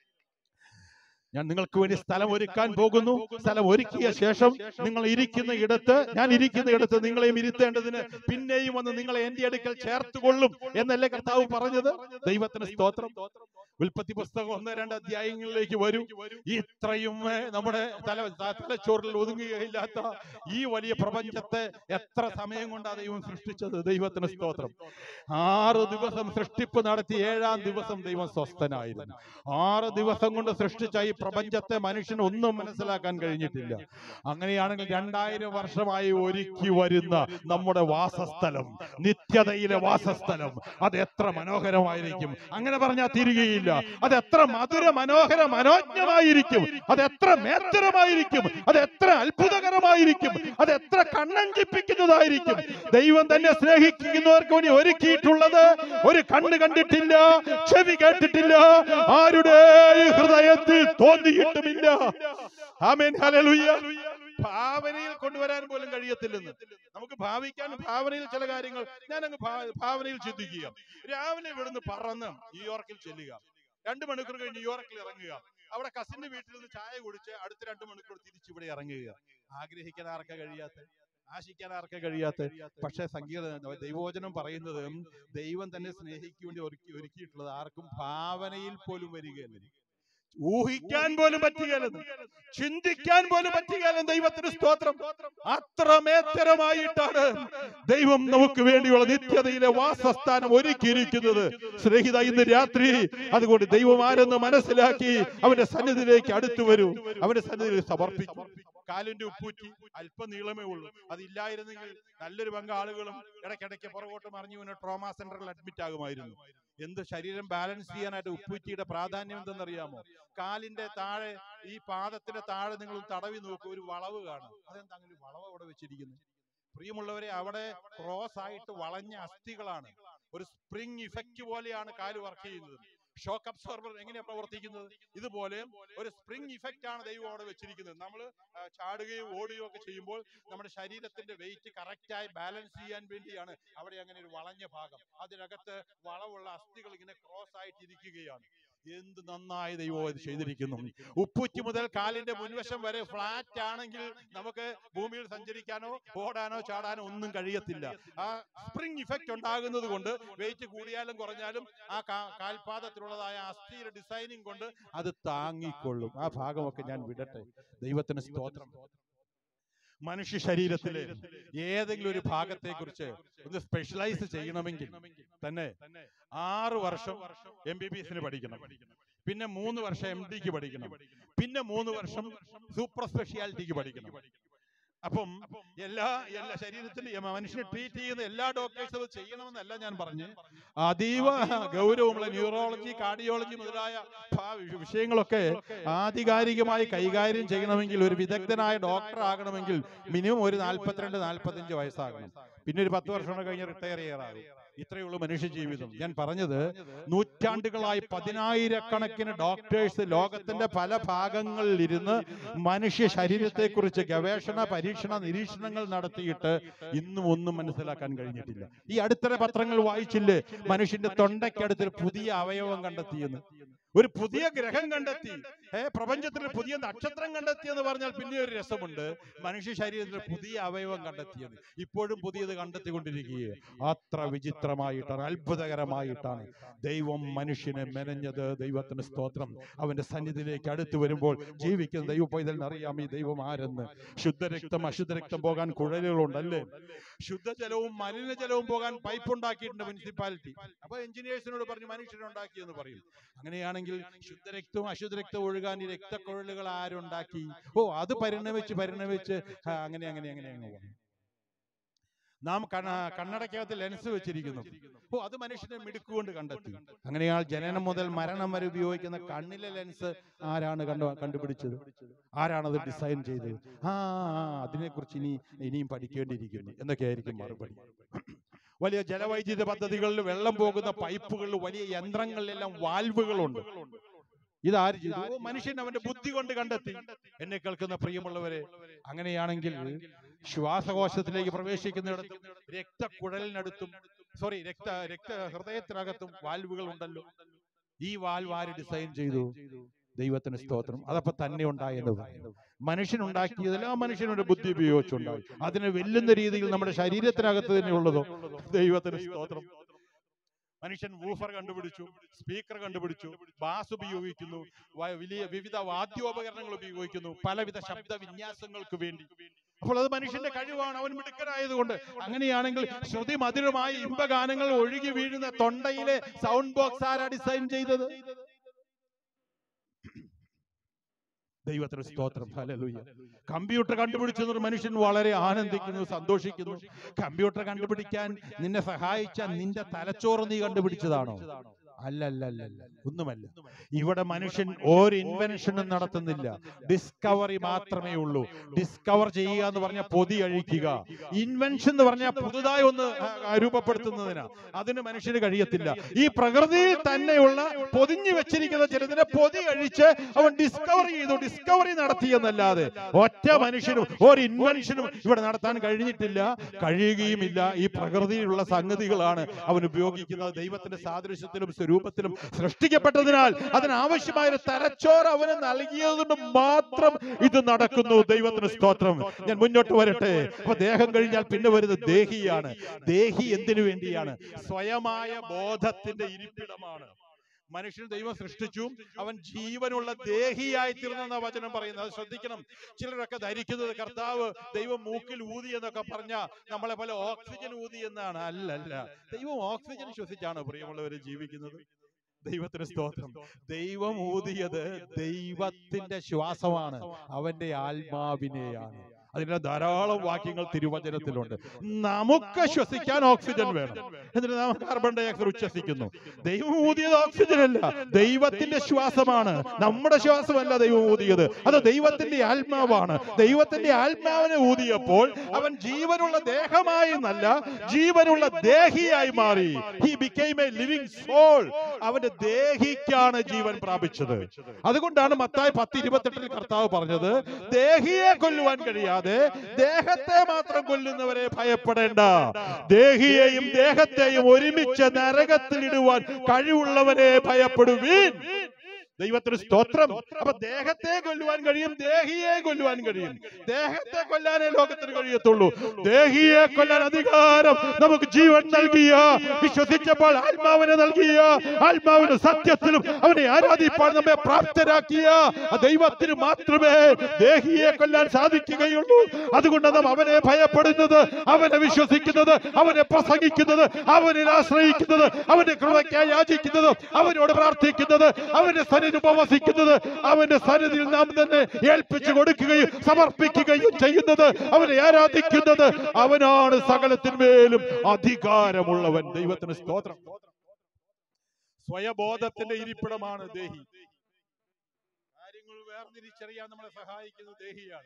ഞാൻ നിങ്ങൾക്ക് വേണ്ടി സ്ഥലം ഒരുക്കാൻ പോകുന്നു സ്ഥലം ഒരുക്കിയ ശേഷം നിങ്ങൾ ഇരിക്കുന്ന ഇടത്ത് ഞാൻ ഇരിക്കുന്ന ഇടത്ത് നിങ്ങളെയും ഇരുത്തേണ്ടതിന് പിന്നെയും വന്ന് നിങ്ങളെ എന്റെ അടുക്കൽ ചേർത്തുകൊള്ളും എന്നല്ലേ കർത്താവ് പറഞ്ഞത് ദൈവത്തിന് സ്തോത്രം ഉൽപ്പത്തി പുസ്തകം ഒന്ന് രണ്ട് അധ്യായങ്ങളിലേക്ക് വരും ഇത്രയും ഏ, നമ്മുടെ തല ത- തലച്ചോറിൽ ഒതുങ്ങുകയില്ലാത്ത ഈ വലിയ പ്രപഞ്ചത്തെ എത്ര സമയം കൊണ്ടാണ് ദൈവം സൃഷ്ടിച്ചത് ദൈവത്തിന് സ്തോത്രം ആറ് ദിവസം സൃഷ്ടിപ്പ് നടത്തി ഏഴാം ദിവസം ദൈവം സ്വസ്ഥനായിരുന്നു ആറ് ദിവസം കൊണ്ട് സൃഷ്ടിച്ച ഈ പ്രപഞ്ചത്തെ മനുഷ്യന് ഒന്നും മനസ്സിലാക്കാൻ കഴിഞ്ഞിട്ടില്ല അങ്ങനെയാണെങ്കിൽ രണ്ടായിരം വർഷമായി ഒരുക്കി വരുന്ന നമ്മുടെ വാസസ്ഥലം നിത്യതയിലെ വാസസ്ഥലം അത് എത്ര മനോഹരമായിരിക്കും അങ്ങനെ പറഞ്ഞാൽ തീരുകയില്ല അത് എത്ര മധുര മനോഹര മനോജ്ഞമായിരിക്കും അത് എത്ര മേത്തരമായിരിക്കും അത് എത്ര അത്ഭുതകരമായിരിക്കും അത് എത്ര കണ്ണഞ്ചിപ്പിക്കുന്നതായിരിക്കും ദൈവം തന്നെ സ്നേഹിക്കുന്നവർക്ക് വേണ്ടി ഒരുക്കിയിട്ടുള്ളത് ഒരു കണ്ണ് കണ്ടിട്ടില്ല ചെവി കേട്ടിട്ടില്ല ആരുടെ ഹൃദയത്തിൽ തോന്നിയിട്ടുമില്ല ആമേൻ ഹല്ലേലൂയ ഭാവനയിൽ കൊണ്ടുവരാൻ പോലും കഴിയത്തില്ലെന്ന് നമുക്ക് ഭാവിക്കാൻ ഭാവനയിൽ ചില കാര്യങ്ങൾ ഞാൻ അങ്ങ് ഭാവനയിൽ ചിന്തിക്കുക രാവിലെ ഇവിടുന്ന് പറന്ന് ന്യൂയോർക്കിൽ ചെല്ലുക രണ്ട് മണിക്കൂർ കഴിഞ്ഞ് ന്യൂയോർക്കിൽ ഇറങ്ങുക അവിടെ കസിന്റെ വീട്ടിൽ നിന്ന് ചായ കുടിച്ച് അടുത്ത രണ്ട് മണിക്കൂർ തിരിച്ച് ഇവിടെ ഇറങ്ങുക ആഗ്രഹിക്കാൻ ആർക്കാ കഴിയാത്ത ആശിക്കാൻ ആർക്കാ കഴിയാത്ത പക്ഷേ സംഗീത ദൈവവചനം പറയുന്നത് ദൈവം തന്നെ സ്നേഹിക്ക് വേണ്ടി ഒരുക്കി ഒരുക്കിയിട്ടുള്ളത് ആർക്കും ഭാവനയിൽ പോലും വരികയല്ല ഊഹിക്കാൻ പോലും പറ്റുകയല്ലെന്ന് ചിന്തിക്കാൻ പോലും പറ്റുകയല്ലെന്ന് ദൈവത്തിന് സ്തോത്രം അത്രമേത്തരമായിട്ടാണ് ദൈവം നമുക്ക് വേണ്ടിയുള്ള നിത്യതയിലെ വാസസ്ഥാനം ഒരുക്കിയിരിക്കുന്നത് സ്നേഹിത ഇന്ന് രാത്രി അതുകൊണ്ട് ദൈവം ആരെന്ന് മനസ്സിലാക്കി അവന്റെ സന്നിധിയിലേക്ക് അടുത്തു വരൂ അവന്റെ സന്നിധിയിൽ സമർപ്പിക്കും കാലിന്റെ ഉപ്പൂറ്റി അല്പം നീളമേ ഉള്ളൂ അതില്ലായിരുന്നെങ്കിൽ നല്ലൊരു പങ്ക് ആളുകളും ഇടയ്ക്കിടയ്ക്ക് പുറകോട്ട് മറിഞ്ഞു വീണ് ട്രോമാ സെന്ററിൽ അഡ്മിറ്റ് ആകുമായിരുന്നു എന്ത് ശരീരം ബാലൻസ് ചെയ്യാനായിട്ട് ഉപ്പൂറ്റിയുടെ പ്രാധാന്യം എന്തെന്നറിയാമോ കാലിന്റെ താഴെ ഈ പാദത്തിന്റെ താഴെ നിങ്ങൾ തടവി നോക്കൂ ഒരു വളവ് കാണും അതെന്താ അങ്ങനെ ഒരു വളവ് അവിടെ വെച്ചിരിക്കുന്നത് പ്രിയമുള്ളവരെ അവിടെ ക്രോസ് ആയിട്ട് വളഞ്ഞ അസ്ഥികളാണ് ഒരു സ്പ്രിംഗ് ഇഫക്റ്റ് പോലെയാണ് കാല് വർക്ക് ചെയ്യുന്നത് ഷോക്ക് അബ്സോർബർ എങ്ങനെയാ പ്രവർത്തിക്കുന്നത് ഇതുപോലെ ഒരു സ്പ്രിംഗ് ഇഫക്റ്റ് ആണ് ദൈവം അവിടെ വെച്ചിരിക്കുന്നത് നമ്മൾ ചാടുകയും ഓടുകയും ഒക്കെ ചെയ്യുമ്പോൾ നമ്മുടെ ശരീരത്തിന്റെ വെയിറ്റ് കറക്റ്റായി ബാലൻസ് ചെയ്യാൻ വേണ്ടിയാണ് അവിടെ അങ്ങനെ ഒരു വളഞ്ഞ ഭാഗം അതിനകത്ത് വളവുള്ള അസ്ഥികൾ ഇങ്ങനെ ക്രോസ് ആയിട്ട് ഇരിക്കുകയാണ് എന്ത് നന്നായി ദൈവം അത് ചെയ്തിരിക്കുന്നു ഉപ്പുറ്റി മുതൽ കാലിന്റെ മുൻവശം വരെ ഫ്ലാറ്റ് ആണെങ്കിൽ നമുക്ക് ഭൂമിയിൽ സഞ്ചരിക്കാനോ ഓടാനോ ചാടാനോ ഒന്നും കഴിയത്തില്ല ആ സ്പ്രിംഗ് ഇഫക്റ്റ് ഉണ്ടാകുന്നത് കൊണ്ട് വെയിറ്റ് കൂടിയാലും കുറഞ്ഞാലും ആ കാ- കാൽപാദത്തിലുള്ളതായ അസ്ഥിയുടെ ഡിസൈനിങ് കൊണ്ട് അത് താങ്ങിക്കൊള്ളും ആ ഭാഗമൊക്കെ ഞാൻ വിടട്ടെ ദൈവത്തിന് സ്തോത്രം മനുഷ്യ ശരീരത്തിലെ ഏതെങ്കിലും ഒരു ഭാഗത്തെ കുറിച്ച് ഒന്ന് സ്പെഷ്യലൈസ് ചെയ്യണമെങ്കിൽ തന്നെ ആറ് വർഷം എം ബി ബി എസിന് പഠിക്കണം പിന്നെ മൂന്ന് വർഷം എം ഡിക്ക് പഠിക്കണം പിന്നെ മൂന്ന് വർഷം സൂപ്പർ സ്പെഷ്യാലിറ്റിക്ക് പഠിക്കണം അപ്പം എല്ലാ എല്ലാ ശരീരത്തിൽ മനുഷ്യനെ ട്രീറ്റ് ചെയ്യുന്ന എല്ലാ ഡോക്ടേഴ്സും അത് ചെയ്യണമെന്നല്ല ഞാൻ പറഞ്ഞ് അതീവ ഗൗരവമുള്ള ന്യൂറോളജി കാർഡിയോളജി മുതലായ ഭാ- വിഷയങ്ങളൊക്കെ ആധികാരികമായി കൈകാര്യം ചെയ്യണമെങ്കിൽ ഒരു വിദഗ്ധനായ ഡോക്ടർ ആകണമെങ്കിൽ മിനിമം ഒരു നാൽപ്പത്തിരണ്ട് നാൽപ്പത്തഞ്ച് വയസ്സാകണം പിന്നെ ഒരു പത്ത് വർഷം കൂടെ കഴിഞ്ഞ് റിട്ടയർ ചെയ്യാറാകും ഇത്രയുള്ളൂ മനുഷ്യ ജീവിതം ഞാൻ പറഞ്ഞത് നൂറ്റാണ്ടുകളായി പതിനായിരക്കണക്കിന് ഡോക്ടേഴ്സ് ലോകത്തിന്റെ പല ഭാഗങ്ങളിൽ ഇരുന്ന് മനുഷ്യ ശരീരത്തെക്കുറിച്ച് ഗവേഷണ പരീക്ഷണ നിരീക്ഷണങ്ങൾ നടത്തിയിട്ട് ഇന്നും ഒന്നും മനസ്സിലാക്കാൻ കഴിഞ്ഞിട്ടില്ല ഈ അടുത്തിടെ പത്രങ്ങൾ വായിച്ചില്ലേ മനുഷ്യന്റെ തൊണ്ടയ്ക്കടുത്തൊരു പുതിയ അവയവം കണ്ടെത്തിയെന്ന് ഒരു പുതിയ ഗ്രഹം കണ്ടെത്തി ഏ പ്രപഞ്ചത്തിൽ ഒരു പുതിയ നക്ഷത്രം കണ്ടെത്തി എന്ന് പറഞ്ഞാൽ പിന്നെ ഒരു രസമുണ്ട് മനുഷ്യ ശരീരത്തിൽ പുതിയ അവയവം കണ്ടെത്തിയത് ഇപ്പോഴും പുതിയത് കണ്ടെത്തിക്കൊണ്ടിരിക്കുകയാണ് അത്ര വിചിത്രമായിട്ടാണ് അത്ഭുതകരമായിട്ടാണ് ദൈവം മനുഷ്യനെ മെനഞ്ഞത് ദൈവത്തിന് സ്തോത്രം അവന്റെ സന്നിധിയിലേക്ക് അടുത്ത് വരുമ്പോൾ ജീവിക്കുന്ന ദൈവ പൈതലിന് അറിയാം ഈ ദൈവം ആരെന്ന് ശുദ്ധരക്തം അശുദ്ധരക്തം പോകാൻ കുഴലുകളുണ്ടല്ലേ ശുദ്ധജലവും മലിനജലവും പോകാൻ പൈപ്പ് ഉണ്ടാക്കിയിട്ടുണ്ട് മുനിസിപ്പാലിറ്റി അപ്പൊ എഞ്ചിനീയേഴ്സിനോട് പറഞ്ഞു മനുഷ്യനുണ്ടാക്കിയെന്ന് പറയും അങ്ങനെയാണെങ്കിൽ ശുദ്ധരക്തവും അശുദ്ധരക്തവും ഒഴുകാൻ ഈ രക്തക്കുഴലുകൾ ആരുണ്ടാക്കി ഓ അത് പരിണമിച്ച് പരിണമിച്ച് ആ, അങ്ങനെ അങ്ങനെ അങ്ങനെ അങ്ങ് പോകും നാം കണ്ണ കണ്ണടക്കകത്ത് ലെൻസ് വെച്ചിരിക്കുന്നു ഓ അത് മനുഷ്യനെ മിടുക്കുകൊണ്ട് കണ്ടെത്തി അങ്ങനെയാൽ ജനനം മുതൽ മരണം വരെ ഉപയോഗിക്കുന്ന കണ്ണിലെ ലെൻസ് ആരാണ് കണ്ടു കണ്ടുപിടിച്ചത് ആരാണത് ഡിസൈൻ ചെയ്തത് ആ ആ, അതിനെക്കുറിച്ച് ഇനി ഇനിയും പഠിക്കേണ്ടിയിരിക്കുന്നു എന്നൊക്കെയായിരിക്കും മറുപടി വലിയ ജലവൈദ്യുത പദ്ധതികളിൽ വെള്ളം പോകുന്ന പൈപ്പുകളിൽ വലിയ യന്ത്രങ്ങളിലെല്ലാം വാൽവുകളുണ്ട് ഇതാര് ചെയ്തു ഓ, മനുഷ്യൻ അവന്റെ ബുദ്ധി കൊണ്ട് കണ്ടെത്തി എന്നെ കേൾക്കുന്ന പ്രിയമുള്ളവരെ അങ്ങനെയാണെങ്കിൽ ശ്വാസകോശത്തിലേക്ക് പ്രവേശിക്കുന്നിടത്തും രക്തക്കുഴലിനടുത്തും സോറി രക്ത രക്ത ഹൃദയത്തിനകത്തും വാൽവുകൾ ഉണ്ടല്ലോ ഈ വാൽവ് ആര് ഡിസൈൻ ചെയ്തു ദൈവത്തിന് സ്തോത്രം അതപ്പോ തന്നെ ഉണ്ടായെന്ന് പറയും മനുഷ്യൻ ഉണ്ടാക്കിയതിൽ ആ മനുഷ്യനൊരു ബുദ്ധി ഉപയോഗിച്ചുണ്ടായി അതിനെ വെല്ലുന്ന രീതിയിൽ നമ്മുടെ ശരീരത്തിനകത്ത് തന്നെ ഉള്ളതോ ദൈവത്തിന് സ്തോത്രം മനുഷ്യൻ വൂഫർ കണ്ടുപിടിച്ചു സ്പീക്കർ കണ്ടുപിടിച്ചു ബാസ് ഉപയോഗിക്കുന്നു വ- വലിയ വിവിധ വാദ്യോപകരണങ്ങൾ ഉപയോഗിക്കുന്നു പലവിധ ശബ്ദ വിന്യാസങ്ങൾക്ക് വേണ്ടി അപ്പോൾ അത് മനുഷ്യന്റെ കഴിവാണ് അവൻ മിടുക്കനായതുകൊണ്ട് അങ്ങനെയാണെങ്കിൽ ശ്രുതി മധുരമായ ഇമ്പഗാനങ്ങൾ ഒഴുകി വീഴുന്ന തൊണ്ടയിലെ സൗണ്ട് ബോക്സ് ആരാ ഡിസൈൻ ചെയ്തത് ദൈവത്തിന് സ്തോത്രം ഹല്ലേലൂയ കമ്പ്യൂട്ടർ കണ്ടുപിടിച്ചെന്ന് ഒരു മനുഷ്യൻ വളരെ ആനന്ദിക്കുന്നു സന്തോഷിക്കുന്നു കമ്പ്യൂട്ടർ കണ്ടുപിടിക്കാൻ നിന്നെ സഹായിച്ച നിന്റെ തലച്ചോറ് നീ കണ്ടുപിടിച്ചതാണോ അല്ല അല്ല അല്ല അല്ല ഒന്നുമല്ല ഇവിടെ മനുഷ്യൻ ഒരു ഇൻവെൻഷനും നടത്തുന്നില്ല ഡിസ്കവറി മാത്രമേ ഉള്ളൂ ഡിസ്കവർ ചെയ്യുക എന്ന് പറഞ്ഞാൽ പൊതി അഴിക്കുക ഇൻവെൻഷൻ എന്ന് പറഞ്ഞാൽ പുതുതായി ഒന്ന് ആ, രൂപപ്പെടുത്തുന്നതിനാ അതിന് മനുഷ്യന് കഴിയത്തില്ല ഈ പ്രകൃതിയിൽ തന്നെയുള്ള പൊതിഞ്ഞു വെച്ചിരിക്കുന്ന ചിലതിനെ പൊതി അഴിച്ച് അവൻ ഡിസ്കവർ ചെയ്തു ഡിസ്കവറി നടത്തിയെന്നല്ലാതെ ഒറ്റ മനുഷ്യനും ഒരു ഇൻവെൻഷനും ഇവിടെ നടത്താൻ കഴിഞ്ഞിട്ടില്ല കഴിയുകയുമില്ല ഈ പ്രകൃതിയിലുള്ള സംഗതികളാണ് അവൻ ഉപയോഗിക്കുന്നത് ദൈവത്തിന്റെ സാദൃശ്യത്തിലും സ്വരൂപത്തിലും സൃഷ്ടിക്കപ്പെട്ടതിനാൽ അതിനാവശ്യമായ ഒരു തലച്ചോറ് അവന് നൽകിയതുകൊണ്ട് മാത്രം ഇത് നടക്കുന്നു ദൈവത്തിന് സ്തോത്രം ഞാൻ മുന്നോട്ട് വരട്ടെ അപ്പൊ ദേഹം കഴിഞ്ഞാൽ പിന്നെ വരുന്നത് ദേഹിയാണ് ദേഹി എന്തിനു വേണ്ടിയാണ് സ്വയമായ ബോധത്തിന്റെ ഇരിപ്പിടമാണ് മനുഷ്യൻ ദൈവം സൃഷ്ടിച്ചു അവൻ ജീവനുള്ള ദേഹിയായി തീർന്നെന്ന വചനം പറയുന്നത് അത് ശ്രദ്ധിക്കണം ചിലരൊക്കെ ധരിക്കുന്നത് കർത്താവ് ദൈവം മൂക്കിൽ ഊതി എന്നൊക്കെ പറഞ്ഞ നമ്മളെ പോലെ ഓക്സിജൻ ഊതി എന്നാണ് അല്ല അല്ല ദൈവം ഓക്സിജൻ ശ്വസിച്ചാണ് പ്രിയമുള്ളവര് ജീവിക്കുന്നത് ദൈവത്തിന് സ്തോത്രം ദൈവം ഊതിയത് ദൈവത്തിന്റെ ശ്വാസമാണ് അവന്റെ ആത്മാവിനെയാണ് അതിന്റെ ധാരാളം വാക്യങ്ങൾ തിരുവചനത്തിലുണ്ട് നമുക്ക് ശ്വസിക്കാൻ ഓക്സിജൻ വേണം എന്നിട്ട് നാം കാർബൺ ഡൈ ഓക്സൈഡ് ഉച്ഛസിക്കുന്നു ദൈവം ഊതിയത് ഓക്സിജൻ അല്ല ദൈവത്തിന്റെ ശ്വാസമാണ് നമ്മുടെ ശ്വാസമല്ല ദൈവം ഊതിയത് അത് ദൈവത്തിന്റെ ആത്മാവാണ് ദൈവത്തിന്റെ ആത്മാവിനെ ഊതിയപ്പോൾ അവൻ ജീവനുള്ള ദേഹമായി എന്നല്ല ജീവനുള്ള ദേഹിയായി മാറി he became a living soul അവന്റെ ദേഹിക്കാണ് ജീവൻ പ്രാപിച്ചത് അതുകൊണ്ടാണ് മത്തായി പത്ത് ഇരുപത്തെട്ടിൽ കർത്താവ് പറഞ്ഞത് ദേഹിയെ കൊല്ലുവാൻ കഴിയാതെ ദേഹത്തെ മാത്രം കൊല്ലുന്നവരെ ഭയപ്പെടേണ്ട ദേഹിയെയും ദേഹത്തെയും ഒരുമിച്ച് നരകത്തിലിടുവാൻ കഴിവുള്ളവരെ ഭയപ്പെടുവീൻ ദൈവത്തിന് സ്തോത്രം അപ്പൊ ദേഹത്തെ കൊല്ലുവാൻ കഴിയും ദേഹിയെ കൊല്ലുവാൻ കഴിയും ദേഹത്തെ കൊല്ലാനേ ലോകത്തിന് കഴിയത്തുള്ളൂ ദേഹിയെ കൊല്ലാൻ അധികാരം നമുക്ക് ജീവൻ നൽകിയ വിശ്വസിച്ചപ്പോൾ ആത്മാവിനെ നൽകിയ ആത്മാവിന് സത്യത്തിലും അവനെ ആരാധിപ്പാൻ നമ്മെ പ്രാപ്തരാക്കിയ ആ ദൈവത്തിന് മാത്രമേ ദേഹിയെ കൊല്ലാൻ സാധിക്കുകയുള്ളൂ അതുകൊണ്ട് നാം അവനെ ഭയപ്പെടുന്നത് അവനെ വിശ്വസിക്കുന്നത് അവനെ പ്രസംഗിക്കുന്നത് അവനിൽ ആശ്രയിക്കുന്നത് അവന്റെ കൃപയ്ക്കായി യാചിക്കുന്നത് അവനോട് പ്രാർത്ഥിക്കുന്നത് അവന്റെ സന്നിധി ഉപവസിക്കുന്നത് അവന്റെ സന്നിധിയിൽ നാം തന്നെ ഏൽപ്പിച്ചു കൊടുക്കുകയും സമർപ്പിക്കുകയും ചെയ്യുന്നത് അവനെ ആരാധിക്കുന്നത് അവനാണ് സകലത്തിന്മേലും അധികാരമുള്ളവൻ ദൈവത്തിന് സ്തോത്രം സ്വയബോധത്തിന്റെ ഇരിപ്പിടമാണ് ദേഹി കാര്യങ്ങൾ വേർതിരിച്ചറിയാൻ നമ്മളെ സഹായിക്കുന്നത് ദേഹിയാണ്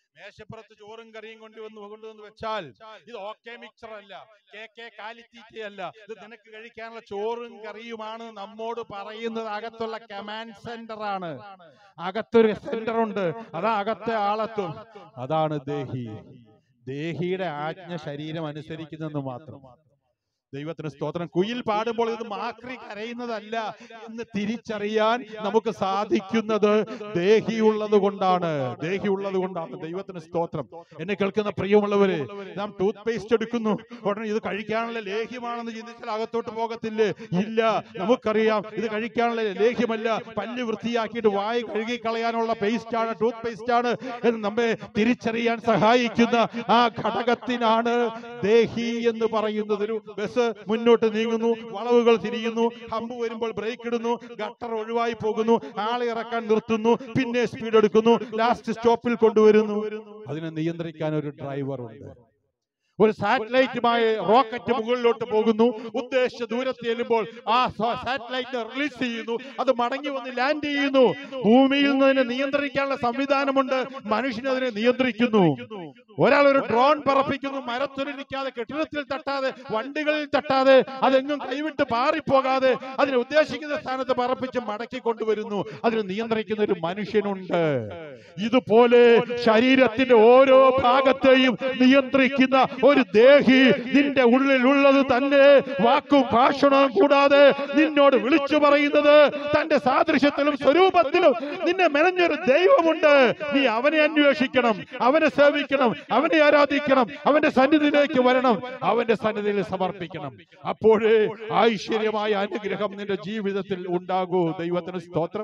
മേശപ്പുറത്ത് ചോറും കറിയും കൊണ്ടുവന്ന് കൊണ്ടുവന്ന് വെച്ചാൽ ഇത് ഓക്കെ മിക്സർ അല്ല കെ കെ കാലിത്തീറ്റയല്ല ഇത് നിനക്ക് കഴിക്കാനുള്ള ചോറും കറിയുമാണ് നമ്മോട് പറയുന്നത് അകത്തുള്ള കമാൻഡ് സെന്റർ ആണ് അകത്തൊരു സെന്റർ ഉണ്ട് അതാ അകത്തെ ആളത്തും അതാണ് ദേഹി ദേഹിയുടെ ആജ്ഞ ശരീരം അനുസരിക്കുന്നെന്ന് മാത്രം ദൈവത്തിന് സ്തോത്രം കുയിൽ പാടുമ്പോൾ ഇത് മാക്രി കരയുന്നതല്ല എന്ന് തിരിച്ചറിയാൻ നമുക്ക് സാധിക്കുന്നത് ദേഹിയുള്ളത് കൊണ്ടാണ് ദേഹിയുള്ളത് കൊണ്ടാണ് ദൈവത്തിന് സ്തോത്രം എന്നെ കേൾക്കുന്ന പ്രിയമുള്ളവര് നാം ടൂത്ത് പേസ്റ്റ് എടുക്കുന്നു ഉടനെ ഇത് കഴിക്കാനുള്ള ലേഹ്യമാണെന്ന് ചിന്തിച്ചാൽ അകത്തോട്ട് പോകത്തില്ലേ ഇല്ല നമുക്കറിയാം ഇത് കഴിക്കാനുള്ള ലേഹ്യമല്ല പല്ല് വൃത്തിയാക്കിയിട്ട് വായി കഴുകി കളയാനുള്ള പേസ്റ്റ് ആണ് ടൂത്ത് പേസ്റ്റ് ആണ് എന്ന് നമ്മെ തിരിച്ചറിയാൻ സഹായിക്കുന്ന ആ ഘടകത്തിനാണ് ദേഹി എന്ന് പറയുന്നത് ഒരു ബസ് മുന്നോട്ട് നീങ്ങുന്നു വളവുകൾ തിരിയുന്നു ഹമ്പ് വരുമ്പോൾ ബ്രേക്ക് ഇടുന്നു ഗട്ടർ ഒഴിവായി പോകുന്നു ആളെ ഇറക്കാൻ നിർത്തുന്നു പിന്നെ സ്പീഡ് എടുക്കുന്നു ലാസ്റ്റ് സ്റ്റോപ്പിൽ കൊണ്ടുവരുന്നു അതിനെ നിയന്ത്രിക്കാൻ ഒരു ഡ്രൈവർ ഉണ്ട് ഒരു സാറ്റലൈറ്റുമായി റോക്കറ്റ് മുകളിലോട്ട് പോകുന്നു ഉദ്ദേശിച്ച ദൂരത്ത് ചെല്ലുമ്പോൾ ആ സാറ്റലൈറ്റ് റിലീസ് ചെയ്യുന്നു അത് മടങ്ങി വന്ന് ലാൻഡ് ചെയ്യുന്നു ഭൂമിയിൽ നിന്ന് അതിനെ നിയന്ത്രിക്കാനുള്ള സംവിധാനമുണ്ട് മനുഷ്യനതിനെ നിയന്ത്രിക്കുന്നു ഒരാൾ ഒരു ഡ്രോൺ പറപ്പിക്കുന്നു മരത്തൊലിരിക്കാതെ കെട്ടിടത്തിൽ തട്ടാതെ വണ്ടികളിൽ തട്ടാതെ അതെങ്ങും കൈവിട്ട് പാറിപ്പോകാതെ അതിനെ ഉദ്ദേശിക്കുന്ന സ്ഥാനത്ത് പറപ്പിച്ച് മടക്കി കൊണ്ടുവരുന്നു അതിനെ നിയന്ത്രിക്കുന്ന ഒരു മനുഷ്യനുണ്ട് ഇതുപോലെ ശരീരത്തിന്റെ ഓരോ ഭാഗത്തെയും നിയന്ത്രിക്കുന്ന ഒരു ദേഹി നിന്റെ ഉള്ളിലുള്ളത് തന്നെ വാക്കും ഭാഷണവും കൂടാതെ നിന്നോട് വിളിച്ചു പറയുന്നത് തന്റെ സാദൃശ്യത്തിലും സ്വരൂപത്തിലും നിന്നെ മെനഞ്ഞൊരു ദൈവമുണ്ട് നീ അവനെ അന്വേഷിക്കണം അവനെ സേവിക്കണം അവനെ ആരാധിക്കണം അവന്റെ സന്നിധിയിലേക്ക് വരണം അവന്റെ സന്നിധിയിൽ സമർപ്പിക്കണം അപ്പോഴേ ഐശ്വര്യമായ അനുഗ്രഹം നിന്റെ ജീവിതത്തിൽ ഉണ്ടാകൂ ദൈവത്തിന് സ്തോത്രം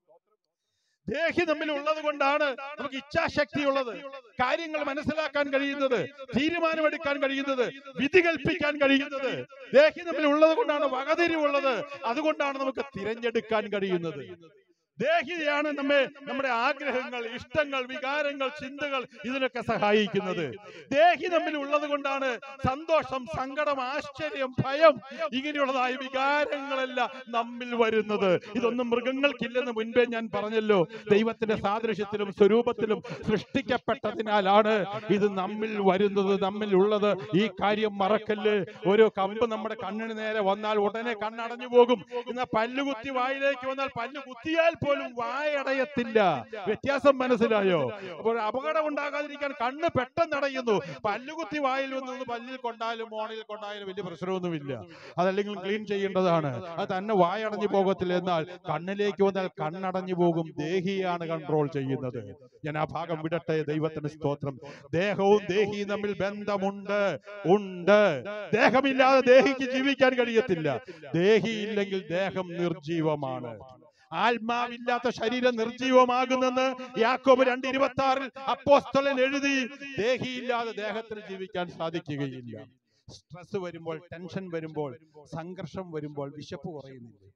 ദേഹി നമ്മിൽ ഉള്ളത് കൊണ്ടാണ് നമുക്ക് ഇച്ഛാശക്തി ഉള്ളത് കാര്യങ്ങൾ മനസ്സിലാക്കാൻ കഴിയുന്നത് തീരുമാനമെടുക്കാൻ കഴിയുന്നത് വിധി കൽപ്പിക്കാൻ കഴിയുന്നത് ദേഹി നമ്മിൽ ഉള്ളത് കൊണ്ടാണ് വകതിരിവുള്ളത് അതുകൊണ്ടാണ് നമുക്ക് തിരഞ്ഞെടുക്കാൻ കഴിയുന്നത് ദേഹിയാണ് നമ്മെ നമ്മുടെ ആഗ്രഹങ്ങൾ ഇഷ്ടങ്ങൾ വികാരങ്ങൾ ചിന്തകൾ ഇതിനൊക്കെ സഹായിക്കുന്നത് ദേഹി നമ്മിൽ ഉള്ളത് കൊണ്ടാണ് സന്തോഷം സങ്കടം ആശ്ചര്യം ഭയം ഇങ്ങനെയുള്ളതായ വികാരങ്ങളെല്ലാം നമ്മിൽ വരുന്നത് ഇതൊന്നും മൃഗങ്ങൾക്കില്ലെന്ന് മുൻപേ ഞാൻ പറഞ്ഞല്ലോ ദൈവത്തിന്റെ സാദൃശ്യത്തിലും സ്വരൂപത്തിലും സൃഷ്ടിക്കപ്പെട്ടതിനാലാണ് ഇത് നമ്മിൽ വരുന്നത് നമ്മിൽ ഉള്ളത് ഈ കാര്യം മറക്കല്ല് ഒരു കമ്പ് നമ്മുടെ കണ്ണിന് നേരെ വന്നാൽ ഉടനെ കണ്ണടഞ്ഞു പോകും എന്നാൽ പല്ലുകുത്തി വായിലേക്ക് വന്നാൽ പല്ല് കുത്തിയാൽ പോലും വായടയത്തില്ല വ്യത്യാസം മനസ്സിലായോ അപ്പോൾ അപകടം ഉണ്ടാകാതിരിക്കാൻ കണ്ണ് പെട്ടെന്ന് അടയുന്നു പല്ലുകുത്തി വായിൽ വന്നു പല്ലിൽ കൊണ്ടാലും മോണിൽ കൊണ്ടായാലും വലിയ പ്രശ്നമൊന്നുമില്ല അതല്ലെങ്കിൽ ക്ലീൻ ചെയ്യേണ്ടതാണ് അത് തന്നെ വായടഞ്ഞു പോകത്തില്ല എന്നാൽ കണ്ണിലേക്ക് വന്നാൽ കണ്ണടഞ്ഞു പോകും ദേഹിയാണ് കൺട്രോൾ ചെയ്യുന്നത് ഞാൻ ആ ഭാഗം വിടട്ടെ ദൈവത്തിന് സ്തോത്രം ദേഹവും ദേഹിയും തമ്മിൽ ബന്ധമുണ്ട് ഉണ്ട് ദേഹമില്ലാതെ ദേഹിക്ക് ജീവിക്കാൻ കഴിയത്തില്ല ദേഹിയില്ലെങ്കിൽ ദേഹം നിർജീവമാണ് ആത്മാവില്ലാത്ത ശരീരം നിർജീവമാകുന്നെന്ന് യാക്കോബ് രണ്ട് ഇരുപത്തി ആറിൽ അപ്പോസ്തലൻ എഴുതി ദേഹിയില്ലാതെ ദേഹത്തിന് ജീവിക്കാൻ സാധിക്കുകയില്ല സ്ട്രെസ് വരുമ്പോൾ ടെൻഷൻ വരുമ്പോൾ സംഘർഷം വരുമ്പോൾ വിശപ്പ് കുറയുന്നില്ല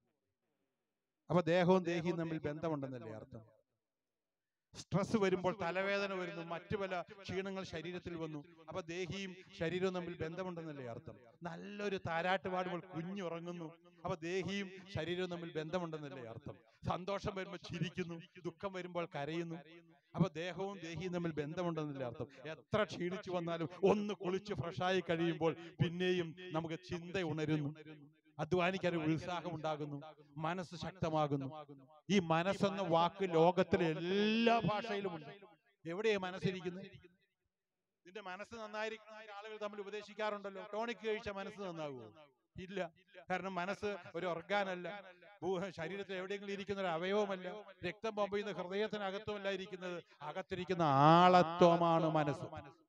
അപ്പൊ ദേഹവും ദേഹിയും തമ്മിൽ ബന്ധമുണ്ടെന്നല്ലേ അർത്ഥം സ്ട്രെസ് വരുമ്പോൾ തലവേദന വരുന്നു മറ്റു പല ക്ഷീണങ്ങൾ ശരീരത്തിൽ വന്നു അപ്പൊ ദേഹിയും ശരീരവും തമ്മിൽ ബന്ധമുണ്ടെന്നല്ലേ അർത്ഥം നല്ലൊരു താരാട്ട് പാടുമ്പോൾ കുഞ്ഞുറങ്ങുന്നു അപ്പൊ ദേഹിയും ശരീരവും തമ്മിൽ ബന്ധമുണ്ടെന്നല്ലേ അർത്ഥം സന്തോഷം വരുമ്പോൾ ചിരിക്കുന്നു ദുഃഖം വരുമ്പോൾ കരയുന്നു അപ്പൊ ദേഹവും ദേഹിയും തമ്മിൽ ബന്ധമുണ്ടെന്നല്ലേ അർത്ഥം എത്ര ക്ഷീണിച്ചു വന്നാലും ഒന്ന് കുളിച്ച് ഫ്രഷായി കഴിയുമ്പോൾ പിന്നെയും നമുക്ക് ചിന്ത ഉണരുന്നു അധ്വാനിക്കാൻ ഒരു ഉത്സാഹം ഉണ്ടാകുന്നു മനസ്സ് ശക്തമാകുന്നു ഈ മനസ്സെന്ന വാക്ക് ലോകത്തിലെ എല്ലാ ഭാഷയിലും ഉണ്ട് എവിടെയാ മനസ്സിരിക്കുന്നത് നിന്റെ മനസ്സ് നന്നായിരിക്കുന്ന ആളുകൾ തമ്മിൽ ഉപദേശിക്കാറുണ്ടല്ലോ ടോണിക് കഴിച്ച മനസ്സ് നന്നാകുമോ ഇല്ല കാരണം മനസ്സ് ഒരു ഓർഗാനല്ല ഭൂ- ശരീരത്തിൽ എവിടെയെങ്കിലും ഇരിക്കുന്ന ഒരു അവയവമല്ല രക്തം പമ്പ് ചെയ്യുന്ന ഹൃദയത്തിനകത്തുമല്ല ഇരിക്കുന്നത് അകത്തിരിക്കുന്ന ആളത്വമാണ് മനസ്സ്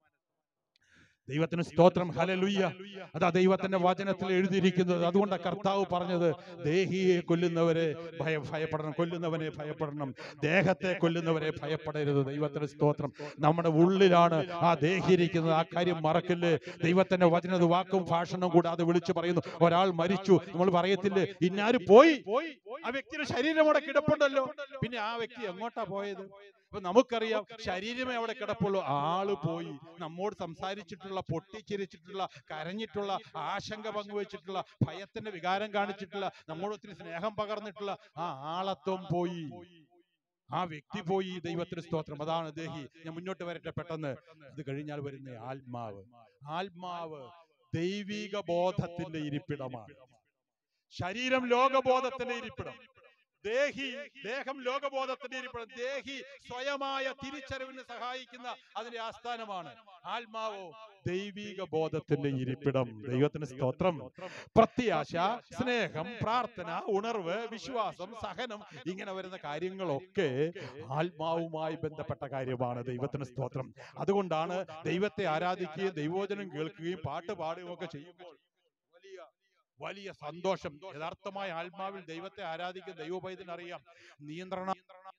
ദൈവത്തിന് സ്തോത്രം ഹലലുയ്യ അതാ ദൈവത്തിന്റെ വചനത്തിൽ എഴുതിയിരിക്കുന്നത് അതുകൊണ്ട് കർത്താവ് പറഞ്ഞത് ദേഹിയെ കൊല്ലുന്നവരെ ഭയ ഭയപ്പെടണം കൊല്ലുന്നവനെ ഭയപ്പെടണം ദേഹത്തെ കൊല്ലുന്നവരെ ഭയപ്പെടരുത് ദൈവത്തിന് സ്തോത്രം നമ്മുടെ ഉള്ളിലാണ് ആ ദേഹിയിരിക്കുന്നത് ആ കാര്യം മറക്കല്ലേ ദൈവത്തിന്റെ വചനത് വാക്കും ഭാഷണവും കൂടാതെ വിളിച്ചു പറയുന്നു ഒരാൾ മരിച്ചു നമ്മൾ പറയത്തില്ലേ ഇന്നാര് പോയി ആ വ്യക്തിയുടെ ശരീരം അവിടെ കിടപ്പുണ്ടല്ലോ പിന്നെ ആ വ്യക്തി എങ്ങോട്ടാ പോയത് അപ്പൊ നമുക്കറിയാം ശരീരമേ അവിടെ കിടപ്പുള്ളൂ ആള് പോയി നമ്മോട് സംസാരിച്ചിട്ടുള്ള പൊട്ടിച്ചിരിച്ചിട്ടുള്ള കരഞ്ഞിട്ടുള്ള ആശങ്ക പങ്കുവച്ചിട്ടുള്ള ഭയത്തിന്റെ വികാരം കാണിച്ചിട്ടുള്ള നമ്മോട് ഒത്തിരി സ്നേഹം പകർന്നിട്ടുള്ള ആ ആളത്വം പോയി ആ വ്യക്തി പോയി ദൈവത്തിന് സ്തോത്രം അതാണ് ദേഹി ഞാൻ മുന്നോട്ട് വരട്ടെ പെട്ടെന്ന് അത് കഴിഞ്ഞാൽ വരുന്ന ആത്മാവ് ആത്മാവ് ദൈവിക ബോധത്തിന്റെ ഇരിപ്പിടമാണ് ശരീരം ലോകബോധത്തിന്റെ ഇരിപ്പിടം ദേഹി ദേഹം ലോകബോധത്തിന്റെ ഇരിപ്പിടം ദേഹി സ്വയമായ തിരിച്ചറിവിന് സഹായിക്കുന്ന അതിന്റെ ആസ്ഥാനമാണ് ആത്മാവോ ദൈവിക ബോധത്തിന്റെ ഇരിപ്പിടം ദൈവത്തിന് സ്തോത്രം പ്രത്യാശ സ്നേഹം പ്രാർത്ഥന ഉണർവ് വിശ്വാസം സഹനം ഇങ്ങനെ വരുന്ന കാര്യങ്ങളൊക്കെ ആത്മാവുമായി ബന്ധപ്പെട്ട കാര്യമാണ് ദൈവത്തിന് സ്തോത്രം അതുകൊണ്ടാണ് ദൈവത്തെ ആരാധിക്കുകയും ദൈവോചനം കേൾക്കുകയും പാട്ട് പാടുകയും ഒക്കെ ചെയ്യുമ്പോൾ വലിയ വലിയ സന്തോഷം യഥാർത്ഥമായ ആത്മാവിൽ ദൈവത്തെ ആരാധിക്കുന്ന ദൈവോപയത്തിനറിയാം നിയന്ത്രണ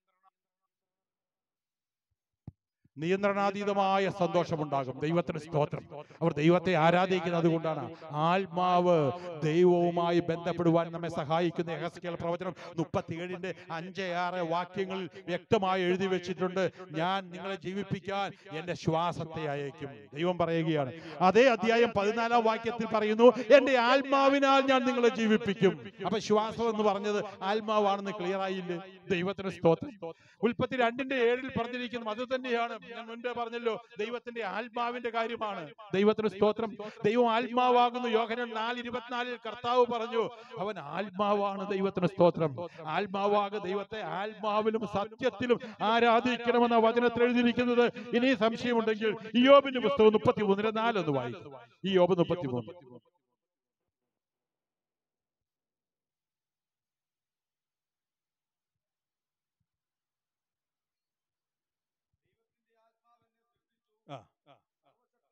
നിയന്ത്രണാതീതമായ സന്തോഷമുണ്ടാകും ദൈവത്തിന് സ്തോത്രം അവർ ദൈവത്തെ ആരാധിക്കുന്നത് കൊണ്ടാണ് ആത്മാവ് ദൈവവുമായി ബന്ധപ്പെടുവാൻ നമ്മെ സഹായിക്കുന്ന എഹസ്കേൽ പ്രവചനം മുപ്പത്തിയേഴിന്റെ അഞ്ച് ആറ് വാക്യങ്ങളിൽ വ്യക്തമായി എഴുതി വെച്ചിട്ടുണ്ട് ഞാൻ നിങ്ങളെ ജീവിപ്പിക്കാൻ എന്റെ ശ്വാസത്തെ അയക്കും ദൈവം പറയുകയാണ് അതേ അധ്യായം പതിനാലാം വാക്യത്തിൽ പറയുന്നു എന്റെ ആത്മാവിനാൽ ഞാൻ നിങ്ങളെ ജീവിപ്പിക്കും അപ്പൊ ശ്വാസം എന്ന് പറഞ്ഞത് ആത്മാവാണെന്ന് ക്ലിയർ ആയില്ലേ ദൈവത്തിന് സ്തോത്രം ഉൽപ്പത്തി രണ്ടിന്റെ ഏഴിൽ പറഞ്ഞിരിക്കുന്നു അത് തന്നെയാണ് ഞാൻ മുൻപേ പറഞ്ഞല്ലോ ദൈവത്തിന്റെ ആത്മാവിന്റെ കാര്യമാണ് ദൈവത്തിന് സ്തോത്രം ദൈവം ആത്മാവാകുന്നു യോഹനൻ നാല് ഇരുപത്തിനാലിൽ കർത്താവ് പറഞ്ഞു അവൻ ആത്മാവാണ് ദൈവത്തിന് സ്തോത്രം ആത്മാവാകെ ദൈവത്തെ ആത്മാവിലും സത്യത്തിലും ആരാധിക്കണമെന്ന വചനത്തിൽ എഴുതിയിരിക്കുന്നത് ഇനി സംശയമുണ്ടെങ്കിൽ ഈ യോബിന്റെ പുസ്തകം മുപ്പത്തി മൂന്നിലെ നാലൊന്ന് വായിക്കും ഈ യോബ് മുപ്പത്തി മൂന്ന് ആ, ആ, ആ.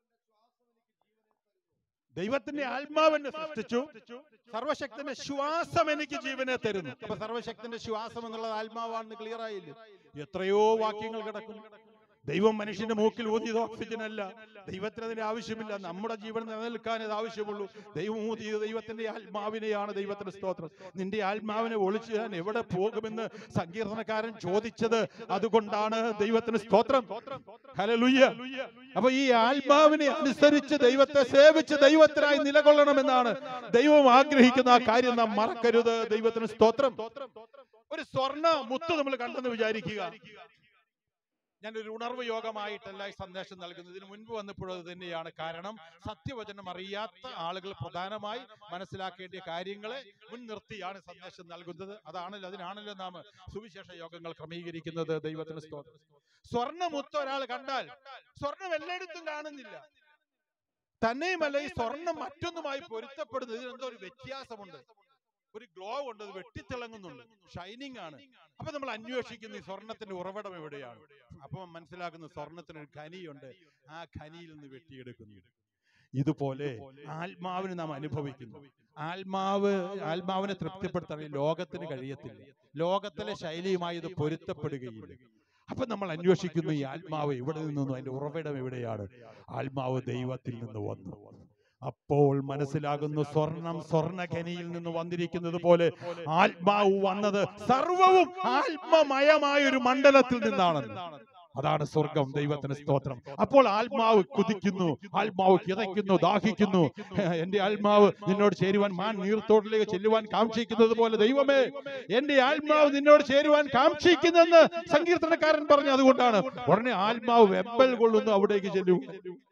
ദൈവത്തിന്റെ ആത്മാവെന്നെ സൃഷ്ടിച്ചു സർവശക്തന്റെ ശ്വാസം എനിക്ക് ജീവനെ തരുന്നു അപ്പൊ സർവശക്തന്റെ ശ്വാസം എന്നുള്ളത് ആത്മാവാണെന്ന് ക്ലിയർ ആയില്ലേ എത്രയോ വാക്യങ്ങൾ കിടക്കുന്നു ദൈവം മനുഷ്യന്റെ മൂക്കിൽ ഊതിയത് ഓക്സിജൻ അല്ല ദൈവത്തിന് അതിന്റെ ആവശ്യമില്ല നമ്മുടെ ജീവൻ നിലനിൽക്കാൻ ഇത് ആവശ്യമുള്ളൂ ദൈവം ഊതിയത് ദൈവത്തിന്റെ ആത്മാവിനെയാണ് ദൈവത്തിന്റെ സ്തോത്രം നിന്റെ ആത്മാവിനെ ഒളിച്ചു ഞാൻ എവിടെ പോകുമെന്ന് സങ്കീർത്തനക്കാരൻ ചോദിച്ചത് അതുകൊണ്ടാണ് ദൈവത്തിന് സ്തോത്രം ഹല്ലേലൂയ അപ്പൊ ഈ ആത്മാവിനെ അനുസരിച്ച് ദൈവത്തെ സേവിച്ച് ദൈവത്തിനായി നിലകൊള്ളണമെന്നാണ് ദൈവം ആഗ്രഹിക്കുന്ന ആ കാര്യം നാം മറക്കരുത് ദൈവത്തിന് സ്തോത്രം ഒരു സ്വർണ്ണ മുത്ത് നമ്മൾ കണ്ടെന്ന് വിചാരിക്കുക ഞാൻ ഒരു ഉണർവ് യോഗമായിട്ടല്ല ഈ സന്ദേശം നൽകുന്നത് ഇതിന് മുൻപ് വന്നപ്പോഴും അത് തന്നെയാണ് കാരണം സത്യവചനം അറിയാത്ത ആളുകൾ പ്രധാനമായി മനസ്സിലാക്കേണ്ട കാര്യങ്ങളെ മുൻനിർത്തിയാണ് സന്ദേശം നൽകുന്നത് അതാണല്ലോ അതിനാണല്ലോ നാം സുവിശേഷ യോഗങ്ങൾ ക്രമീകരിക്കുന്നത് ദൈവത്തിന് സ്തോത്രം സ്വർണ്ണമുത്ത് ഒരാൾ കണ്ടാൽ സ്വർണം എല്ലായിടത്തും കാണുന്നില്ല തന്നെയുമല്ല ഈ സ്വർണം മറ്റൊന്നുമായി പൊരുത്തപ്പെടുന്നത് ഇതിനെന്തോ ഒരു വ്യത്യാസമുണ്ട് ഒരു ഗ്ലോ ഉണ്ട് അത് വെട്ടിത്തിളങ്ങുന്നുണ്ട് ഷൈനിങ് ആണ് അപ്പൊ നമ്മൾ അന്വേഷിക്കുന്ന ഈ സ്വർണത്തിന്റെ ഉറവിടം എവിടെയാണ് അപ്പൊ മനസ്സിലാക്കുന്ന സ്വർണത്തിന് ഒരു ഖനിയുണ്ട് ആ ഖനിയിൽ നിന്ന് വെട്ടിയെടുക്കുന്നു ഇതുപോലെ ആത്മാവിന് നാം അനുഭവിക്കുന്നു ആത്മാവ് ആത്മാവിനെ തൃപ്തിപ്പെടുത്താൻ ഈ ലോകത്തിന് കഴിയത്തില്ല ലോകത്തിലെ ശൈലിയുമായി ഇത് പൊരുത്തപ്പെടുകയില്ല അപ്പൊ നമ്മൾ അന്വേഷിക്കുന്നു ഈ ആത്മാവ് എവിടെ നിന്നു അതിന്റെ ഉറവിടം എവിടെയാണ് ആത്മാവ് ദൈവത്തിൽ നിന്ന് വന്നു അപ്പോൾ മനസ്സിലാകുന്നു സ്വർണം സ്വർണഖനിയിൽ നിന്ന് വന്നിരിക്കുന്നത് പോലെ ആത്മാവ് വന്നത് സർവവും ആത്മമയമായ ഒരു മണ്ഡലത്തിൽ നിന്നാണ് അതാണ് സ്വർഗം ദൈവത്തിന് സ്തോത്രം അപ്പോൾ ആത്മാവ് കുതിക്കുന്നു ആത്മാവ് കിതയ്ക്കുന്നു ദാഹിക്കുന്നു എന്റെ ആത്മാവ് നിന്നോട് ചേരുവാൻ മാൻ നീർത്തോട്ടിലേക്ക് ചെല്ലുവാൻ കാക്ഷിക്കുന്നത് പോലെ ദൈവമേ എന്റെ ആത്മാവ് നിന്നോട് ചേരുവാൻ കാക്ഷിക്കുന്നെന്ന് സങ്കീർത്തനക്കാരൻ പറഞ്ഞു അതുകൊണ്ടാണ് ഉടനെ ആത്മാവ് വെമ്പൽ കൊള്ളുന്നു അവിടേക്ക് ചെല്ലും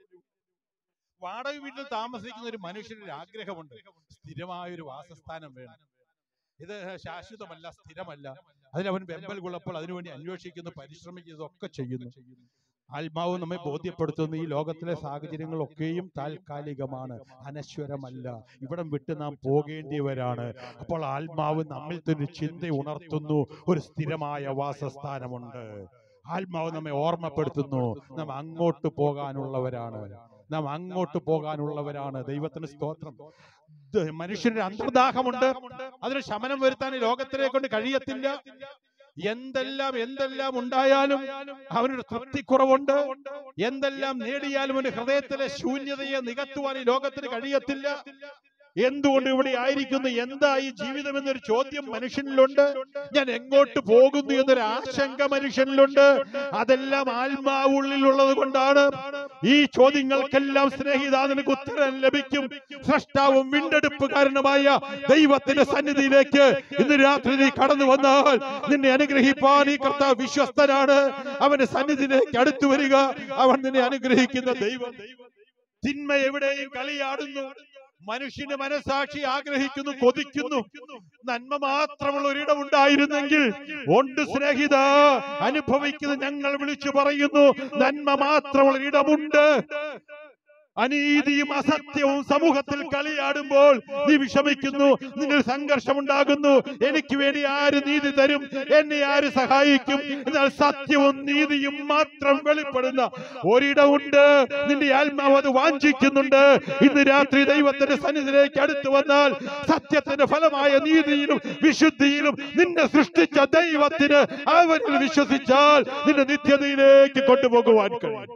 വാടക വീട്ടിൽ താമസിക്കുന്ന ഒരു മനുഷ്യന് ഒരു ആഗ്രഹമുണ്ട് സ്ഥിരമായ ഒരു വാസസ്ഥാനം വേണം ഇത് ശാശ്വതമല്ല സ്ഥിരമല്ല അതിനവൻ വെമ്പൽ കൊള്ളപ്പോൾ അതിനുവേണ്ടി അന്വേഷിക്കുന്നു പരിശ്രമിക്കുന്നു ഒക്കെ ചെയ്യുന്നു ആത്മാവ് നമ്മെ ബോധ്യപ്പെടുത്തുന്ന ഈ ലോകത്തിലെ സാഹചര്യങ്ങളൊക്കെയും താൽക്കാലികമാണ് അനശ്വരമല്ല ഇവിടം വിട്ട് നാം പോകേണ്ടിയവരാണ് അപ്പോൾ ആത്മാവ് നമ്മിൽ തന്നെ ചിന്ത ഉണർത്തുന്നു ഒരു സ്ഥിരമായ വാസസ്ഥാനമുണ്ട് ആത്മാവ് നമ്മെ ഓർമ്മപ്പെടുത്തുന്നു നാം അങ്ങോട്ട് പോകാനുള്ളവരാണ് നാം അങ്ങോട്ട് പോകാനുള്ളവരാണ് ദൈവത്തിന് സ്തോത്രം ഇത് മനുഷ്യന് അന്തർദാഹമുണ്ട് അതിന് ശമനം വരുത്താൻ ഈ ലോകത്തിനെ കൊണ്ട് കഴിയത്തില്ല എന്തെല്ലാം എന്തെല്ലാം ഉണ്ടായാലും അവനൊരു തൃപ്തിക്കുറവുണ്ട് എന്തെല്ലാം നേടിയാലും അവന്റെ ഹൃദയത്തിലെ ശൂന്യതയെ നികത്തുവാൻ ഈ ലോകത്തിന് കഴിയത്തില്ല എന്തുകൊണ്ട് ഇവിടെ ആയിരിക്കുന്നു എന്താ ഈ ജീവിതം എന്നൊരു ചോദ്യം മനുഷ്യനിലുണ്ട് ഞാൻ എങ്ങോട്ട് പോകുന്നു എന്നൊരു ആശങ്ക മനുഷ്യനിലുണ്ട് അതെല്ലാം ആത്മാവുള്ളിലുള്ളത് കൊണ്ടാണ് ഈ ചോദ്യങ്ങൾക്കെല്ലാം സ്നേഹിത നിനക്ക് ഉത്തരം ലഭിക്കും സൃഷ്ടാവും വീണ്ടെടുപ്പുകാരനുമായ ദൈവത്തിന്റെ സന്നിധിയിലേക്ക് ഇന്ന് രാത്രി നീ കടന്നു വന്നാൽ നിന്നെ അനുഗ്രഹിപ്പാൻ ഈ കർത്താവ് വിശ്വസ്തനാണ് അവന്റെ സന്നിധിയിലേക്ക് അടുത്തു വരിക അവൻ നിന്നെ അനുഗ്രഹിക്കുന്ന ദൈവം തിന്മ എവിടെയും കളിയാടുന്നു മനുഷ്യന്റെ മനസാക്ഷി ആഗ്രഹിക്കുന്നു കൊതിക്കുന്നു നന്മ മാത്രമുള്ള ഒരിടം ഉണ്ടായിരുന്നെങ്കിൽ ഉണ്ട് സ്നേഹിത അനുഭവിക്കുന്ന ഞങ്ങൾ വിളിച്ചു പറയുന്നു നന്മ മാത്രമുള്ള ഇടമുണ്ട് അനീതിയും അസത്യവും സമൂഹത്തിൽ കളിയാടുമ്പോൾ നീ വിഷമിക്കുന്നു നിന്നിൽ സംഘർഷമുണ്ടാകുന്നു എനിക്ക് വേണ്ടി ആര് നീതി തരും എന്നെ ആര് സഹായിക്കും എന്നാൽ സത്യവും നീതിയും മാത്രം വെളിപ്പെടുന്ന ഒരിടമുണ്ട് നിന്റെ ആത്മാവ് അത് വാഞ്ചിക്കുന്നുണ്ട് ഇന്ന് രാത്രി ദൈവത്തിന്റെ സന്നിധിയിലേക്ക് അടുത്തു വന്നാൽ സത്യത്തിന്റെ ഫലമായ നീതിയിലും വിശുദ്ധിയിലും നിന്നെ സൃഷ്ടിച്ച ദൈവത്തിന് അവരിൽ വിശ്വസിച്ചാൽ നിന്നെ നിത്യതയിലേക്ക് കൊണ്ടുപോകുവാൻ കഴിയും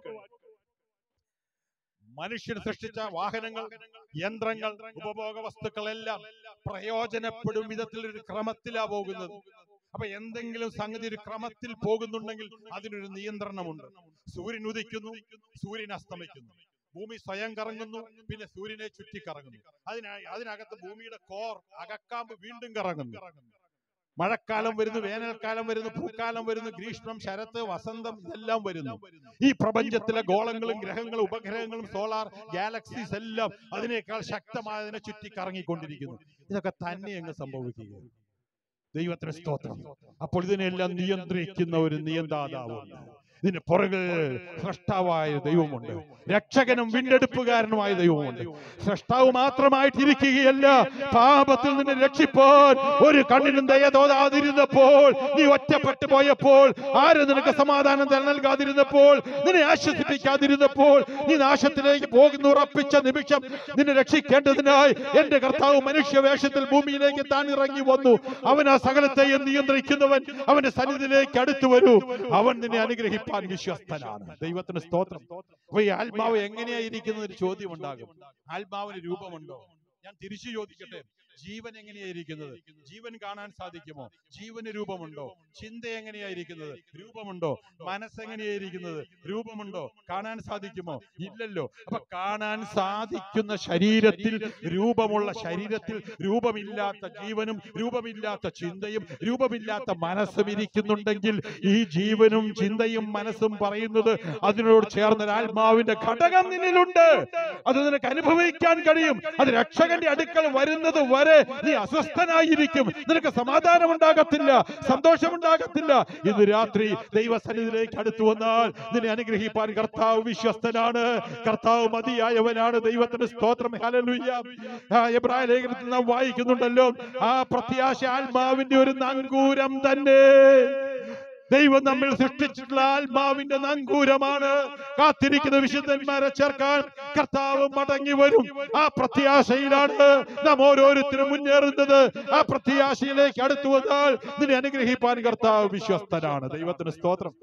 മനുഷ്യൻ സൃഷ്ടിച്ച വാഹനങ്ങൾ യന്ത്രങ്ങൾ ഉപഭോഗ വസ്തുക്കളെല്ലാം പ്രയോജനപ്പെടും വിധത്തിൽ ഒരു ക്രമത്തിലാ പോകുന്നത് അപ്പൊ എന്തെങ്കിലും സംഗതി ഒരു ക്രമത്തിൽ പോകുന്നുണ്ടെങ്കിൽ അതിനൊരു നിയന്ത്രണമുണ്ട് സൂര്യൻ ഉദിക്കുന്നു സൂര്യൻ അസ്തമിക്കുന്നു ഭൂമി സ്വയം കറങ്ങുന്നു പിന്നെ സൂര്യനെ ചുറ്റി കറങ്ങുന്നു അതിനായി അതിനകത്ത് ഭൂമിയുടെ കോർ അകക്കാമ്പ് വീണ്ടും കറങ്ങുന്നു മഴക്കാലം വരുന്നു വേനൽക്കാലം വരുന്നു പൂക്കാലം വരുന്നു ഗ്രീഷ്മം ശരത്ത് വസന്തം ഇതെല്ലാം വരുന്നു ഈ പ്രപഞ്ചത്തിലെ ഗോളങ്ങളും ഗ്രഹങ്ങളും ഉപഗ്രഹങ്ങളും സോളാർ ഗാലക്സീസ് എല്ലാം അതിനേക്കാൾ ശക്തമായതിനെ ചുറ്റി കറങ്ങിക്കൊണ്ടിരിക്കുന്നു ഇതൊക്കെ തന്നെ അങ്ങ് സംഭവിക്കുകയാണ് ദൈവത്തിന് സ്തോത്രം അപ്പോൾ ഇതിനെല്ലാം നിയന്ത്രിക്കുന്ന ഒരു നിയന്ത്രാതാവുണ്ട് ഇതിന് പുറകിൽ സൃഷ്ടാവായ ദൈവമുണ്ട് രക്ഷകനും വീണ്ടെടുപ്പുകാരനുമായ ദൈവമുണ്ട് സൃഷ്ടാവ് മാത്രമായിട്ടിരിക്കുകയല്ല പാപത്തിൽ നിന്ന് രക്ഷിപ്പാൻ ഒരു കണ്ണിനും ദയ തോന്നാതിരുന്നപ്പോൾ നീ ഒറ്റപ്പെട്ടു പോയപ്പോൾ ആരും നിനക്ക് സമാധാനം തര- നൽകാതിരുന്നപ്പോൾ നിന്നെ ആശ്വസിപ്പിക്കാതിരുന്നപ്പോൾ നീ നാശത്തിലേക്ക് പോകുന്നു ഉറപ്പിച്ച നിമിഷം നിന്നെ രക്ഷിക്കേണ്ടതിനായി എന്റെ കർത്താവ് മനുഷ്യവേഷത്തിൽ ഭൂമിയിലേക്ക് താൻ ഇറങ്ങി വന്നു അവൻ ആ സകലത്തെയും നിയന്ത്രിക്കുന്നവൻ അവന്റെ സന്നിധിയിലേക്ക് അടുത്തു വരൂ അവൻ നിന്നെ അനുഗ്രഹിപ്പാൻ വിശ്വസ്തനാണ് ദൈവത്തിന് സ്തോത്രം അപ്പൊ ഈ ആത്മാവ് എങ്ങനെയായിരിക്കുന്ന ഒരു ചോദ്യം ഉണ്ടാകും ആത്മാവിന് രൂപമുണ്ടോ ഞാൻ തിരിച്ചു ചോദിക്കട്ടെ ജീവൻ എങ്ങനെയായിരിക്കുന്നത് ജീവൻ കാണാൻ സാധിക്കുമോ ജീവന് രൂപമുണ്ടോ ചിന്ത എങ്ങനെയായിരിക്കുന്നത് രൂപമുണ്ടോ മനസ്സെങ്ങനെയായിരിക്കുന്നത് രൂപമുണ്ടോ കാണാൻ സാധിക്കുമോ ഇല്ലല്ലോ അപ്പൊ കാണാൻ സാധിക്കുന്ന ശരീരത്തിൽ രൂപമുള്ള ശരീരത്തിൽ രൂപമില്ലാത്ത ജീവനും രൂപമില്ലാത്ത ചിന്തയും രൂപമില്ലാത്ത മനസ്സും ഇരിക്കുന്നുണ്ടെങ്കിൽ ഈ ജീവനും ചിന്തയും മനസ്സും പറയുന്നത് അതിനോട് ചേർന്ന ഒരു ആത്മാവിന്റെ ഘടകം നിന്നിലുണ്ട് അത് നിനക്ക് അനുഭവിക്കാൻ കഴിയും അത് രക്ഷകന്റെ അടുക്കൽ വരുന്നത് വരെ നീ അസ്വസ്ഥനായിരിക്കും നിനക്ക് സമാധാനം ഉണ്ടാകത്തില്ല സന്തോഷമുണ്ടാകത്തില്ല ഇന്ന് രാത്രി ദൈവസന്നിധിയിലേക്ക് അടുത്തു വന്നാൽ നിന്നെ അനുഗ്രഹിപ്പാൻ കർത്താവ് വിശ്വസ്തനാണ് കർത്താവ് മതിയായവനാണ് ദൈവത്തിന്റെ സ്തോത്രം ഹല്ലേലൂയ ആ എബ്രായ ലേഖനത്തിൽ നാം വായിക്കുന്നുണ്ടല്ലോ ആ പ്രത്യാശ ആത്മാവിന്റെ ഒരു നങ്കൂരം തന്നെ ദൈവം നമ്മിൽ സൃഷ്ടിച്ചിട്ടുള്ള ആത്മാവിന്റെ നങ്കൂരമാണ് കാത്തിരിക്കുന്ന വിശുദ്ധന്മാരെ ചേർക്കാൻ കർത്താവ് മടങ്ങി വരും ആ പ്രത്യാശയിലാണ് നാം ഓരോരുത്തരും മുന്നേറുന്നത് ആ പ്രത്യാശയിലേക്ക് അടുത്തു വന്നാൽ നിന്നെ അനുഗ്രഹിപ്പാൻ കർത്താവ് വിശ്വസ്തനാണ് ദൈവത്തിന് സ്തോത്രം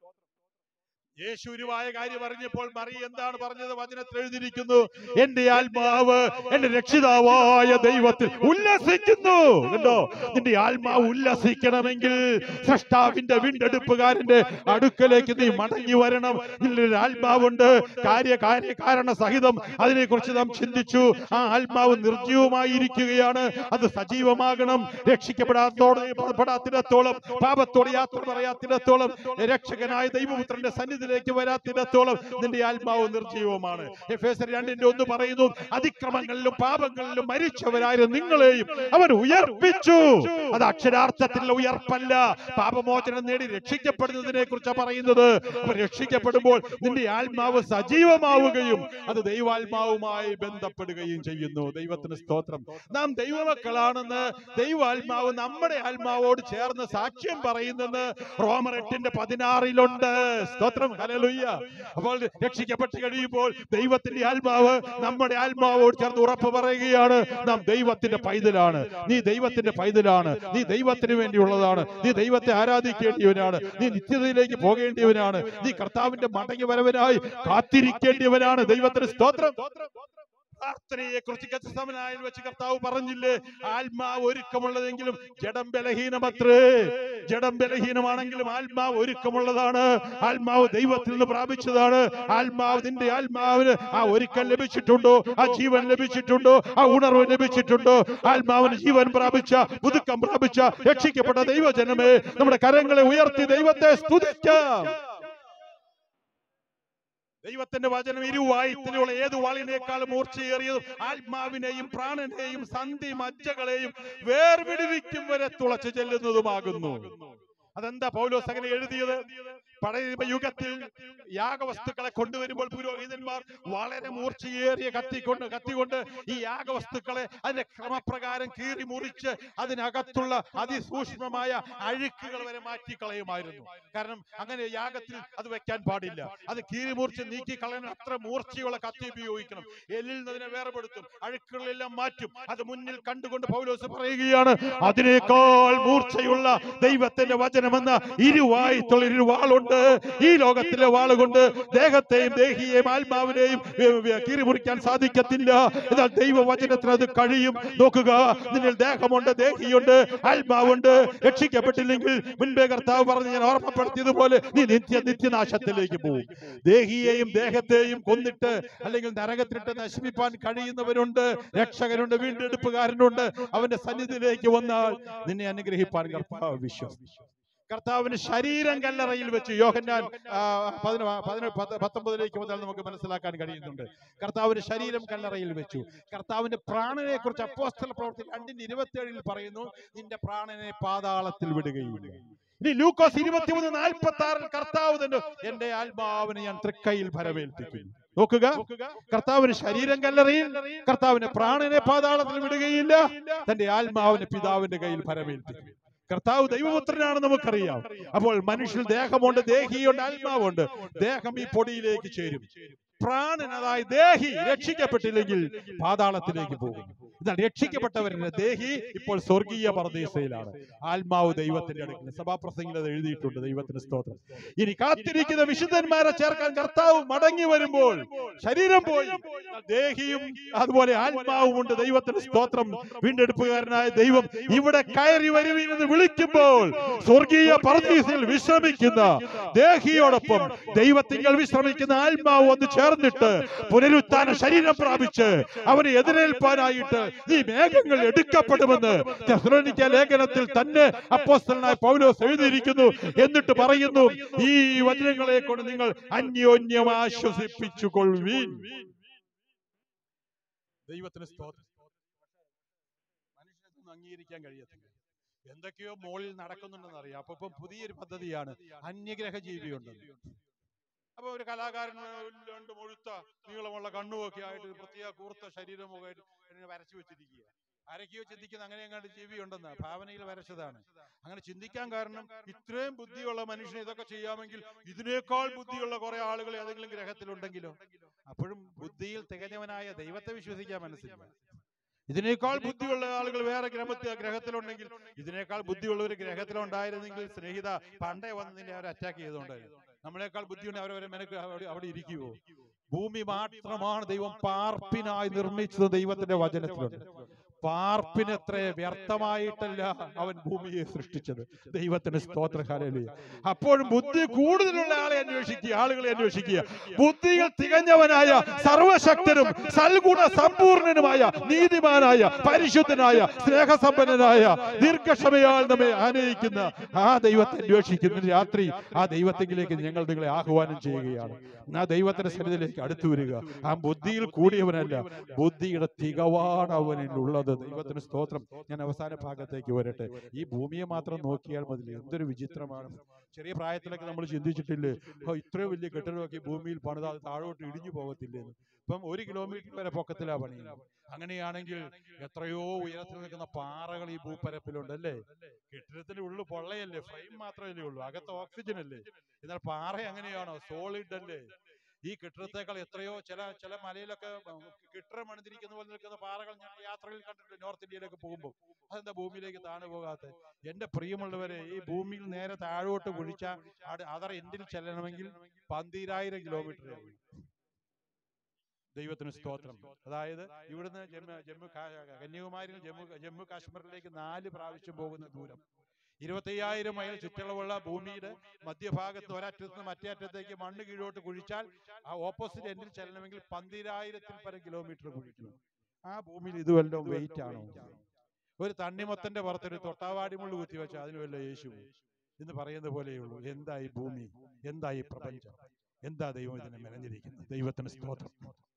യേശു ഉരുവായ കാര്യം പറഞ്ഞപ്പോൾ മറി എന്താണ് പറഞ്ഞത് വചനത്തിൽ എഴുതിയിരിക്കുന്നു എന്റെ ആത്മാവ് എന്റെ രക്ഷിതാവായ ദൈവത്തിൽ ഉല്ലസിക്കുന്നു കണ്ടോ നിന്റെ ആത്മാവ് ഉല്ലസിക്കണമെങ്കിൽ സൃഷ്ടാവിന്റെ വീണ്ടെടുപ്പുകാരന്റെ അടുക്കലേക്ക് നീ മടങ്ങി വരണം നിന്റെ ഒരു ആത്മാവുണ്ട് കാര്യ കാര്യ കാരണ സഹിതം അതിനെക്കുറിച്ച് നാം ചിന്തിച്ചു ആ ആത്മാവ് നിർജീവമായിരിക്കുകയാണ് അത് സജീവമാകണം രക്ഷിക്കപ്പെടാത്തോടെ പെടാത്തിടത്തോളം പാപത്തോടെ യാത്ര പറയാത്തിടത്തോളം രക്ഷകനായ ദൈവപുത്രന്റെ സന്നിധിയിലേക്ക് വരാത്തിടത്തോളം നിന്റെ ആത്മാവ് നിർജീവമാണ് എഫേസർ രണ്ടിന്റെ ഒന്ന് പറയുന്നു അതിക്രമങ്ങളിലും പാപങ്ങളിലും മരിച്ചവരായ നിങ്ങളെയും അവൻ ഉയർപ്പിച്ചു അത് അക്ഷരാർത്ഥത്തിലുള്ള ഉയർപ്പല്ല പാപമോചനം നേടി രക്ഷിക്കപ്പെടുന്നതിനെ കുറിച്ചാണ് പറയുന്നത് അപ്പൊ രക്ഷിക്കപ്പെടുമ്പോൾ നിന്റെ ആത്മാവ് സജീവമാവുകയും അത് ദൈവാത്മാവുമായി ബന്ധപ്പെടുകയും ചെയ്യുന്നു ദൈവത്തിന് സ്തോത്രം നാം ദൈവമക്കളാണെന്ന് ദൈവാത്മാവ് നമ്മുടെ ആത്മാവോട് ചേർന്ന് സാക്ഷ്യം പറയുന്നെന്ന് റോമർ എട്ടിന്റെ പതിനാറിലുണ്ട് സ്തോത്രം ഹല്ലേലൂയ അപ്പോൾ രക്ഷിക്കപ്പെട്ട് കഴിയുമ്പോൾ ദൈവത്തിന്റെ ആത്മാവ് നമ്മുടെ ആത്മാവോട് ചേർന്ന് ഉറപ്പ് പറയുകയാണ് നാം ദൈവത്തിന്റെ പൈതലാണ് നീ ദൈവത്തിന്റെ പൈതലാണ് നീ ദൈവത്തിന് വേണ്ടിയുള്ളതാണ് നീ ദൈവത്തെ ആരാധിക്കേണ്ടിയവനാണ് നീ നിത്യതയിലേക്ക് പോകേണ്ടിയവനാണ് നീ കർത്താവിന്റെ മടങ്ങി വരവനായി കാത്തിരിക്കേണ്ടിയവനാണ് ദൈവത്തിന് സ്തോത്രം പ്രാർത്ഥനയെ കുറിച്ച് ഗതസമനായിൽ വെച്ച് കർത്താവ് പറഞ്ഞില്ലേ ആത്മാവ് ഒരുക്കമുള്ളതെങ്കിലും ജഡം ബലഹീനമത്രേ ജഡം ബലഹീനമാണെങ്കിലും ആത്മാവ് ഒരുക്കമുള്ളതാണ് ആത്മാവ് ദൈവത്തിൽ നിന്ന് പ്രാപിച്ചതാണ് ആത്മാവ് നിന്റെ ആത്മാവിന് ആ ഒരുക്കം ലഭിച്ചിട്ടുണ്ടോ ആ ജീവൻ ലഭിച്ചിട്ടുണ്ടോ ആ ഉണർവ് ലഭിച്ചിട്ടുണ്ടോ ആത്മാവിന് ജീവൻ പ്രാപിച്ച പുതുക്കം പ്രാപിച്ച രക്ഷിക്കപ്പെട്ട ദൈവജനമേ നമ്മുടെ കരങ്ങളെ ഉയർത്തി ദൈവത്തെ സ്തുതിക്കാം ദൈവത്തിന്റെ വചനം ഇരുവായുത്തിലുള്ള ഏത് വാളിനേക്കാളും മൂർച്ചയേറിയതും ആത്മാവിനെയും പ്രാണനെയും സന്ധി മജ്ജകളെയും വേർപിടിവിക്കും വരെ തുളച്ചു ചെല്ലുന്നതുമാകുന്നു അതെന്താ പൗലോസ് അങ്ങനെ എഴുതിയത് പഴയ യുഗത്തിൽ യാഗവസ്തുക്കളെ കൊണ്ടുവരുമ്പോൾ പുരോഹിതന്മാർ വളരെ മൂർച്ചയേറിയ കത്തിക്കൊണ്ട് കത്തിക്കൊണ്ട് ഈ യാഗവസ്തുക്കളെ അതിന്റെ ക്രമപ്രകാരം കീറി മുറിച്ച് അതിനകത്തുള്ള അതിസൂക്ഷ്മമായ അഴുക്കുകൾ വരെ മാറ്റിക്കളയുമായിരുന്നു കാരണം അങ്ങനെ യാഗത്തിൽ അത് വെക്കാൻ പാടില്ല അത് കീറി മുറിച്ച് നീക്കി കളയാൻ അത്ര മൂർച്ചയുള്ള കത്തി ഉപയോഗിക്കണം എല്ലിൽ നിന്ന് അതിനെ വേർപെടുത്തും അഴുക്കുകളെല്ലാം മാറ്റും അത് മുന്നിൽ കണ്ടുകൊണ്ട് പൗലോസ് പറയുകയാണ് അതിനേക്കാൾ മൂർച്ചയുള്ള ദൈവത്തിന്റെ വചനമെന്ന ഇരുവായത്തുള്ള ഒരു വാളുണ്ട് ഈ ലോകത്തിലെ വാളുകൊണ്ട് ദേഹത്തെയും ദേഹിയെയും ആത്മാവിനെയും ഏ, ഏ, കീറിമുറിക്കാൻ സാധിക്കത്തില്ല എന്നാൽ ദൈവവചനത്തിന് അത് കഴിയും നോക്കുക നിന്നിൽ ദേഹമുണ്ട് ദേഹിയുണ്ട് ആത്മാവുണ്ട് രക്ഷിക്കപ്പെട്ടില്ലെങ്കിൽ മുൻപേ കർത്താവ് പറഞ്ഞ് ഞാൻ ഓർമ്മപ്പെടുത്തിയതുപോലെ നീ നിത്യ നിത്യനാശത്തിലേക്ക് പോകും ദേഹിയെയും ദേഹത്തെയും കൊന്നിട്ട് അല്ലെങ്കിൽ നരകത്തിലിട്ട് നശിപ്പിക്കാൻ കഴിയുന്നവരുണ്ട് രക്ഷകനുണ്ട് വീണ്ടെടുപ്പുകാരനുണ്ട് അവന്റെ സന്നിധിയിലേക്ക് വന്നാൽ നിന്നെ അനുഗ്രഹിപ്പാൻ കർത്താവ് വിശ്വസിച്ചു കർത്താവിന് ശരീരം കല്ലറയിൽ വെച്ച് യോഹന്നാൻ ആ, പതിന- പതിന- പത്ത് പത്തൊമ്പതിലേക്ക് മുതൽ നമുക്ക് മനസ്സിലാക്കാൻ കഴിയുന്നുണ്ട് കർത്താവിന് ശരീരം കല്ലറയിൽ വെച്ചു കർത്താവിന്റെ പ്രാണനെ കുറിച്ച് അപ്പോസ്തല പ്രവർത്തി രണ്ടിന്റെ ഇരുപത്തിയേഴിൽ പറയുന്നു നിന്റെ പ്രാണനെ പാതാളത്തിൽ വിടുകയില്ല ഇനി ലൂക്കോസ് ഇരുപത്തിമൂന്ന് നാൽപ്പത്തി ആറിൽ കർത്താവ് തന്നെ എന്റെ ആത്മാവിനെ ഞാൻ തൃക്കൈയിൽ ഭരമേൽപ്പിക്കുന്നു നോക്കുക കർത്താവിന് ശരീരം കല്ലറയിൽ കർത്താവിന് പ്രാണനെ പാതാളത്തിൽ വിടുകയില്ല തന്റെ ആത്മാവിനെ പിതാവിന്റെ കയ്യിൽ ഭരമേൽപ്പിക്കും കർത്താവ് ദൈവപുത്രനാണ് നമുക്കറിയാം അപ്പോൾ മനുഷ്യൽ ദേഹമുണ്ട് ദേഹിയുണ്ട് ആത്മാവുണ്ട് ദേഹം ഈ പൊടിയിലേക്ക് ചേരും പ്രാണൻ അതായത് ദേഹി രക്ഷിക്കപ്പെട്ടില്ലെങ്കിൽ പാതാളത്തിലേക്ക് പോകും എന്നാൽ രക്ഷിക്കപ്പെട്ടവരുടെ ദേഹി ഇപ്പോൾ സ്വർഗീയ പരദീസയിലാണ് ആത്മാവ് ദൈവത്തിന്റെ അടുക്കൽ സഭാപ്രസംഗിൽ അത് എഴുതിയിട്ടുണ്ട് ദൈവത്തിന് സ്തോത്രം ഇനി കാത്തിരിക്കുന്ന വിശുദ്ധന്മാരെ ചേർക്കാൻ കർത്താവ് മടങ്ങി വരുമ്പോൾ ശരീരം പോയി എന്നാൽ ദേഹിയും അതുപോലെ ആത്മാവും ഉണ്ട് ദൈവത്തിന് സ്തോത്രം വീണ്ടെടുപ്പുകാരനായ ദൈവം ഇവിടെ കയറി വരുവീനെന്ന് വിളിക്കുമ്പോൾ സ്വർഗീയ പരദീസയിൽ വിശ്രമിക്കുന്ന ദേഹിയോടൊപ്പം ദൈവത്തിങ്കൽ വിശ്രമിക്കുന്ന ആത്മാവ് വന്ന് ചേർന്നിട്ട് പുനരുത്ഥാന ശരീരം പ്രാപിച്ച് അവനെ എതിരേൽപ്പാനായിട്ട് ഈ മേഘങ്ങൾ എടുക്കപ്പെടുമെന്ന് തെസ്സലോനിക്ക ലേഖനത്തിൽ തന്നെ അപ്പോസ്തലനായ പൗലോസ് എഴുതിയിരിക്കുന്നു എന്നിട്ട് പറയുന്നു ഈ വചനങ്ങളെ കൊണ്ട് നിങ്ങൾ അന്യോന്യം ആശ്വസിപ്പിച്ചു കൊള്ളുവീൻ ദൈവത്തിന് സ്തോത്രം മനുഷ്യനൊന്നും അംഗീകരിക്കാൻ കഴിയത്തില്ല എന്തൊക്കെയോ മുകളിൽ നടക്കുന്നുണ്ടെന്ന് അറിയാം അപ്പൊ ഇപ്പം പുതിയൊരു പദ്ധതിയാണ് അന്യഗ്രഹ ജീവിയുണ്ടെന്ന് അപ്പൊ ഒരു കലാകാരൻ രണ്ട് മുഴുത്ത നീളമുള്ള കണ്ണുമൊക്കെ ആയിട്ട് ഒരു പ്രത്യേക കൂർത്ത ശരീരമൊക്കെ ആയിട്ട് ഇങ്ങനെ വരച്ചു വെച്ചിരിക്കുക ആരൊക്കെയോ ചിന്തിക്കുന്ന അങ്ങനെ അങ്ങാണ്ട് ജീവി ഉണ്ടെന്ന് ഭാവനയിൽ വരച്ചതാണ് അങ്ങനെ ചിന്തിക്കാൻ കാരണം ഇത്രയും ബുദ്ധിയുള്ള മനുഷ്യന് ഇതൊക്കെ ചെയ്യാമെങ്കിൽ ഇതിനേക്കാൾ ബുദ്ധിയുള്ള കുറെ ആളുകൾ ഏതെങ്കിലും ഗ്രഹത്തിലുണ്ടെങ്കിലോ അപ്പോഴും ബുദ്ധിയിൽ തികഞ്ഞവനായ ദൈവത്തെ വിശ്വസിക്കാൻ മനസ്സില്ല ഇതിനേക്കാൾ ബുദ്ധിയുള്ള ആളുകൾ വേറെ ഗ്രഹത്തിൽ ഗ്രഹത്തിലുണ്ടെങ്കിൽ ഇതിനേക്കാൾ ബുദ്ധിയുള്ള ഒരു ഗ്രഹത്തിലുണ്ടായിരുന്നെങ്കിൽ സ്നേഹിത പണ്ടേ വന്ന് നിന്നെ അവർ അറ്റാക്ക് ചെയ്തുകൊണ്ടായിരുന്നു നമ്മളെക്കാൾ ബുദ്ധിയുണ്ട് അവരവരെ മെനക്ക് അവിടെ അവിടെ ഇരിക്കുവോ ഭൂമി മാത്രമാണ് ദൈവം പാർപ്പിനായി നിർമ്മിച്ചത് ദൈവത്തിന്റെ വചനത്തിലുണ്ട് പാർപ്പിനെത്ര വ്യർത്ഥമായിട്ടല്ല അവൻ ഭൂമിയെ സൃഷ്ടിച്ചത് ദൈവത്തിന് സ്തോത്ര ഹല്ലേലൂയ അപ്പോഴും ബുദ്ധി കൂടുതലുള്ള ആളെ അന്വേഷിക്കുക ആളുകളെ അന്വേഷിക്കുക ബുദ്ധിയിൽ തികഞ്ഞവനായ സർവശക്തനും സൽഗുണ സമ്പൂർണനുമായ നീതിമാനായ പരിശുദ്ധനായ സ്നേഹസമ്പന്നനായ ദീർഘക്ഷമയാൽ നമ്മെ ആനയിക്കുന്ന ആ ദൈവത്തെ അന്വേഷിക്കുന്ന രാത്രി ആ ദൈവത്തെങ്കിലേക്ക് ഞങ്ങൾ നിങ്ങളെ ആഹ്വാനം ചെയ്യുകയാണ് ആ ദൈവത്തിന്റെ സന്നിധിയിലേക്ക് അടുത്തു വരിക ആ ബുദ്ധിയിൽ കൂടിയവനല്ല ബുദ്ധിയുടെ തികവാണ് അവനുള്ളത് ദൈവത്തിന് സ്തോത്രം ഞാൻ അവസാന ഭാഗത്തേക്ക് വരട്ടെ ഈ ഭൂമിയെ മാത്രം നോക്കിയാൽ മതി എന്തൊരു വിചിത്രമാണ് ചെറിയ പ്രായത്തിലൊക്കെ നമ്മൾ ചിന്തിച്ചിട്ടില്ലേ ഓ ഇത്രയും വലിയ കെട്ടിടമൊക്കെ ഈ ഭൂമിയിൽ പണിത് അത് താഴോട്ട് ഇടിഞ്ഞു പോകത്തില്ലെന്ന് ഇപ്പം ഒരു കിലോമീറ്റർ വരെ പൊക്കത്തിലാ പണി അങ്ങനെയാണെങ്കിൽ എത്രയോ ഉയരത്തിൽ നിൽക്കുന്ന പാറകൾ ഈ ഭൂപ്പരപ്പിലുണ്ട് അല്ലേ കെട്ടിടത്തിന്റെ ഉള്ളിൽ പൊള്ളയല്ലേ ഫ്രെയിം മാത്രമല്ലേ ഉള്ളൂ അകത്ത് ഓക്സിജൻ അല്ലേ എന്നാൽ പാറ എങ്ങനെയാണോ സോളിഡ് അല്ലേ ഈ കെട്ടിടത്തേക്കാൾ എത്രയോ ചില ചില മലയിലൊക്കെ ഉം, കെട്ടിടം അണിഞ്ഞിരിക്കുന്ന പോലെ നിൽക്കുന്ന പാറകൾ ഞാൻ യാത്രയിൽ കണ്ടിട്ടുണ്ട് നോർത്ത് ഇന്ത്യയിലൊക്കെ പോകുമ്പോൾ അതെന്താ ഭൂമിയിലേക്ക് താണു പോകാത്ത എന്റെ പ്രിയമുള്ളവരെ ഈ ഭൂമിയിൽ നേരെ താഴോട്ട് കുഴിച്ച അതർ എൻഡിൽ ചെല്ലണമെങ്കിൽ പന്തീരായിരം കിലോമീറ്റർ ദൈവത്തിന് സ്തോത്രം അതായത് ഇവിടുന്ന് ജമ്മു ജമ്മു കാ- കന്യാകുമാരിയിൽ ജമ്മു ജമ്മു കാശ്മീരിലേക്ക് നാല് പ്രാവശ്യം പോകുന്ന ദൂരം ഇരുപത്തയ്യായിരം മൈൽ ചുറ്റളവുള്ള ഭൂമിയുടെ മധ്യഭാഗത്ത് ഒരറ്റത്ത് നിന്ന് മറ്റേ അറ്റത്തേക്ക് മണ്ണ് കീഴോട്ട് കുഴിച്ചാൽ ആ ഓപ്പോസിറ്റ് എൻഡിൽ ചെല്ലണമെങ്കിൽ പന്തിരായിരത്തിൽ പരം കിലോമീറ്റർ കുഴിക്കണം ആ ഭൂമിയിൽ ഇത് വല്ലതും വെയിറ്റ് ആണോ ഒരു തണ്ണിമത്തന്റെ പുറത്തൊരു തൊട്ടാവാടി മുള്ളു കുത്തി വെച്ചാൽ അതിന് വല്ല യേശു എന്ന് പറയുന്നത് പോലെയുള്ളൂ എന്താ ഈ ഭൂമി എന്താ ഈ പ്രപഞ്ചം എന്താ ദൈവം ഇതിനെ മെനഞ്ഞിരിക്കുന്നത് ദൈവത്തിന് സ്തോത്രം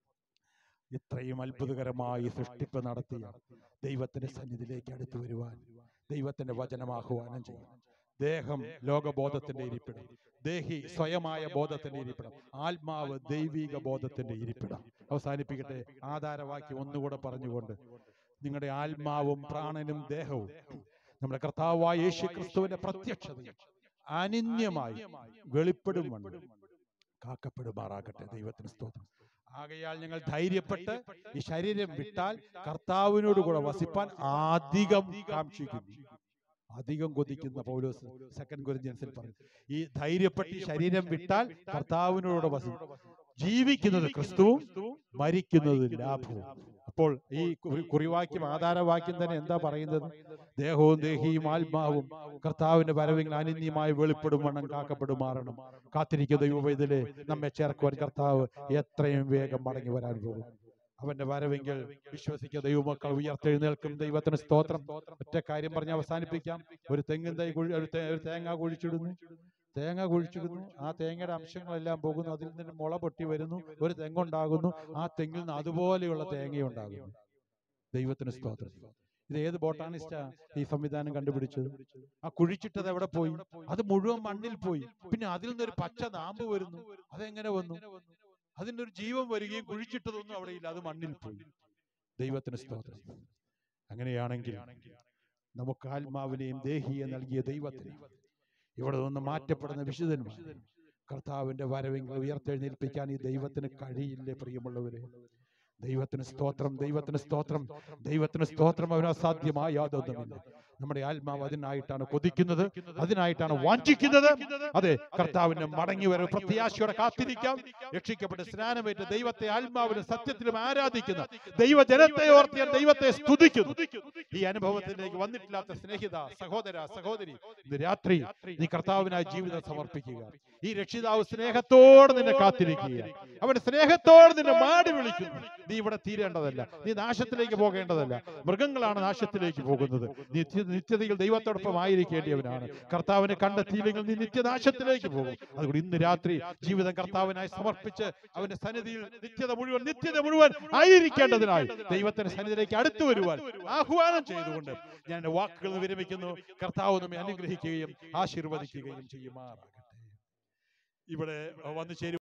ഇത്രയും അത്ഭുതകരമായി സൃഷ്ടിപ്പ് നടത്തിയ ദൈവത്തിന്റെ സന്നിധിയിലേക്ക് അടുത്തു വരുവാൻ ദൈവത്തിന്റെ വചനം ആഹ്വാനം ചെയ്യും ദേഹം ലോകബോധത്തിന്റെ ഇരിപ്പിടം ദേഹി സ്വയമായ ബോധത്തിന്റെ ഇരിപ്പിടം ആത്മാവ് ദൈവിക ബോധത്തിന്റെ ഇരിപ്പിടം അവസാനിപ്പിക്കട്ടെ ആധാരവാക്യം ഒന്നുകൂടെ പറഞ്ഞുകൊണ്ട് നിങ്ങളുടെ ആത്മാവും പ്രാണനും ദേഹവും നമ്മുടെ കർത്താവായ യേശു ക്രിസ്തുവിന്റെ പ്രത്യക്ഷതയും അനിന്യമായി വെളിപ്പെടും വണ്ണം കാക്കപ്പെടുമാറാകട്ടെ ദൈവത്തിന് സ്തോത്രം ആകയാൽ ഞങ്ങൾ ധൈര്യപ്പെട്ട് ഈ ശരീരം വിട്ടാൽ കർത്താവിനോട് കൂടെ വസിപ്പാൻ അധികം കാക്ഷിക്കുന്നു അധികം കൊതിക്കുന്ന പൗലോസ് സെക്കൻഡ് കൊരിന്ത്യൻസിൽ പറഞ്ഞു ഈ ധൈര്യപ്പെട്ട് ഈ ശരീരം വിട്ടാൽ കർത്താവിനോട് വസിക്കും ജീവിക്കുന്നത് ക്രിസ്തുവും മരിക്കുന്നത് ലാഭവും അപ്പോൾ ഈ കുറി- കുറിവാക്യം ആധാരവാക്യം തന്നെ എന്താ പറയുന്നത് ദേഹവും ദേഹിയും ആത്മാവും കർത്താവിന്റെ വരവിൽ അനിന്യമായി വെളിപ്പെടും വണ്ണം കാക്കപ്പെടുമാറണം കാത്തിരിക്കുന്ന ദൈവവൈതലെ നമ്മെ ചേർക്കുവാൻ കർത്താവ് എത്രയും വേഗം മടങ്ങി വരാൻ പോകും അവന്റെ വരവെങ്കിൽ വിശ്വസിക്കുന്ന ദൈവമക്കൾ ഉയർത്തെഴുന്നേൽക്കും ദൈവത്തിന് സ്തോത്രം ഒറ്റ കാര്യം പറഞ്ഞ് അവസാനിപ്പിക്കാം ഒരു തെങ്ങിൻ തൈ കുഴി ഒരു തേ- ഒരു തേങ്ങ കുഴിച്ചിടുന്നു തേങ്ങ കുഴിച്ചിടുന്നു ആ തേങ്ങയുടെ അംശങ്ങളെല്ലാം പോകുന്നു അതിൽ നിന്ന് മുള പൊട്ടി വരുന്നു ഒരു തെങ്ങുണ്ടാകുന്നു ആ തെങ്ങിൽ നിന്ന് അതുപോലെയുള്ള തേങ്ങയുണ്ടാകുന്നു ദൈവത്തിന് സ്തോത്രം ഇത് ഏത് ബോട്ടാണിസ്റ്റാ ഈ സംവിധാനം കണ്ടുപിടിച്ചത് ആ കുഴിച്ചിട്ടത് എവിടെ പോയി അത് മുഴുവൻ മണ്ണിൽ പോയി പിന്നെ അതിൽ നിന്നൊരു പച്ച നാമ്പ് വരുന്നു അതെങ്ങനെ വന്നു അതിൻ്റെ ഒരു ജീവൻ വരികയും കുഴിച്ചിട്ടതൊന്നും അവിടെ ഇല്ല അത് മണ്ണിൽ പോയി ദൈവത്തിന് സ്തോത്രം അങ്ങനെയാണെങ്കിൽ നമുക്ക് ആത്മാവിനെയും ദേഹിയെ നൽകിയ ദൈവത്തിന് ഇവിടെ നിന്ന് മാറ്റപ്പെടുന്ന വിശുദ്ധന്മാർ കർത്താവിന്റെ വരവെങ്കിൽ ഉയർത്തെഴുന്നേൽപ്പിക്കാൻ ഈ ദൈവത്തിന് കഴിയില്ലേ പ്രിയമുള്ളവരെ ദൈവത്തിന് സ്തോത്രം ദൈവത്തിന് സ്തോത്രം ദൈവത്തിന് സ്തോത്രം അവന് അസാധ്യമായ യാതൊന്നുമില്ല നമ്മുടെ ആത്മാവ് അതിനായിട്ടാണ് കൊതിക്കുന്നത് അതിനായിട്ടാണ് വാഞ്ചിക്കുന്നത് അതെ കർത്താവിന്റെ മടങ്ങി വരവ് പ്രത്യാശയോടെ കാത്തിരിക്കാം രക്ഷിക്കപ്പെട്ട് സ്നാനമേറ്റ് ദൈവത്തെ ആത്മാവിലും സത്യത്തിലും ആരാധിക്കുന്ന ദൈവജനത്തെ ഓർത്ത് ഞാൻ ദൈവത്തെ സ്തുതിക്കുന്നു ഈ അനുഭവത്തിലേക്ക് വന്നിട്ടില്ലാത്ത സ്നേഹിത സഹോദര സഹോദരി ഇന്ന് രാത്രി നീ കർത്താവിനായി ജീവിതം സമർപ്പിക്കുക ഈ രക്ഷിതാവ് സ്നേഹത്തോടെ നിന്നെ കാത്തിരിക്കുക അവൻ സ്നേഹത്തോടെ നിന്നെ മാടി വിളിക്കുന്നു നീ ഇവിടെ തീരേണ്ടതല്ല നീ നാശത്തിലേക്ക് പോകേണ്ടതല്ല മൃഗങ്ങളാണ് നാശത്തിലേക്ക് പോകുന്നത് നീ നിത്യ- നിത്യതയിൽ ദൈവത്തോടൊപ്പം ആയിരിക്കേണ്ടിയവനാണ് കർത്താവിനെ കണ്ടെത്തിയില്ലെങ്കിൽ നീ നിത്യനാശത്തിലേക്ക് പോകും അതുകൊണ്ട് ഇന്ന് രാത്രി ജീവിതം കർത്താവിനായി സമർപ്പിച്ച് അവന്റെ സന്നിധിയിൽ നിത്യത മുഴുവൻ നിത്യത മുഴുവൻ ആയിരിക്കേണ്ടതിനായി ദൈവത്തിന്റെ സന്നിധിയിലേക്ക് അടുത്തു വരുവാൻ ആഹ്വാനം ചെയ്തുകൊണ്ട് ഞാൻ എൻ്റെ വാക്കുകൾ വിരമിക്കുന്നു കർത്താവ് നമ്മെ അനുഗ്രഹിക്കുകയും ആശീർവദിക്കുകയും ചെയ്യുമാറാകട്ടെ ഇവിടെ വന്നു ചേരും